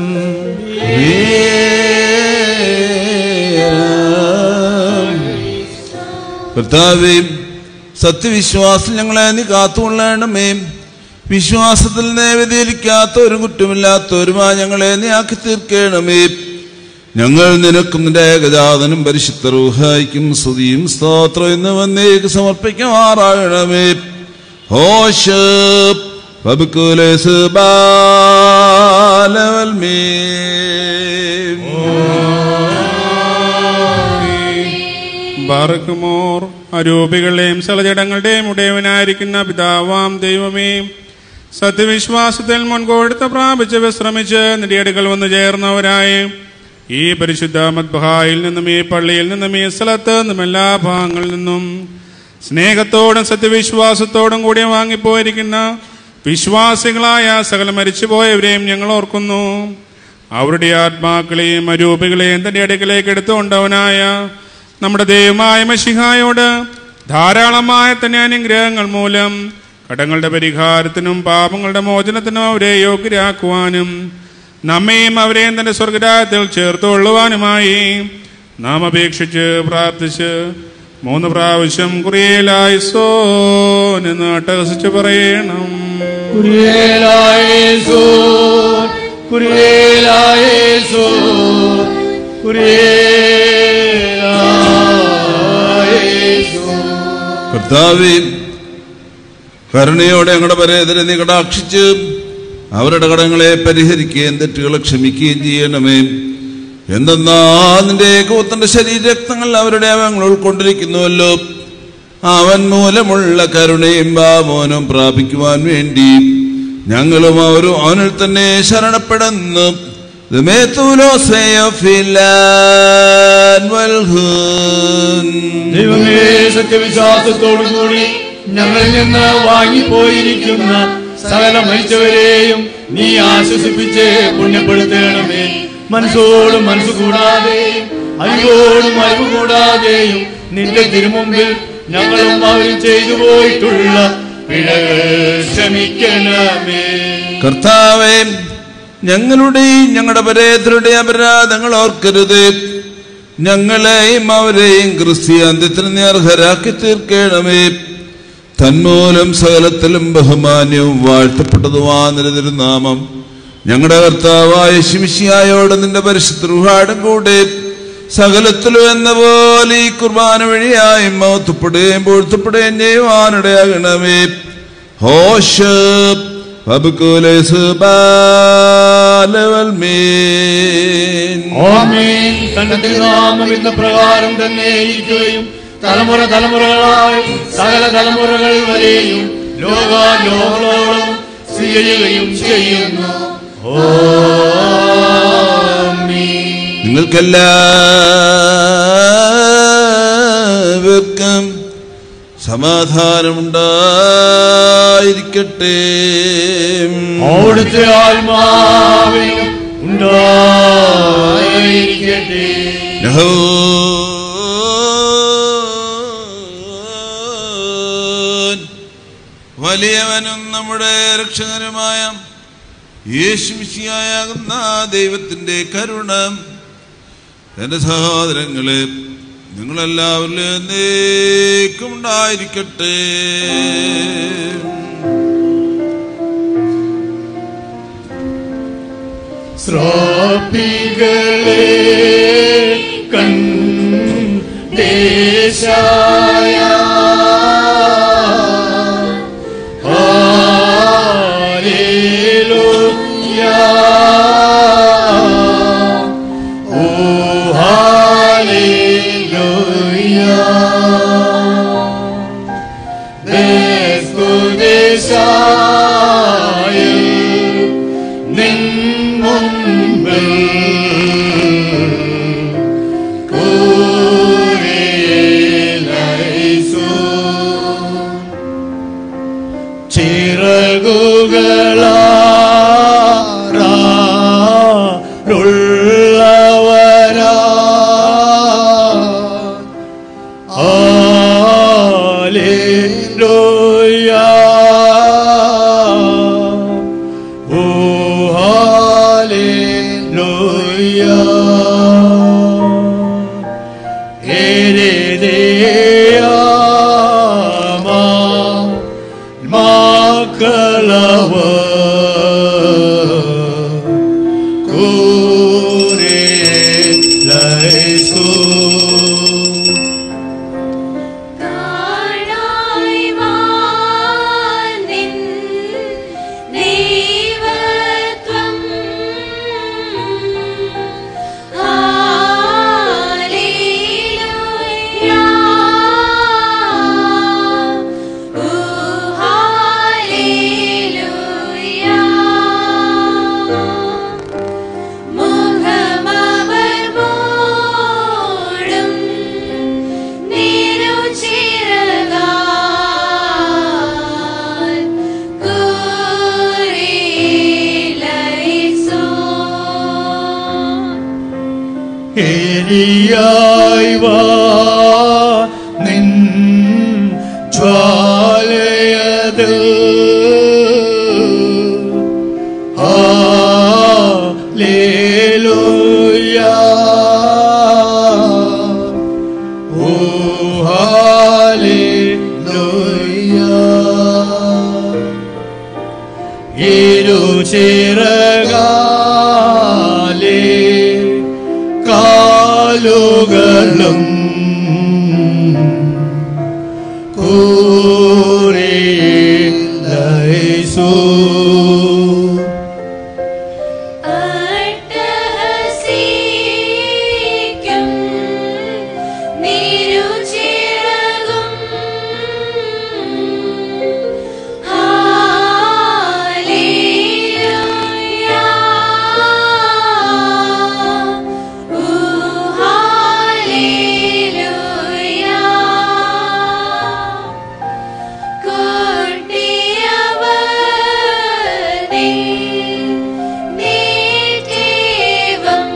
കർത്താവേ സത്യവിശ്വാസം ഞങ്ങളെ നീ കാത്തുകൊള്ളണമേ വിശ്വാസത്തിൽ നീ വ്യതിരിക്കാത്തവരും കുറ്റമില്ലാത്തവരുമായി ഞങ്ങളെ നീ ആക്കി തീർക്കണമേ ഞങ്ങൾ നിനക്കും നിന്റെ ഏകജാതനും പരിശുദ്ധ റൂഹായിക്കും സ്തുതിയും സ്തോത്രം എന്ന് വന്നേക്ക് സമർപ്പിക്കുമാറാകണമേ ഹോഷ് ബാറക്കുമോർ അരൂപികളുടെയും സലജടങ്ങളുടെയും ഉടയവനായിരിക്കുന്ന പിതാവാം ദൈവമേ സത്യവിശ്വാസത്തിൽ മുൻകൊടുത്ത് പ്രാപിച്ച് വിശ്രമിച്ച് നിടിയടുകൾ വന്നു ചേർന്നവരായി ഈ പരിശുദ്ധ മദ്ബഹായിൽ നിന്നും ഈ പള്ളിയിൽ നിന്നും ഈ സ്ഥലത്ത് നിന്നും എല്ലാ ഭാഗങ്ങളിൽ നിന്നും സ്നേഹത്തോടും സത്യവിശ്വാസത്തോടും കൂടി വാങ്ങിപ്പോയിരിക്കുന്ന വിശ്വാസികളായ സകല മരിച്ചുപോയവരെയും ഞങ്ങൾ ഓർക്കുന്നു അവരുടെ ആത്മാക്കളെയും അരൂപികളെയും തന്റെ അടുക്കലേക്ക് എടുത്തുകൊണ്ടവനായ നമ്മുടെ ദൈവമായ മഷിഹായോട് ധാരാളമായ തന്നെ അനുഗ്രഹങ്ങൾ മൂലം കടങ്ങളുടെ പരിഹാരത്തിനും പാപങ്ങളുടെ മോചനത്തിനും അവരെ യോഗ്യരാക്കുവാനും നമ്മയും അവരെയും തന്റെ സ്വർഗരാജ്യത്തിൽ ചേർത്തുകൊള്ളുവാനുമായി നാം അപേക്ഷിച്ച് പ്രാർത്ഥിച്ച് മൂന്ന് പ്രാവശ്യം കുറിയേലായി സോനെന്ന് അട്ടഹസിച്ച് പറയണം കുരിയേലായേസു കുരിയേലായേസു കുരിയേലായേസു കർത്താവേ കരുണയോടെ ഞങ്ങളുടെ പരേതരെ നീ കടാക്ഷിച്ച് അവരുടെ കടങ്ങളെ പരിഹരിക്കുകയും തെറ്റുകളെ ക്ഷമിക്കുകയും ചെയ്യണമേ എന്തെന്നാ നിന്റെ ഏകോത്തന്റെ ശരീരരക്തങ്ങൾ അവരുടെ അവങ്ങൾ ഉൾക്കൊണ്ടിരിക്കുന്നുവല്ലോ അവൻ മൂലമുള്ള കരുണയും ബാമോനും പ്രാപിക്കുവാൻ വേണ്ടി ഞങ്ങളും അവരും അവനിൽ തന്നെ ശരണപ്പെടുന്നു ദൈവമേ സത്യവിശ്വാസത്തോടു കൂടി ഞങ്ങളിൽ നിന്ന് വാങ്ങിപ്പോയിരിക്കുന്ന സകല മരിച്ചവരെയും നീ ആശ്വസിപ്പിച്ച് പുണ്യപ്പെടുത്തണമേ മനസ്സോടും മനസ്സ് കൂടാതെയും അറിവോടും അറിവ് കൂടാതെയും നിന്റെ തിരുമുമ്പിൽ ഞങ്ങളും അവരും ചെയ്തു പോയിട്ടുള്ള പിഴകൾ ക്ഷമിക്കണമേ കർത്താവേ ഞങ്ങളുടെയും ഞങ്ങളുടെ പരേതരുടെ അപരാധങ്ങൾ ഓർക്കരുത് ഞങ്ങളെയും അവരെയും ക്രിസ്ത്യാന്ത്യത്തിന് നീ അർഹരാക്കി തീർക്കണമേ തന്മൂലം സകലത്തിലും ബഹുമാന്യവും വാഴ്ത്തപ്പെട്ടതുമാ നിരതിരുനാമം ഞങ്ങളുടെ കർത്താവായ ശിമിഷിയായോട് നിന്റെ പരിശുദ്ധ റുഹാടും കൂടെ സകലത്തിലും എന്ന പോലെ ഈ കുർബാന വഴിയായും മൗത്തപ്പെടുകയും പൊഴുത്തപ്പെടുകയും ചെയ്യുവാനിടയാകണമേ ഹോഷ് ആമേൻ തന്റെ തിരുനാമം ഇന്ന പ്രകാരം തന്നെ ഇരിക്കുകയും തലമുറ തലമുറകളായി സകല തലമുറകൾ വരെയും ലോകാലോകളോളം ചെയ്യുകയും ചെയ്യുന്നു നിങ്ങൾക്കെല്ലാവർക്കും സമാധാനമുണ്ടായിരിക്കട്ടെ അവിടുത്തെ ആത്മാവിനും ഉണ്ടായിരിക്കട്ടെ ലഹോ വലിയവനും നമ്മുടെ രക്ഷകനുമായ യേശുമിശിയാകുന്ന ദൈവത്തിന്റെ കരുണ എന്റെ സഹോദരങ്ങളെ നിങ്ങളെല്ലാവരിലും എന്നേക്കും ഉണ്ടായിരിക്കട്ടെ സ്രോപ്പികളെ കൺ ദേശായ ഹല്ലേലൂയ ഓ ദേശായ നിൻ മുൻപിൽ കൂരിലൈസു ചിറകുകളാരുള്ളവരാ Hallelujah. Oh, hallelujah. Eredeyama makalava kure laisu. കാണായി വാനിൻ ദൈവത്വം ഹല്ലേലൂയ ഓ ഹല്ലേലൂയ മുഖമവർ മൂടും നിരുചിരകാൽ കൂരിലൈസോ എരിയായി വാ നിൻ ജ്വാലയത് ഹാലേലൂയ ഓ ഹാലേലൂയ ഇരു ചിറകാലേ കാലുകളും കൂറിലൈസു അട്ടഹസിക്കും നിരുചിരകും ഹല്ലേലൂയ ഓ ഹല്ലേലൂയ കൊട്ടിയവനെ നീതിവം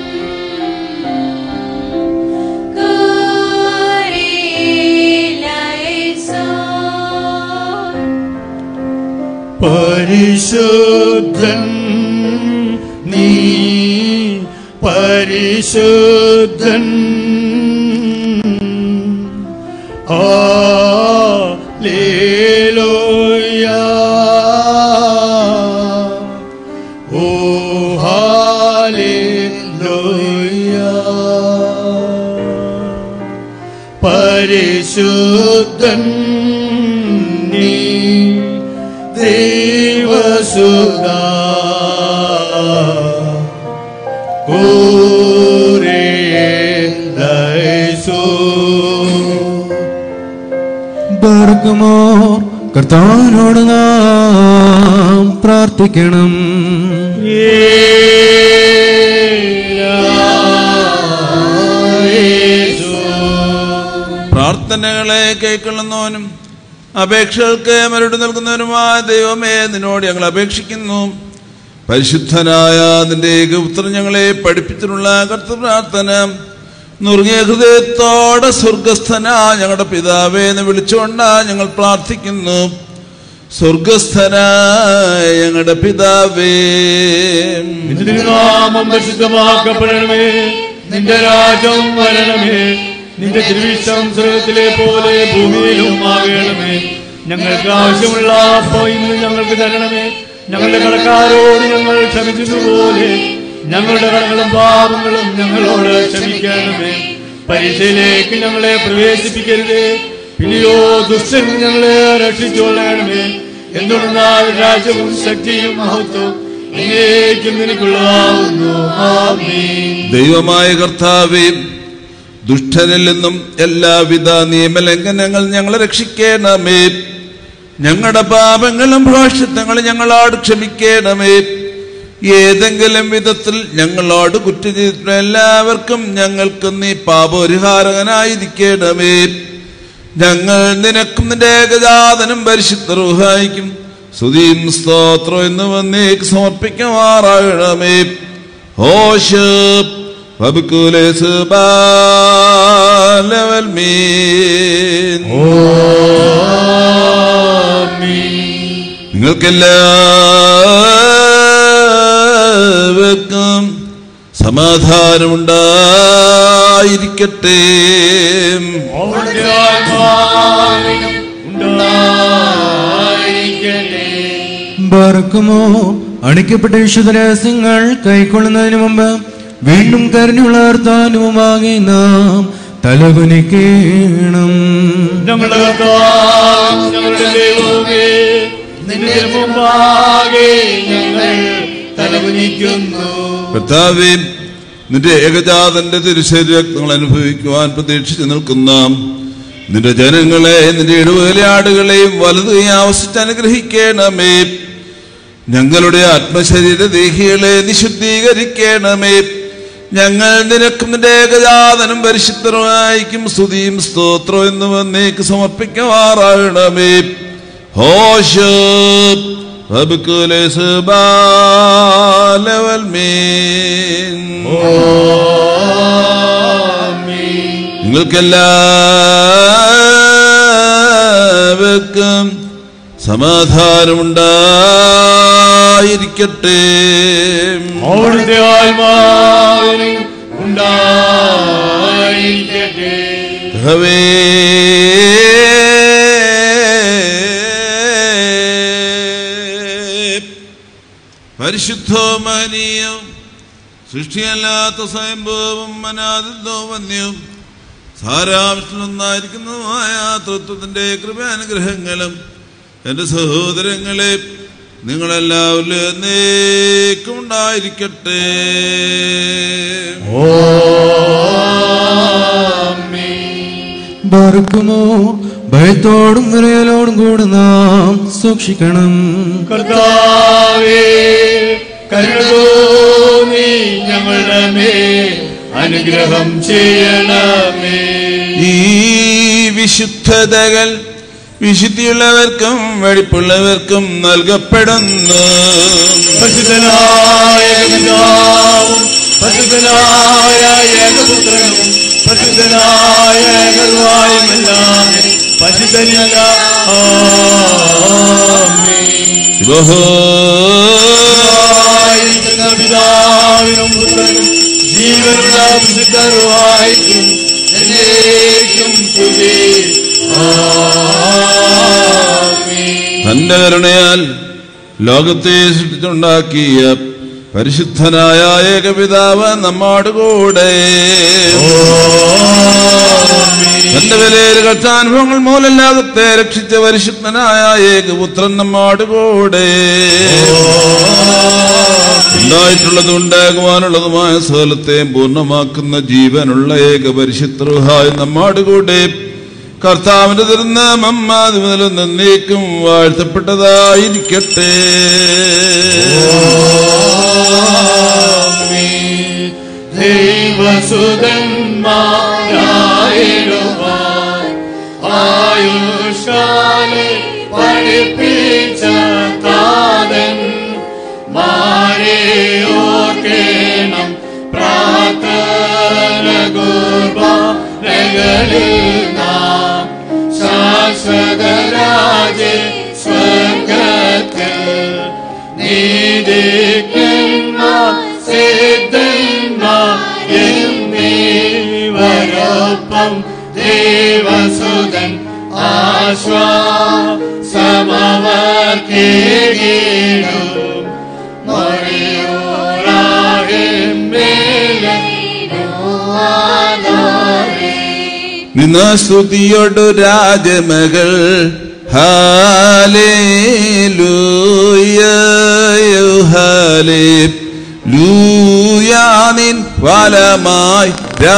കൂരിലൈസോ പരിശുദ്ധൻ നീ പരിശുദ്ധൻ ഹാലേലൂയ ഓ ഹാലേലൂയ പരിശുദ്ധൻ നീ ദൈവസുത കൂരേലൈസു ബാർക്കുമോ കർത്താവിനോട് നാം പ്രാർത്ഥിക്കണം പ്രാർത്ഥനകളെ കൈക്കൊള്ളുന്നവനും അപേക്ഷകൾക്ക് മറുപടി നൽകുന്നവനുമായ ദൈവമേ നിന്നോട് ഞങ്ങൾ അപേക്ഷിക്കുന്നു പരിശുദ്ധനായ നിന്റെ ഏകപുത്രൻ ഞങ്ങളെ പഠിപ്പിച്ചിട്ടുള്ള കർത്തപ്രാർത്ഥന നുറുങ്ങിയ ഹൃദയത്തോടെ സ്വർഗസ്ഥന ഞങ്ങളുടെ പിതാവേ എന്ന് വിളിച്ചുകൊണ്ട് ഞങ്ങൾ പ്രാർത്ഥിക്കുന്നു സ്വർഗസ്ഥനായ ഞങ്ങളുടെ പിതാവേ നിന്റെ തിരുനാമം പരിശുദ്ധമാക്കപ്പെടണമേ നിന്റെ രാജ്യം വരണമേ നിന്റെ തിരുവിഷ്ടം സ്വർഗത്തിലെ പോലെ ഭൂമിയിലും ആകണമേ ഞങ്ങൾക്ക് ആവശ്യമുള്ള അപ്പോൾ ഇന്ന് ഞങ്ങൾക്ക് തരണമേ ഞങ്ങളുടെ കടക്കാരോട് ഞങ്ങൾ ക്ഷമിച്ചതുപോലെ ഞങ്ങളുടെ കടങ്ങളും പാപങ്ങളും ഞങ്ങളോട് ക്ഷമിക്കണമേ പരീക്ഷയിലേക്ക് ഞങ്ങളെ പ്രവേശിപ്പിക്കരുതേ പിന്നെയോ ദുഷ്ടൻ ഞങ്ങളെ രക്ഷിച്ചുകൊള്ളണമേ എന്തുകൊണ്ടാൽ രാജ്യവും ശക്തിയും മഹത്വം എന്നേക്കും നിനക്കുള്ളതാവുന്നു ആമീൻ ദൈവമായ കർത്താവേ ദുഷ്ടനിൽ നിന്നും എല്ലാവിധ നിയമലംഘനങ്ങൾ ഞങ്ങളെ രക്ഷിക്കണമേ ഞങ്ങളുടെ പാപങ്ങളും ഭ്രാഷ്യത്വങ്ങളും ഞങ്ങളോട് ക്ഷമിക്കണമേ ഏതെങ്കിലും വിധത്തിൽ ഞങ്ങളോട് കുറ്റം ചെയ്തിട്ടുള്ള എല്ലാവർക്കും ഞങ്ങൾക്ക് നീ പാപപരിഹാരകനായിരിക്കണമേ ഞങ്ങൾ നിനക്കും നിന്റെ ഏകജാതനും പരിശുദ്ധ റുഹായിക്കും സ്തുതിയും സ്തോത്രം എന്ന് വന്നേക്ക് സമർപ്പിക്കുമാറാകണമേ ഹോഷ് വബുക്കുലേസ് ബാലവൽ മീൻ നിങ്ങൾക്കെല്ലാവർക്കും സമാധാനമുണ്ടായിരിക്കട്ടെ അവിടുത്തെ ആത്മാവിനും ഉണ്ടായിരിക്കട്ടെ ബർക്കുമോ അണിക്കപ്പെട്ട വിശുദ്ധ രഹസ്യങ്ങൾ കൈക്കൊള്ളുന്നതിന് മുമ്പ് വീണ്ടും കരുണുളർത്താനുമാകെ നാം തലകുനിക്കേണം ഞങ്ങളുടെ കർത്താവ് ഞങ്ങളുടെ ദൈവമേ നിന്റെ മുമ്പാകെ ഞങ്ങൾ തലകുനിക്കുന്നു കർത്താവേ നിന്റെ ഏകജാതന്റെ തിരുശരീരങ്ങൾ അനുഭവിക്കുവാൻ പ്രതീക്ഷിച്ചു നിൽക്കുന്ന നിന്റെ ജനങ്ങളെ നിന്റെ ഇടവേലെ ആടുകളെയും വലുത് ആവശ്യിച്ച് അനുഗ്രഹിക്കണമേ ഞങ്ങളുടെ ആത്മശരീര ദേഹികളെ നിശുദ്ധീകരിക്കണമേ ഞങ്ങൾ നിനക്കും നിന്റെ ഏകജാതനും പരിശുദ്ധമായിരിക്കും സ്തുതിയും സ്തോത്രം എന്ന് വന്നേക്ക് സമർപ്പിക്കുമാറാകണമേ ഹോഷ് വബുക്കുലേസ് ബാലവൽ മീൻ നിങ്ങൾക്കെല്ലാവർക്കും സമാധാനമുണ്ടായിരിക്കട്ടെ അവിടുത്തെ ആത്മാവിനും ഉണ്ടായിരിക്കട്ടെ ഹവേ പരിശുദ്ധോമനീയം സൃഷ്ടിയല്ലാത്ത സ്വയംഭവവും അനാദിത്വന്യം സാരാംശമൊന്നായിരിക്കുന്നതുമായ തത്വത്തിന്റെ കൃപാനുഗ്രഹങ്ങളും എൻ്റെ സഹോദരങ്ങളെ നിങ്ങളെല്ലാവരിലും എന്നേക്കും ഉണ്ടായിരിക്കട്ടെ ബർക്കുമോ ഭയത്തോടും വിറയലോടും കൂടെ നാം സൂക്ഷിക്കണം കർത്താവേ കരുണ തോന്നി ഞങ്ങളുടെ മേൽ അനുഗ്രഹം ചെയ്യണമേ ഈ വിശുദ്ധതകൾ വിശുദ്ധിയുള്ളവർക്കും വെടിപ്പുള്ളവർക്കും നൽകപ്പെടുന്നു പരിശുദ്ധനായ പിതാവും പരിശുദ്ധനായ ഏകപുത്രനും പരിശുദ്ധനായ ഏകർവായുമല്ലാതെ പരിശുദ്ധനല്ല ആയിരിക്കുന്ന പിതാവിനും പുത്രനും ജീവനുള്ള വിശുദ്ധരുവായിരിക്കും എന്നേക്കും സ്തുതി ആമേൻ തന്റെ കരുണയാൽ ലോകത്തെ സൃഷ്ടിച്ചുണ്ടാക്കിയ പരിശുദ്ധനായ ഏകപിതാവ് നമ്മോട് കൂടെ തന്റെ വിലയേറെ കഷ്ടാനുഭവങ്ങൾ മൂലം ലോകത്തെ രക്ഷിച്ച പരിശുദ്ധനായ ഏകപുത്രൻ നമ്മോട് കൂടെ ഉണ്ടായിട്ടുള്ളതും ഉണ്ടാകുവാനുള്ളതുമായ സകലത്തെയും പൂർണ്ണമാക്കുന്ന ജീവനുള്ള ഏക പരിശുദ്ധഹായി നമ്മോട് കൂടെ കർത്താവിന്റെ തിരുനാമം ആദ്യം മുതൽ നന്നേക്കും വാഴ്ത്തപ്പെട്ടതായിരിക്കട്ടെ ദൈവസുതന്മാരായിടുവാൻ ആയുഷ്കാലെ പഠിപ്പിച്ച താതൻ മാരെ ഓർക്കേണം പ്രാർത്ഥന കുർബാനകളിൽ നാം ശാശ്വതരാജെ സ്വർഗത്തിൽ നീതിക്കന്മാർ സിദ്ധന്മാർ എന്നിവരൊപ്പം ദേവസുതൻ ആശ്വാസമവർക്കേടും മറിയോരാകെ നിന്ന സ്തുതിയോടു രാജമകൾ ഹാലേലൂയോ ഹാലേ ലൂയാനിൻ ഫലമായി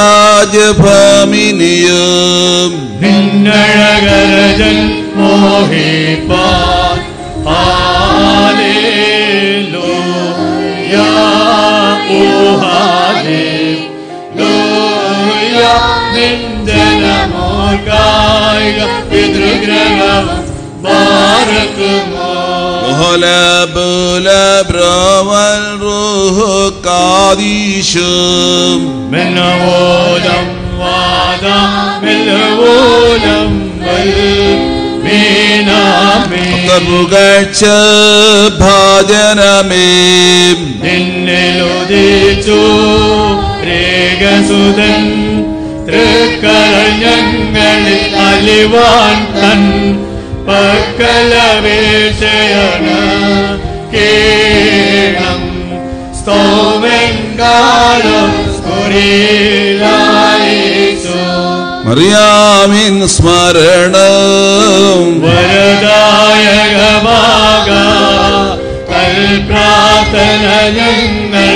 രാജഭമിനിയും നിന്നഴകരജൻ മോഹിപ്പാൻ ഹാലേലൂയാ ഓ ഹാലേലൂയാ നിൻ ജനമോർക്കായിക പിതൃഗ്രഹവും ബാരക്കുമോ وهلا بلا برا الروح قاديشم من ولم وعدا من ولم പുകഴ്ച ഭാജനമേം നിന്നിലുദിച്ചു രേഖസുതൻ തൃക്കര ഞങ്ങളിൽ അലിവാൻ തൻ പക്കലവേശയണ കേണം സ്തോമെങ്കാലം സ്കുരീലായിസു മറിയാമിൻ സ്മരണം വരദായകമാക കൽപ്രാർത്ഥന ഞങ്ങൾ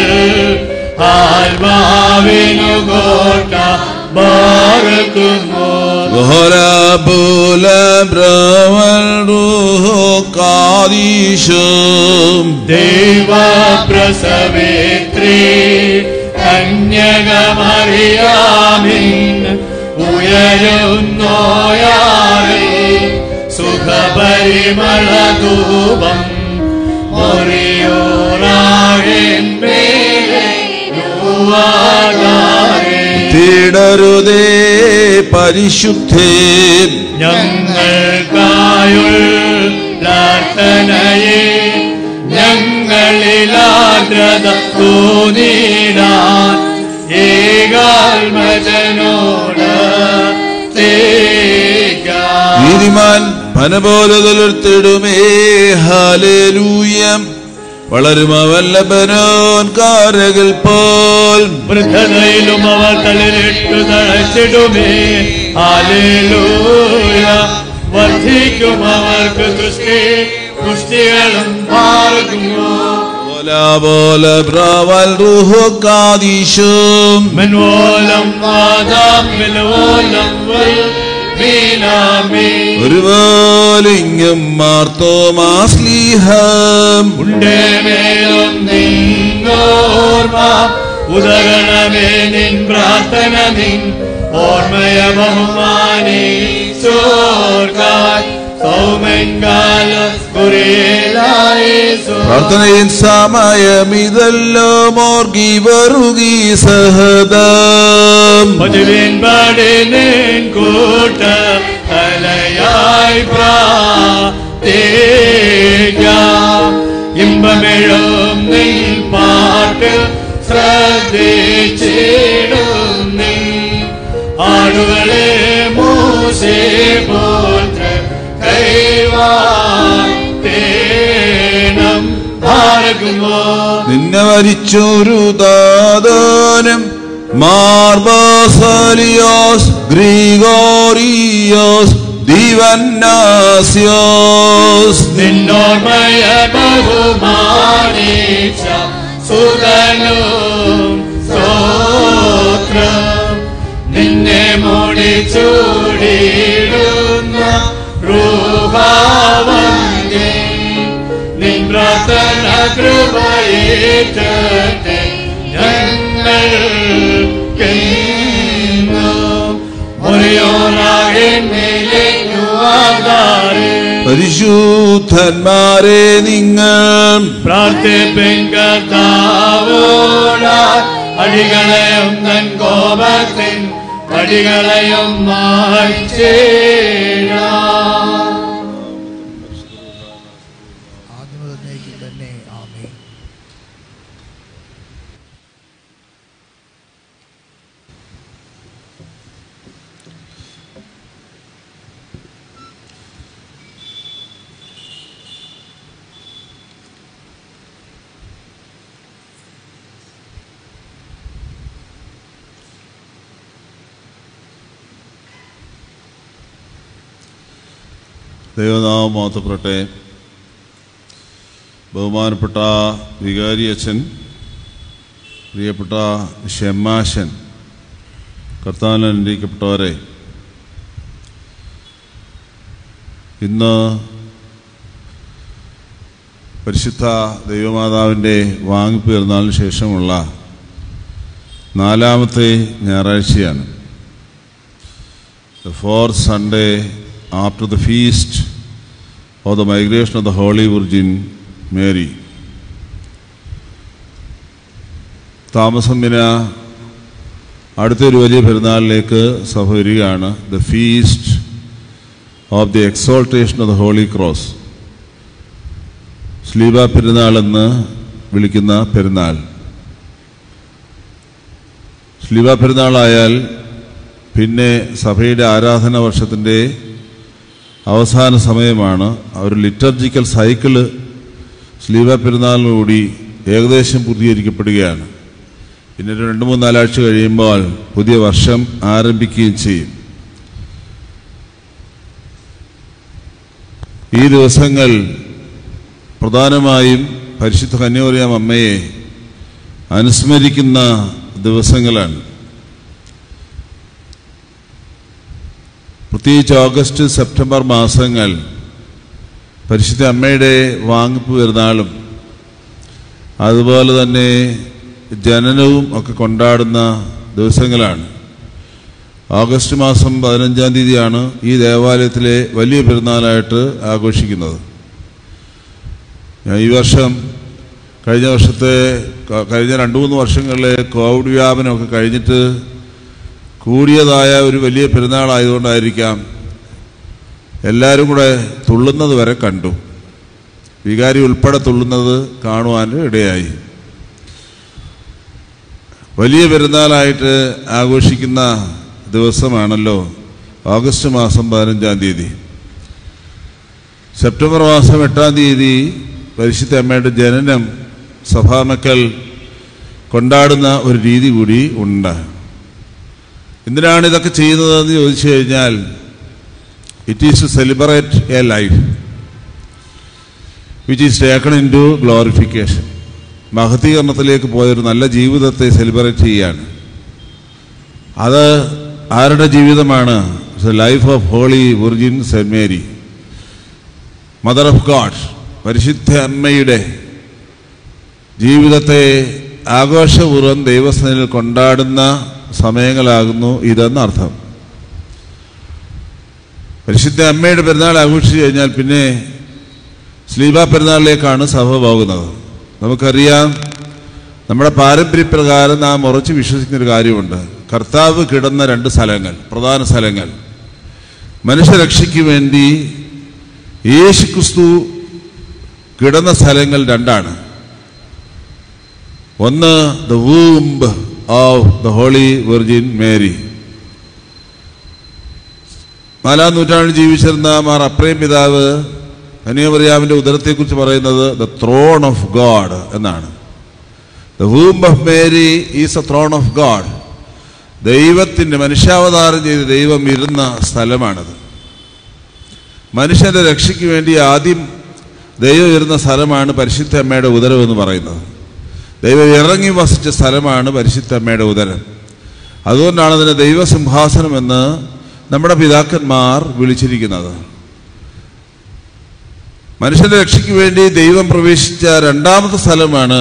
ആത്മാവിനു കോട്ട ബാറക്കുമോ وهلا بلا برا الروح قاديشم ദൈവപ്രസവേത്രീ കന്യകമറിയാമിൻ ഉയരുന്നോയാറി സുഖപരിമളധൂപം മൊറിയോറാകേന്മേലെ ൂവാകാരേ തിടരുതേ പരിശുദ്ധേ ഞങ്ങൾക്കായുള്ളാർത്ഥനയെ ഞങ്ങളിലാദ്രത തോന്നിടാൻ ഏകാത്മജനോട് തേക്കാം നീതിമാൻ പനപോലെ തുലർത്തിടുമേ ഹാലേലൂയം വളരും അവല്ലഭനോൻ കാരകൾ പോൽ വൃദ്ധതയിലും അവർ തളിരിട്ടു തഴച്ചിടുമേ ആലേലൂയ വർദ്ധിക്കും അവർക്ക് ദൃഷ്ടി പുഷ്ടികളും മാറുകുമോ പോലെ ബ്രാവൽ റൂഹു കാദീശും മെൻവോലം വാദാം മെൻവോലം വൽ മീനാമീ ഒരുപോലിങ്ങും മാർത്തോമാസ്ലീഹം ഉണ്ടേ മേലും നിന്നോർമ്മ ഉദരണമേ നിൻ പ്രാർത്ഥന നിൻ ഓർമ്മയ ബഹുമാനി ചോർക്കായി സൗമൻകാല കുറിയേലായേസു പ്രാർത്ഥനയിൻ സമയമിതല്ലോ മോർഗി വറുകി സഹദം പതിവിൻ പടിനിൻ കൂട്ട തലയായി പ്രാർത്ഥിക്കാം ഇമ്പമെഴും നിൻ പാട്ട് ശ്രദ്ധിച്ചിടും നീ ആടുകളെ മൂസേ പോത്ര കൈവാട്ടേണം ഭാരകുമോ നിന്നെ വരിച്ചൊരു ദാദാനം മാർബാസലിയോസ് ഗ്രിഗോറിയോസ് ദിവന്നാസ്യോസ് നിന്നോർമ്മയ ബഹുമാനിച്ച സുതനും സ്തോത്രം നിന്നെ മൂടി ചൂടിയിടുന്ന റൂഹാവങ്കേ നിൻ പ്രാർത്ഥന കൃപയേറ്റത്തെ ഞങ്ങൾ പരിശുദ്ധന്മാരെ നിങ്ങൾ പ്രാർത്ഥിപ്പിൻ കർത്താവോട അടികളെയും തൻ കോപത്തിൻ അടികളെയും മായ്ച്ചേടാ ദൈവനാമം മാത്തപ്പെടട്ടെ ബഹുമാനപ്പെട്ട വികാരി അച്ഛൻ പ്രിയപ്പെട്ട ഷെമ്മാശൻ കർത്താവിൽ അനുഗ്രഹിക്കപ്പെട്ടവരെ ഇന്ന് പരിശുദ്ധ ദൈവമാതാവിൻ്റെ വാങ്ങിപ്പ് പെരുന്നാളിന് ശേഷമുള്ള നാലാമത്തെ ഞായറാഴ്ചയാണ് the fourth Sunday after the feast of the migration of the Holy Virgin Mary. താമസം പിന്നെ അടുത്തൊരു വലിയ പെരുന്നാളിലേക്ക് സഭ വരികയാണ് the feast of the exaltation of the holy cross സ്ലീബ പെരുന്നാൾ എന്ന് വിളിക്കുന്ന പെരുന്നാൾ സ്ലീബ പെരുന്നാളായാൽ പിന്നെ സഭയുടെ ആരാധന വർഷത്തിൻ്റെ അവസാന സമയമാണ് ഒരു ലിറ്റർജിക്കൽ സൈക്കിള് സ്ലീബ പെരുന്നാളിനുകൂടി ഏകദേശം പൂർത്തീകരിക്കപ്പെടുകയാണ് പിന്നെ ഒരു രണ്ട് മൂന്ന് നാലാഴ്ച കഴിയുമ്പോൾ പുതിയ വർഷം ആരംഭിക്കുകയും ചെയ്യും ഈ ദിവസങ്ങൾ പ്രധാനമായും പരിശുദ്ധ കന്യാമറിയാം അമ്മയെ അനുസ്മരിക്കുന്ന ദിവസങ്ങളാണ് പ്രത്യേകിച്ച് ഓഗസ്റ്റ് സെപ്റ്റംബർ മാസങ്ങൾ പരിശുദ്ധ അമ്മയുടെ വാങ്ങിപ്പ് പെരുന്നാളും അതുപോലെ തന്നെ ജനനവും ഒക്കെ കൊണ്ടാടുന്ന ദിവസങ്ങളാണ് ഓഗസ്റ്റ് മാസം പതിനഞ്ചാം തീയതിയാണ് ഈ ദേവാലയത്തിലെ വലിയ പെരുന്നാളായിട്ട് ആഘോഷിക്കുന്നത് ഞാൻ ഈ വർഷം കഴിഞ്ഞ വർഷത്തെ ക- കഴിഞ്ഞ രണ്ട് മൂന്ന് വർഷങ്ങളിലെ കോവിഡ് വ്യാപനമൊക്കെ കഴിഞ്ഞിട്ട് കൂടിയതായ ഒരു വലിയ പെരുന്നാളായതുകൊണ്ടായിരിക്കാം എല്ലാവരും കൂടെ തുള്ളുന്നത് വരെ കണ്ടു വികാരി ഉൾപ്പെടെ തുള്ളുന്നത് കാണുവാൻ ഇടയായി വലിയ പെരുന്നാളായിട്ട് ആഘോഷിക്കുന്ന ദിവസമാണല്ലോ ഓഗസ്റ്റ് മാസം പതിനഞ്ചാം തീയതി സെപ്റ്റംബർ മാസം എട്ടാം തീയതി പരിശുദ്ധ അമ്മയുടെ ജനനം സഭാമക്കൾ കൊണ്ടാടുന്ന ഒരു രീതി കൂടി ഉണ്ട് എന്തിനാണ് ഇതൊക്കെ ചെയ്യുന്നതെന്ന് ചോദിച്ചു കഴിഞ്ഞാൽ it is to celebrate a life which is taken into glorification മഹത്തീകരണത്തിലേക്ക് പോയൊരു നല്ല ജീവിതത്തെ സെലിബ്രേറ്റ് ചെയ്യുകയാണ് അത് ആരുടെ ജീവിതമാണ് life of holy virgin saint Mary mother of God പരിശുദ്ധ അമ്മയുടെ ജീവിതത്തെ ആഘോഷപൂർവ്വം ദൈവസ്ഥനിൽ കൊണ്ടാടുന്ന സമയങ്ങളാകുന്നു ഇതെന്ന് അർത്ഥം പരിശുദ്ധ അമ്മയുടെ പെരുന്നാൾ ആഘോഷിച്ചു കഴിഞ്ഞാൽ പിന്നെ സ്ലീബ പെരുന്നാളിലേക്കാണ് സഭ പോകുന്നത് നമുക്കറിയാം നമ്മുടെ പാരമ്പര്യപ്രകാരം നാം ഉറച്ചു വിശ്വസിക്കുന്ന ഒരു കാര്യമുണ്ട് കർത്താവ് കിടന്ന രണ്ട് സ്ഥലങ്ങൾ പ്രധാന സ്ഥലങ്ങൾ മനുഷ്യരക്ഷയ്ക്ക് വേണ്ടി യേശു ക്രിസ്തു കിടന്ന സ്ഥലങ്ങൾ രണ്ടാണ് ഒന്ന് the womb of the holy virgin Mary നാലാം നൂറ്റാണ്ടിൽ ജീവിച്ചിരുന്ന മാർ അപ്രേം പിതാവ് കന്യാമറിയാമിന്റെ ഉദരത്തെക്കുറിച്ച് പറയുന്നത് ദ ത്രോൺ ഓഫ് ഗാഡ് എന്നാണ് the womb of Mary is a throne of God ദൈവത്തിന്റെ മനുഷ്യാവതാരം ചെയ്ത് ദൈവം ഇരുന്ന സ്ഥലമാണത് മനുഷ്യന്റെ രക്ഷയ്ക്ക് വേണ്ടി ആദ്യം ദൈവം ഇരുന്ന സ്ഥലമാണ് പരിശുദ്ധ അമ്മയുടെ ഉദരം എന്ന് പറയുന്നത് ദൈവം ഇറങ്ങി വസിച്ച സ്ഥലമാണ് പരിശുദ്ധ അമ്മയുടെ ഉദരം അതുകൊണ്ടാണ് അതിന് ദൈവസിംഹാസനം എന്ന് നമ്മുടെ പിതാക്കന്മാർ വിളിച്ചിരിക്കുന്നത് മനുഷ്യന്റെ രക്ഷയ്ക്ക് വേണ്ടി ദൈവം പ്രവേശിച്ച രണ്ടാമത്തെ സ്ഥലമാണ്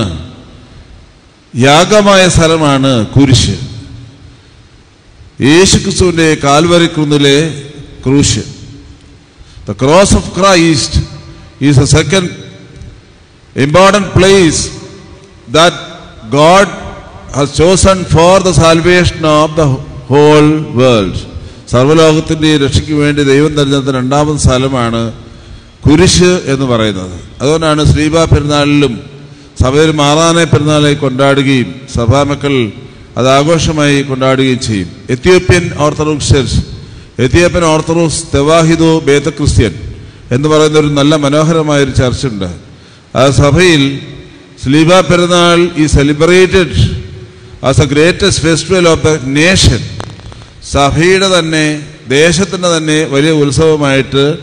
യാഗമായ സ്ഥലമാണ് കുരിശ് യേശുക്രിസ്തുവിന്റെ കാൽവരിക്കുന്നിലെ ക്രൂശ് the cross of Christ is a second important place that God has chosen for the salvation of the whole world. സർവ്വലോകത്തിൻ്റെ രക്ഷയ്ക്ക് വേണ്ടി ദൈവം തിരഞ്ഞെടുത്ത രണ്ടാമത്തെ സ്ഥലമാണ് കുരിശ് എന്ന് പറയുന്നത് അതുകൊണ്ടാണ് ശ്രീബ പെരുന്നാളിലും സഭയിൽ മാറാനെ പെരുന്നാളായി കൊണ്ടാടുകയും സഭാമക്കൾ അത് ആഘോഷമായി കൊണ്ടാടുകയും ചെയ്യും Ethiopian Orthodox Ethiopian Orthodox Tewahedo Bete Christian എന്ന് പറയുന്ന ഒരു നല്ല മനോഹരമായ ഒരു ചർച്ചുണ്ട് ആ സഭയിൽ സ്ലീബ പെരുന്നാൾ ഈ celebrated as a greatest festival of the nation സഭയുടെ തന്നെ ദേശത്തിൻ്റെ തന്നെ വലിയ ഉത്സവമായിട്ട്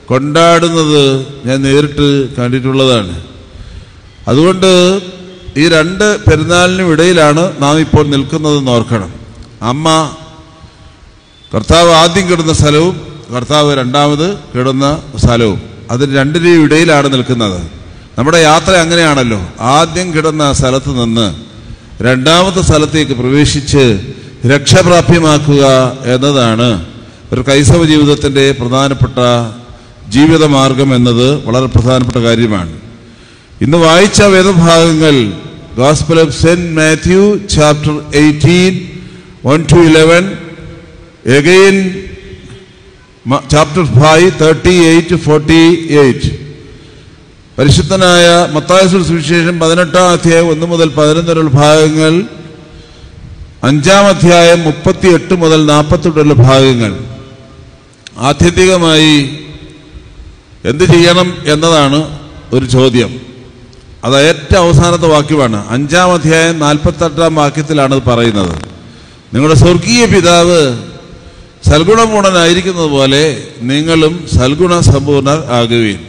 കൊണ്ടാടുന്നത് ഞാൻ നേരിട്ട് കണ്ടിട്ടുള്ളതാണ് അതുകൊണ്ട് ഈ രണ്ട് പെരുന്നാളിനും ഇടയിലാണ് നാം ഇപ്പോൾ നിൽക്കുന്നതെന്ന് ഓർക്കണം അമ്മ കർത്താവ് ആദ്യം കിടന്ന സ്ഥലവും കർത്താവ് രണ്ടാമത് കിടന്ന സ്ഥലവും അതിന് രണ്ടിനെയും ഇടയിലാണ് നിൽക്കുന്നത് നമ്മുടെ യാത്ര അങ്ങനെയാണല്ലോ ആദ്യം കിടന്ന സ്ഥലത്ത് നിന്ന് രണ്ടാമത്തെ സ്ഥലത്തേക്ക് പ്രവേശിച്ച് രക്ഷപ്രാപ്യമാക്കുക എന്നതാണ് ഒരു ക്രൈസ്തവ ജീവിതത്തിൻ്റെ പ്രധാനപ്പെട്ട ജീവിതമാർഗം എന്നത് വളരെ പ്രധാനപ്പെട്ട കാര്യമാണ് ഇന്ന് വായിച്ച വേദഭാഗങ്ങൾ gospel of saint Matthew chapter eighteen one two eleven again chapter five thirty eight forty eight പരിശുദ്ധനായ മത്തായസുൽ സുവിശേഷം പതിനെട്ടാം അധ്യായം ഒന്ന് മുതൽ പതിനൊന്ന് വരെയുള്ള ഭാഗങ്ങൾ അഞ്ചാം അധ്യായം മുപ്പത്തി എട്ട് മുതൽ നാൽപ്പത്തെട്ടുള്ള ഭാഗങ്ങൾ ആത്യന്തികമായി എന്ത് ചെയ്യണം എന്നതാണ് ഒരു ചോദ്യം അത് ഏറ്റവും അവസാനത്തെ വാക്യമാണ് അഞ്ചാം അധ്യായം നാൽപ്പത്തെട്ടാം വാക്യത്തിലാണ് ഇത് പറയുന്നത് നിങ്ങളുടെ സ്വർഗീയ പിതാവ് സൽഗുണപൂർണനായിരിക്കുന്നത് പോലെ നിങ്ങളും സൽഗുണ സമ്പൂർണർ ആകുകയും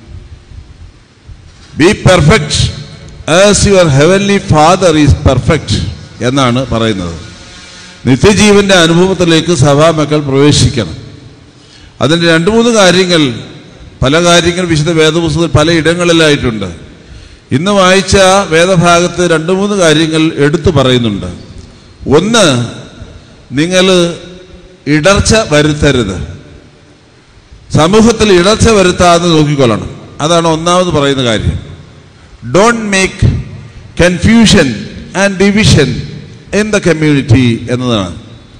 be perfect as your heavenly father is perfect എന്നാണ് പറയുന്നത് നിത്യജീവന്റെ അനുഭവത്തിലേക്ക് സഭാമക്കൾ പ്രവേശിക്കണം അതിൻ്റെ രണ്ട് മൂന്ന് കാര്യങ്ങൾ പല കാര്യങ്ങൾ വിശുദ്ധ വേദപുസ്തകത്തിൽ പല ഇടങ്ങളിലായിട്ടുണ്ട് ഇന്ന് വായിച്ച വേദഭാഗത്ത് രണ്ട് മൂന്ന് കാര്യങ്ങൾ എടുത്തു പറയുന്നുണ്ട് ഒന്ന് നിങ്ങൾ ഇടർച്ച വരുത്തരുത് സമൂഹത്തിൽ ഇടർച്ച വരുത്താതെ നോക്കിക്കൊള്ളണം അതാണ് ഒന്നാമത് പറയുന്ന കാര്യം don't make confusion and division in the community എന്നതാണ്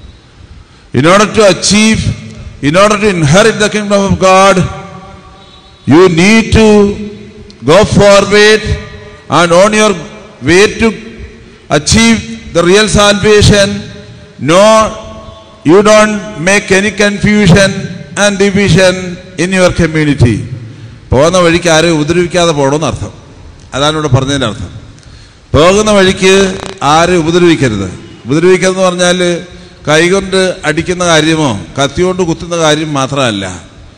in order to achieve in order to inherit the kingdom of God you need to go forward and on your way to achieve the real salvation no you don't make any confusion and division in your community പോകുന്ന വഴിക്ക് ആരെയും ഉപദ്രവിക്കാതെ പോകണമെന്ന് അർത്ഥം അതാണ് ഇവിടെ പറഞ്ഞതിൻ്റെ അർത്ഥം പോകുന്ന വഴിക്ക് ആരെയും ഉപദ്രവിക്കരുത് ഉപദ്രവിക്കരുതെന്ന് പറഞ്ഞാൽ കൈകൊണ്ട് അടിക്കുന്ന കാര്യമോ കത്തികൊണ്ട് കുത്തുന്ന കാര്യം മാത്രമല്ല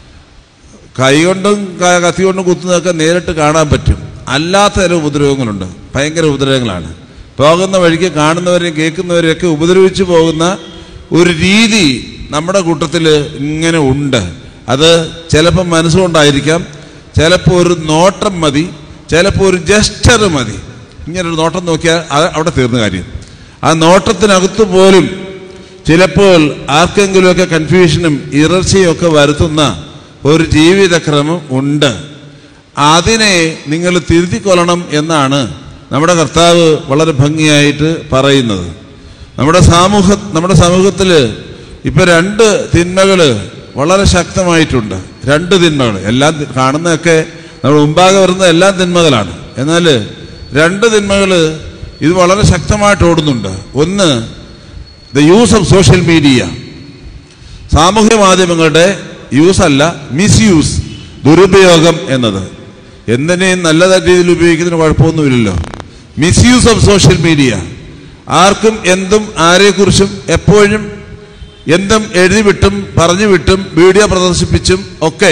കൈകൊണ്ടും ക- കത്തി കൊണ്ടും കുത്തുന്നതൊക്കെ നേരിട്ട് കാണാൻ പറ്റും അല്ലാത്ത ചില ഉപദ്രവങ്ങളുണ്ട് ഭയങ്കര ഉപദ്രവങ്ങളാണ് പോകുന്ന വഴിക്ക് കാണുന്നവരെയും കേൾക്കുന്നവരെയൊക്കെ ഉപദ്രവിച്ചു പോകുന്ന ഒരു രീതി നമ്മുടെ കൂട്ടത്തിൽ ഇങ്ങനെ ഉണ്ട് അത് ചിലപ്പോൾ മനസ്സുകൊണ്ടായിരിക്കാം ചിലപ്പോൾ ഒരു നോട്ടം മതി ചിലപ്പോൾ ഒരു ജസ്റ്റർ മതി ഇങ്ങനെ ഒരു നോട്ടം നോക്കിയാൽ അത് അവിടെ തീർന്ന കാര്യം ആ നോട്ടത്തിനകത്ത് പോലും ചിലപ്പോൾ ആർക്കെങ്കിലുമൊക്കെ കൺഫ്യൂഷനും ഇറർച്ചയും ഒക്കെ വരുത്തുന്ന ഒരു ജീവിതക്രമം ഉണ്ട് അതിനെ നിങ്ങൾ തിരുത്തിക്കൊള്ളണം എന്നാണ് നമ്മുടെ കർത്താവ് വളരെ ഭംഗിയായിട്ട് പറയുന്നത് നമ്മുടെ സമൂഹ നമ്മുടെ സമൂഹത്തിൽ ഇപ്പൊ രണ്ട് തിന്മകൾ വളരെ ശക്തമായിട്ടുണ്ട് രണ്ട് തിന്മകൾ എല്ലാം തി- കാണുന്നതൊക്കെ നമ്മൾ മുമ്പാകെ വരുന്ന എല്ലാം തിന്മകളാണ് എന്നാൽ രണ്ട് തിന്മകൾ ഇത് വളരെ ശക്തമായിട്ട് ഓടുന്നുണ്ട് ഒന്ന് the use of social media സാമൂഹ്യ മാധ്യമങ്ങളുടെ യൂസ് അല്ല മിസ്യൂസ് ദുരുപയോഗം എന്നത് എന്തിനേയും നല്ല രീതിയിൽ ഉപയോഗിക്കുന്നതിന് കുഴപ്പമൊന്നുമില്ലല്ലോ മിസ്യൂസ് ഓഫ് സോഷ്യൽ മീഡിയ ആർക്കും എന്തും ആരെക്കുറിച്ചും എപ്പോഴും എന്തും എഴുതി വിട്ടും പറഞ്ഞു വിട്ടും വീഡിയോ പ്രദർശിപ്പിച്ചും ഒക്കെ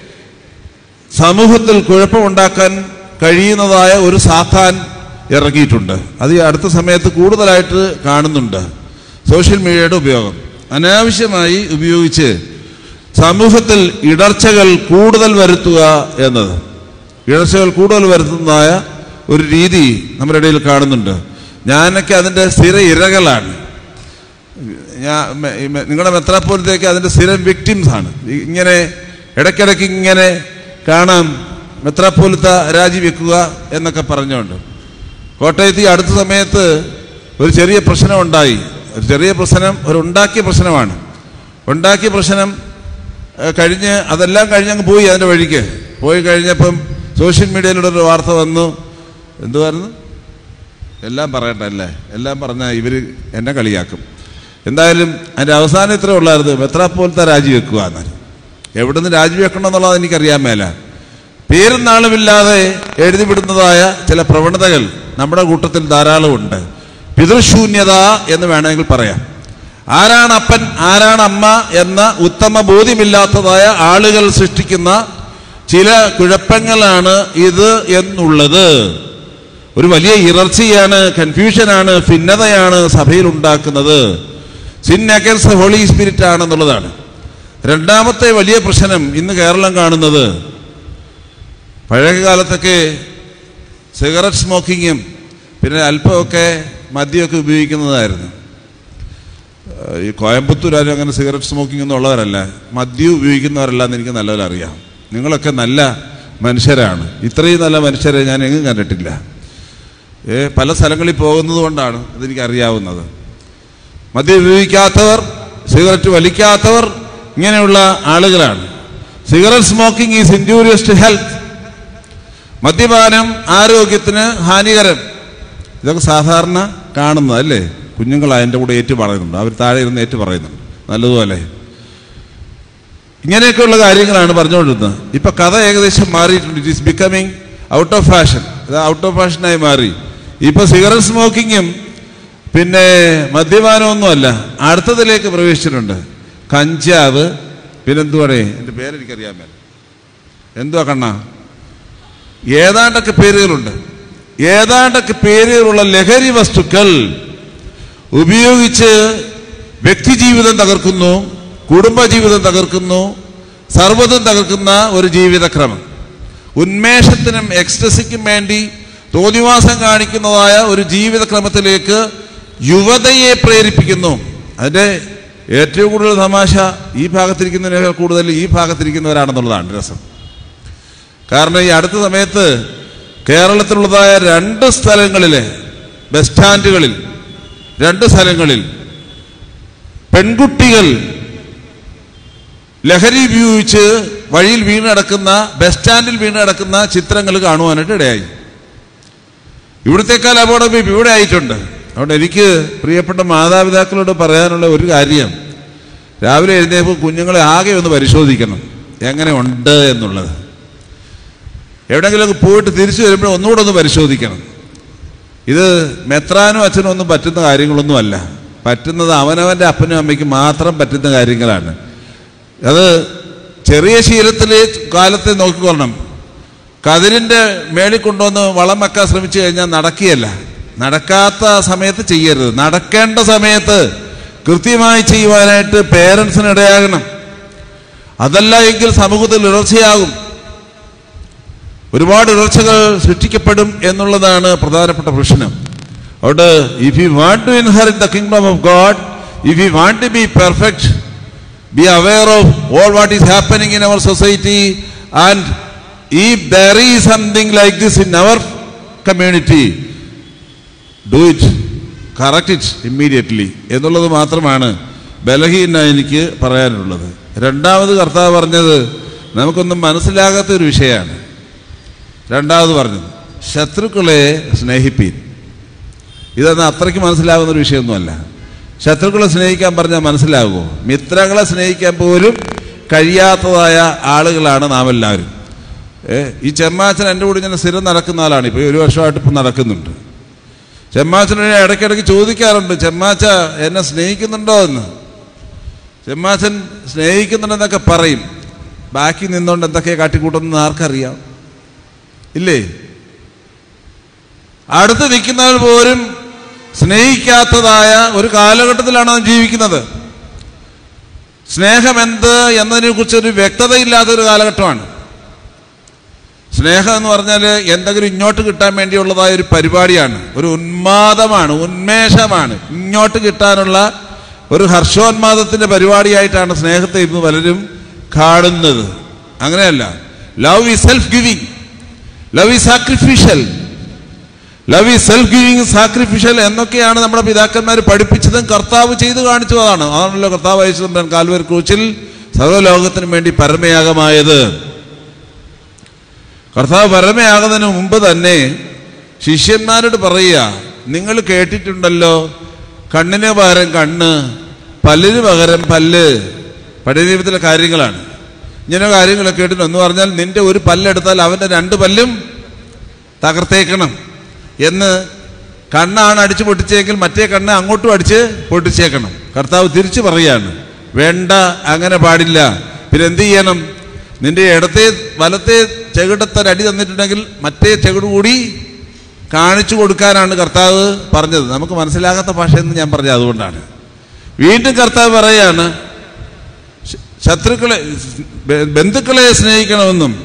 സമൂഹത്തിൽ കുഴപ്പമുണ്ടാക്കാൻ കഴിയുന്നതായ ഒരു സാത്താൻ ഇറങ്ങിയിട്ടുണ്ട് അത് ഈ അടുത്ത സമയത്ത് കൂടുതലായിട്ട് കാണുന്നുണ്ട് സോഷ്യൽ മീഡിയയുടെ ഉപയോഗം അനാവശ്യമായി ഉപയോഗിച്ച് സമൂഹത്തിൽ ഇടർച്ചകൾ കൂടുതൽ വരുത്തുക എന്നത് ഇടർച്ചകൾ കൂടുതൽ വരുത്തുന്നതായ ഒരു രീതി നമ്മുടെ ഇടയിൽ കാണുന്നുണ്ട് ഞാനൊക്കെ അതിൻ്റെ സ്ഥിര ഇരകളാണ് ഞാൻ മെ- ഈ മെ- നിങ്ങളുടെ മെത്രാപ്പോലത്തേക്ക് അതിൻ്റെ സ്ഥിരം വിക്ടിംസ് ആണ് ഈ- ഇങ്ങനെ ഇടയ്ക്കിടയ്ക്ക് ഇങ്ങനെ കാണാം മെത്രാപ്പോലത്ത രാജിവെക്കുക എന്നൊക്കെ പറഞ്ഞുകൊണ്ട് കോട്ടയത്ത് ഈ അടുത്ത സമയത്ത് ഒരു ചെറിയ പ്രശ്നം ഉണ്ടായി ഒരു ചെറിയ പ്രശ്നം ഒരു ഉണ്ടാക്കിയ പ്രശ്നമാണ് ഉണ്ടാക്കിയ പ്രശ്നം ഏഹ്, കഴിഞ്ഞ് അതെല്ലാം കഴിഞ്ഞങ്ങ് പോയി അതിൻ്റെ വഴിക്ക് പോയി കഴിഞ്ഞപ്പം സോഷ്യൽ മീഡിയയിലൂടെ ഒരു വാർത്ത വന്നു എന്തുവായിരുന്നു എല്ലാം പറയട്ടെ അല്ലേ എല്ലാം പറഞ്ഞാൽ ഇവർ എന്നെ കളിയാക്കും എന്തായാലും അതിൻ്റെ അവസാനം ഇത്രേ ഉള്ളായിരുന്നു മെത്രാപ്പോലത്തെ രാജിവെക്കുക എന്നാൽ എവിടെ നിന്ന് രാജിവെക്കണം എന്നുള്ളത് എനിക്കറിയാൻ മേല പേരും നാളുമില്ലാതെ എഴുതി വിടുന്നതായ ചില പ്രവണതകൾ നമ്മുടെ കൂട്ടത്തിൽ ധാരാളമുണ്ട് പിതൃശൂന്യത എന്ന് വേണമെങ്കിൽ പറയാം ആരാണ് അപ്പൻ ആരാണ് അമ്മ എന്ന ഉത്തമ ബോധ്യമില്ലാത്തതായ ആളുകൾ സൃഷ്ടിക്കുന്ന ചില കുഴപ്പങ്ങളാണ് ഇത് എന്നുള്ളത് ഒരു വലിയ ഇറർച്ചയാണ് കൺഫ്യൂഷനാണ് ഭിന്നതയാണ് സഭയിൽ ഉണ്ടാക്കുന്നത് സിൻ അഗൻസ്റ്റ് ഹോളി സ്പിരിറ്റ് ആണെന്നുള്ളതാണ് രണ്ടാമത്തെ വലിയ പ്രശ്നം ഇന്ന് കേരളം കാണുന്നത് പഴയ കാലത്തൊക്കെ സിഗരറ്റ് സ്മോക്കിങ്ങും പിന്നെ അല്പമൊക്കെ മദ്യമൊക്കെ ഉപയോഗിക്കുന്നതായിരുന്നു ഏഹ് ഈ കോയമ്പത്തൂർ ആരും അങ്ങനെ സിഗരറ്റ് സ്മോക്കിംഗ് ഒന്നും ഉള്ളവരല്ല മദ്യം ഉപയോഗിക്കുന്നവരല്ല എന്ന് എനിക്ക് നല്ലപോലെ അറിയാം നിങ്ങളൊക്കെ നല്ല മനുഷ്യരാണ് ഇത്രയും നല്ല മനുഷ്യരെ ഞാൻ എങ്ങും കണ്ടിട്ടില്ല ഏ പല സ്ഥലങ്ങളിൽ പോകുന്നത് കൊണ്ടാണ് ഇതെനിക്ക് അറിയാവുന്നത് മദ്യം ഉപയോഗിക്കാത്തവർ സിഗരറ്റ് വലിക്കാത്തവർ ഇങ്ങനെയുള്ള ആളുകളാണ് cigarette smoking is injurious to health മദ്യപാനം ആരോഗ്യത്തിന് ഹാനികരം ഇതൊക്കെ സാധാരണ കാണുന്നത് അല്ലേ കുഞ്ഞുങ്ങൾ അതിൻ്റെ കൂടെ ഏറ്റു പറയുന്നുണ്ട് അവർ താഴെ ഇരുന്ന് ഏറ്റു പറയുന്നുണ്ട് നല്ലതുപോലെ ഇങ്ങനെയൊക്കെയുള്ള കാര്യങ്ങളാണ് പറഞ്ഞുകൊണ്ടിരുന്നത് ഇപ്പൊ കഥ ഏകദേശം മാറിയിട്ടുണ്ട് it is becoming out of fashion ഇത് ഔട്ട് ഓഫ് ഫാഷനായി മാറി ഇപ്പൊ സിഗരറ്റ് സ്മോക്കിങ്ങും പിന്നെ മദ്യപാനമൊന്നുമല്ല അടുത്തതിലേക്ക് പ്രവേശിച്ചിട്ടുണ്ട് കഞ്ചാവ് പിന്നെന്തുവാടേ എൻ്റെ പേരെനിക്കറിയാൻ മേല എന്തുവാ കണ്ണ ഏതാണ്ടൊക്കെ പേരുകളുണ്ട് ഏതാണ്ടൊക്കെ പേരുകളുള്ള ലഹരി വസ്തുക്കൾ ഉപയോഗിച്ച് വ്യക്തിജീവിതം തകർക്കുന്നു കുടുംബജീവിതം തകർക്കുന്നു സർവ്വതും തകർക്കുന്ന ഒരു ജീവിതക്രമം ഉന്മേഷത്തിനും എക്സ്റ്റസിക്കും വേണ്ടി തോന്നിവാസം കാണിക്കുന്നതായ ഒരു ജീവിതക്രമത്തിലേക്ക് യുവതയെ പ്രേരിപ്പിക്കുന്നു അതിൻ്റെ ഏറ്റവും കൂടുതൽ തമാശ ഈ ഭാഗത്തിരിക്കുന്നതിനേക്കാൾ കൂടുതൽ ഈ ഭാഗത്തിരിക്കുന്നവരാണെന്നുള്ളതാണ് രസം കാരണം ഈ അടുത്ത സമയത്ത് കേരളത്തിലുള്ളതായ രണ്ട് സ്ഥലങ്ങളിലെ ബസ് സ്റ്റാൻഡുകളിൽ രണ്ട് സ്ഥലങ്ങളിൽ പെൺകുട്ടികൾ ലഹരി ഉപയോഗിച്ച് വഴിയിൽ വീണ് കിടക്കുന്ന ബസ് സ്റ്റാൻഡിൽ വീണ് കിടക്കുന്ന ചിത്രങ്ങൾ കാണുവാനായിട്ട് ഇടയായി ഇവിടത്തെക്കാൾ അപകടം ഇപ്പം ഇവിടെ ആയിട്ടുണ്ട് അതുകൊണ്ട് എനിക്ക് പ്രിയപ്പെട്ട മാതാപിതാക്കളോട് പറയാനുള്ള ഒരു കാര്യം രാവിലെ എഴുന്നേൽപ്പോൾ കുഞ്ഞുങ്ങളെ ആകെ ഒന്ന് പരിശോധിക്കണം എങ്ങനെ ഉണ്ട് എന്നുള്ളത് എവിടെയെങ്കിലുമൊക്കെ പോയിട്ട് തിരിച്ചു വരുമ്പോൾ ഒന്നുകൂടെ ഒന്ന് പരിശോധിക്കണം ഇത് മെത്രാനും അച്ഛനും ഒന്നും പറ്റുന്ന കാര്യങ്ങളൊന്നുമല്ല പറ്റുന്നത് അവനവൻ്റെ അപ്പനും അമ്മയ്ക്കും മാത്രം പറ്റുന്ന കാര്യങ്ങളാണ് അത് ചെറിയ ശീലത്തിലെ കാലത്തെ നോക്കിക്കൊള്ളണം കതിരിൻ്റെ മേളിൽ കൊണ്ടുവന്ന് വളം വെക്കാൻ ശ്രമിച്ചു കഴിഞ്ഞാൽ നടക്കുകയല്ല നടക്കാത്ത സമയത്ത് ചെയ്യരുത് നടക്കേണ്ട സമയത്ത് കൃത്യമായി ചെയ്യുവാനായിട്ട് പേരൻസിന് ഇടയാകണം അതല്ല എങ്കിൽ സമൂഹത്തിൽ ഇടർച്ചയാകും ഒരുപാട് ഇടർച്ചകൾ സൃഷ്ടിക്കപ്പെടും എന്നുള്ളതാണ് പ്രധാനപ്പെട്ട പ്രശ്നം അതുകൊണ്ട് if you want to inherit the kingdom of God if you want to be perfect be aware of all what is happening in our society and if there is something like this in our community do it correct it immediately എന്നുള്ളത് മാത്രമാണ് ബലഹീന എനിക്ക് പറയാനുള്ളത് രണ്ടാമത് കർത്താവ് പറഞ്ഞത് നമുക്കൊന്നും മനസ്സിലാകാത്ത ഒരു വിഷയമാണ് രണ്ടാമത് പറഞ്ഞത് ശത്രുക്കളെ സ്നേഹിപ്പീൻ ഇതൊന്നും അത്രയ്ക്ക് മനസ്സിലാകുന്ന ഒരു വിഷയമൊന്നുമല്ല ശത്രുക്കളെ സ്നേഹിക്കാൻ പറഞ്ഞാൽ മനസ്സിലാകുമോ മിത്രങ്ങളെ സ്നേഹിക്കാൻ പോലും കഴിയാത്തതായ ആളുകളാണ് നാം എല്ലാവരും ഏ ഈ ചെമ്മാച്ചൻ എൻ്റെ കൂടെ ഇങ്ങനെ സ്ഥിരം നടക്കുന്ന ആളാണ് ഇപ്പോൾ ഒരു വർഷമായിട്ട് ഇപ്പം നടക്കുന്നുണ്ട് ചെമ്മാച്ചനെ ഇടയ്ക്കിടയ്ക്ക് ചോദിക്കാറുണ്ട് ചെമ്മാച്ച എന്നെ സ്നേഹിക്കുന്നുണ്ടോ എന്ന് ചെമ്മാച്ചൻ സ്നേഹിക്കുന്നുണ്ടെന്നൊക്കെ പറയും ബാക്കി നിന്നുകൊണ്ട് എന്തൊക്കെ കാട്ടിക്കൂട്ടുന്നത് ആർക്കറിയാം ഇല്ലേ അടുത്ത് നിൽക്കുന്നവർ പോലും സ്നേഹിക്കാത്തതായ ഒരു കാലഘട്ടത്തിലാണ് നാം ജീവിക്കുന്നത് സ്നേഹം എന്ത് എന്നതിനെ കുറിച്ച് ഒരു വ്യക്തതയില്ലാത്ത ഒരു കാലഘട്ടമാണ് സ്നേഹം എന്ന് പറഞ്ഞാൽ എന്തെങ്കിലും ഇങ്ങോട്ട് കിട്ടാൻ വേണ്ടിയുള്ളതായ ഒരു പരിപാടിയാണ് ഒരു ഉന്മാദമാണ് ഉന്മേഷമാണ് ഇങ്ങോട്ട് കിട്ടാനുള്ള ഒരു ഹർഷോന്മാദത്തിന്റെ പരിപാടിയായിട്ടാണ് സ്നേഹത്തെ ഇന്ന് പലരും കാണുന്നത് അങ്ങനെയല്ല ലവ് ഈ സെൽഫ് ഗിവിങ് ലവ് ഈ സാക്രിഫിഷ്യൽ ലവ് ഈ സെൽഫ് ഗിവിങ് സാക്രിഫിഷ്യൽ എന്നൊക്കെയാണ് നമ്മുടെ പിതാക്കന്മാർ പഠിപ്പിച്ചതും കർത്താവ് ചെയ്തു കാണിച്ചതാണ് അതാണല്ലോ കർത്താവ് അയച്ചു കാൽവർ ക്രൂച്ചിൽ സർവ്വലോകത്തിനും വേണ്ടി പരമയാഗമായത് കർത്താവ് പരമയാകുന്നതിന് മുമ്പ് തന്നെ ശിഷ്യന്മാരോട് പറയുക നിങ്ങൾ കേട്ടിട്ടുണ്ടല്ലോ കണ്ണിന് പകരം കണ്ണ് പല്ലിന് പകരം പല്ല് പഴയ നിയമത്തിലെ കാര്യങ്ങളാണ് ഇങ്ങനെ കാര്യങ്ങളൊക്കെ കേട്ടിട്ടുണ്ട് എന്ന് പറഞ്ഞാൽ നിന്റെ ഒരു പല്ലെടുത്താൽ അവന്റെ രണ്ട് പല്ലും തകർത്തേക്കണം എന്ന് കണ്ണാണ് അടിച്ചു പൊട്ടിച്ചെങ്കിൽ മറ്റേ കണ്ണ് അങ്ങോട്ടും അടിച്ച് പൊട്ടിച്ചേക്കണം കർത്താവ് തിരിച്ചു പറയാണ് വേണ്ട അങ്ങനെ പാടില്ല പിന്നെ എന്ത് ചെയ്യണം നിന്റെ ഇടത്തെ വലത്തെ ചെകിടത്തൊരു അടി തന്നിട്ടുണ്ടെങ്കിൽ മറ്റേ ചെകിട് കൂടി കാണിച്ചു കൊടുക്കാനാണ് കർത്താവ് പറഞ്ഞത് നമുക്ക് മനസ്സിലാകാത്ത ഭാഷയെന്ന് ഞാൻ പറഞ്ഞത് അതുകൊണ്ടാണ് വീണ്ടും കർത്താവ് പറയാണ് ശ- ശത്രുക്കളെ ബ- ബന്ധുക്കളെ സ്നേഹിക്കണമെന്നും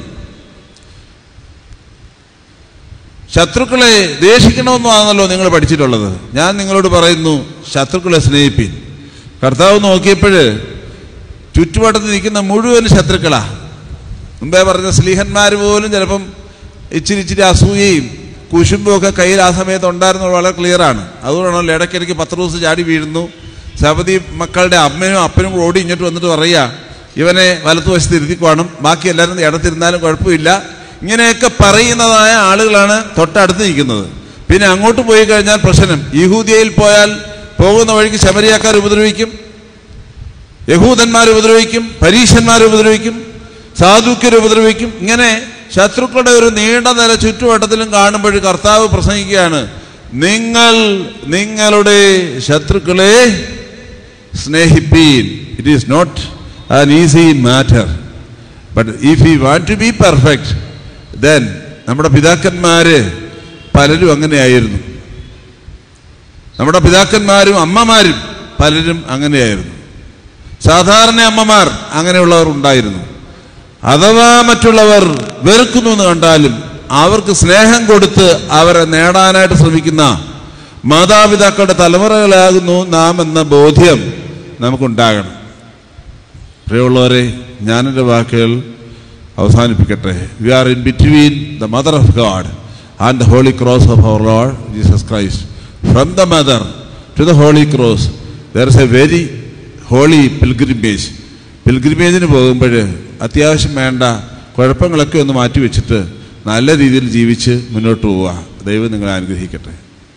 ശത്രുക്കളെ ദേഷിക്കണമെന്നുമാണല്ലോ നിങ്ങൾ പഠിച്ചിട്ടുള്ളത് ഞാൻ നിങ്ങളോട് പറയുന്നു ശത്രുക്കളെ സ്നേഹിപ്പിൻ കർത്താവ് നോക്കിയപ്പോൾ ചുറ്റുവട്ടത്ത് നിൽക്കുന്ന മുഴുവൻ ശത്രുക്കളാ മുമ്പേ പറഞ്ഞ സ്ലീഹന്മാർ പോലും ചിലപ്പം ഇച്ചിരി ഇച്ചിരി അസൂയയും കുശുമ്പും ഒക്കെ കയ്യിൽ ആ സമയത്ത് ഉണ്ടായിരുന്നത് വളരെ ക്ലിയറാണ് അതുകൊണ്ടാണല്ലോ ഇടയ്ക്കിടയ്ക്ക് പത്ത് ദിവസം ചാടി വീഴുന്നു സപതി മക്കളുടെ അമ്മയും അപ്പനും കൂടെ ഓടി ഇങ്ങോട്ട് വന്നിട്ട് പറയുക ഇവനെ വലത്തുവശത്ത് ഇരുത്തിക്കോണം ബാക്കി എല്ലാവരും ഇടത്തിരുന്നാലും കുഴപ്പമില്ല ഇങ്ങനെയൊക്കെ പറയുന്നതായ ആളുകളാണ് തൊട്ടടുത്ത് നിൽക്കുന്നത് പിന്നെ അങ്ങോട്ട് പോയി കഴിഞ്ഞാൽ പ്രശ്നം യഹൂദിയയിൽ പോയാൽ പോകുന്ന വഴിക്ക് ശബരിയാക്കാർ ഉപദ്രവിക്കും യഹൂദന്മാർ ഉപദ്രവിക്കും പരീശന്മാർ ഉപദ്രവിക്കും സാധുക്യർ ഉപദ്രവിക്കും ഇങ്ങനെ ശത്രുക്കളുടെ ഒരു നീണ്ട നില ചുറ്റുവട്ടത്തിലും കാണുമ്പോൾ കർത്താവ് പ്രസംഗിക്കുകയാണ് നിങ്ങൾ നിങ്ങളുടെ ശത്രുക്കളെ സ്നേഹിപ്പീൻ it is not an easy matter but if you want to be perfect then നമ്മുടെ പിതാക്കന്മാര് പലരും അങ്ങനെയായിരുന്നു നമ്മുടെ പിതാക്കന്മാരും അമ്മമാരും പലരും അങ്ങനെയായിരുന്നു സാധാരണ അമ്മമാർ അങ്ങനെയുള്ളവർ ഉണ്ടായിരുന്നു അഥവാ മറ്റുള്ളവർ വെറുക്കുന്നു എന്ന് കണ്ടാലും അവർക്ക് സ്നേഹം കൊടുത്ത് അവരെ നേടാനായിട്ട് ശ്രമിക്കുന്ന മാതാപിതാക്കളുടെ തലമുറകളാകുന്നു നാം എന്ന ബോധ്യം നമുക്കുണ്ടാകണം പ്രിയമുള്ളവരെ ഞാനെൻ്റെ വാക്കുകൾ അവസാനിപ്പിക്കട്ടെ we are in between the mother of God and the holy cross of our Lord Jesus Christ from the mother to the holy cross there is a very holy pilgrimage പിൽഗ്രിമേജിന് പോകുമ്പോൾ അത്യാവശ്യം വേണ്ട കുഴപ്പങ്ങളൊക്കെ ഒന്ന് മാറ്റി വെച്ചിട്ട് നല്ല രീതിയിൽ ജീവിച്ച് മുന്നോട്ട് പോവുക ദൈവം നിങ്ങളെ അനുഗ്രഹിക്കട്ടെ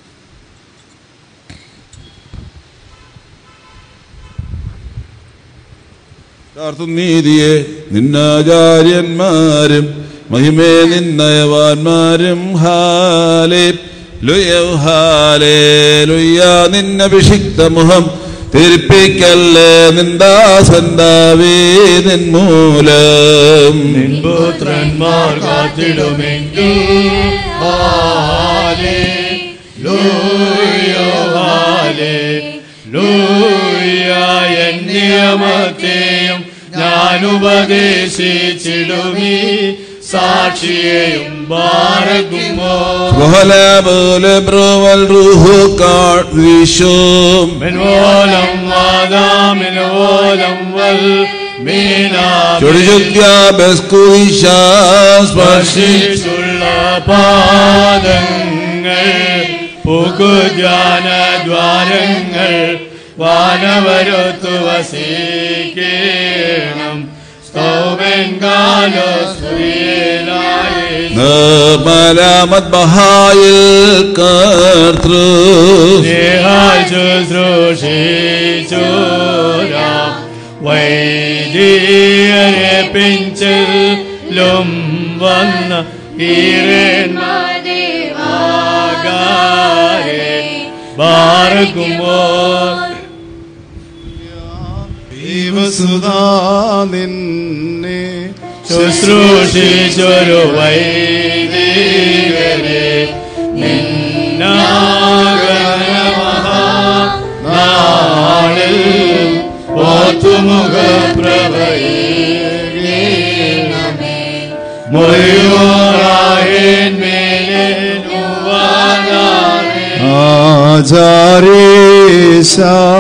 യഥാർത്ഥ നീതിയെ നിന്നാചാര്യന്മാരും മഹിമേ നിന്നയവാന്മാരും ഹാലേ ലുയൗ ഹാലേ ലുയ്യ നിന്നഭിഷിക്ത മുഖം തിരിപ്പിക്കല്ലേ നിന്ദാസന്താവേ നിൻമൂലം പുത്രന്മാർ കാത്തിടുമെങ്കിൽ ഹാലേ ലൂയോ ഹാലേ ലൂയ എൻ നിയമത്തെയും ഞാൻ ഉപദേശിച്ചിടുമീ സാക്ഷിയെയും ബാരകുമോ മെൻവോലം വാദാമിനോലം വൽ സ്പർശിച്ചുള്ള പാദങ്ങൾ പുകുജാനദ്വാരങ്ങൾ വാനവരത്തു വസിക്കണം സ്തോമെങ്കാലോ നിർമ്മലാമത് ബഹായിൽ കർത്തൃ ശുശ്രൂഷിച്ചോരാ വൈദികരെ പിഞ്ചിലും വന്ന ഈരന്മാരെ ബാർക്കുമോ ദൈവസുതാ നിന്നെ ശുശ്രൂഷിച്ചൊരു വൈദികരെ നിന്നാകരമഹാനാളിൽ ഓത്തുമുഖ പ്രഭയേ മുറിയോറായേന്മേലെ ആചാരേശ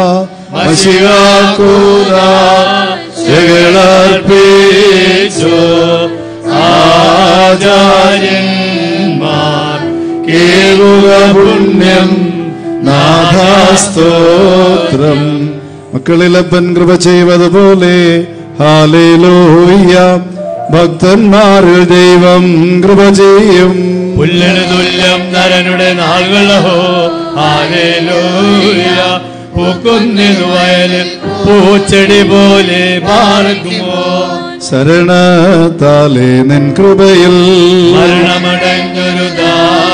മഷികാക്കൂത ജകളർപ്പിച്ചു ആചാര്യന്മാർ കേൾക്കുക പുണ്യം നാഥാസ്തോത്രം മക്കളിലപ്പൻ കൃപ ചെയ്വതുപോലെ ഹാലേലൂയ ഭക്തന്മാരിൽ ദൈവം കൃപ ചെയ്യും പുല്ലിന് തുല്യം നരനുടെ നാളുകളോ ഹാലേലൂയ പൂക്കുന്നിതു വയലിൽ പൂച്ചെടി പോലെ പാർക്കുമോ ശരണത്താലേ നിൻ കൃപയിൽ മരണമടഞ്ഞൊരു ദാ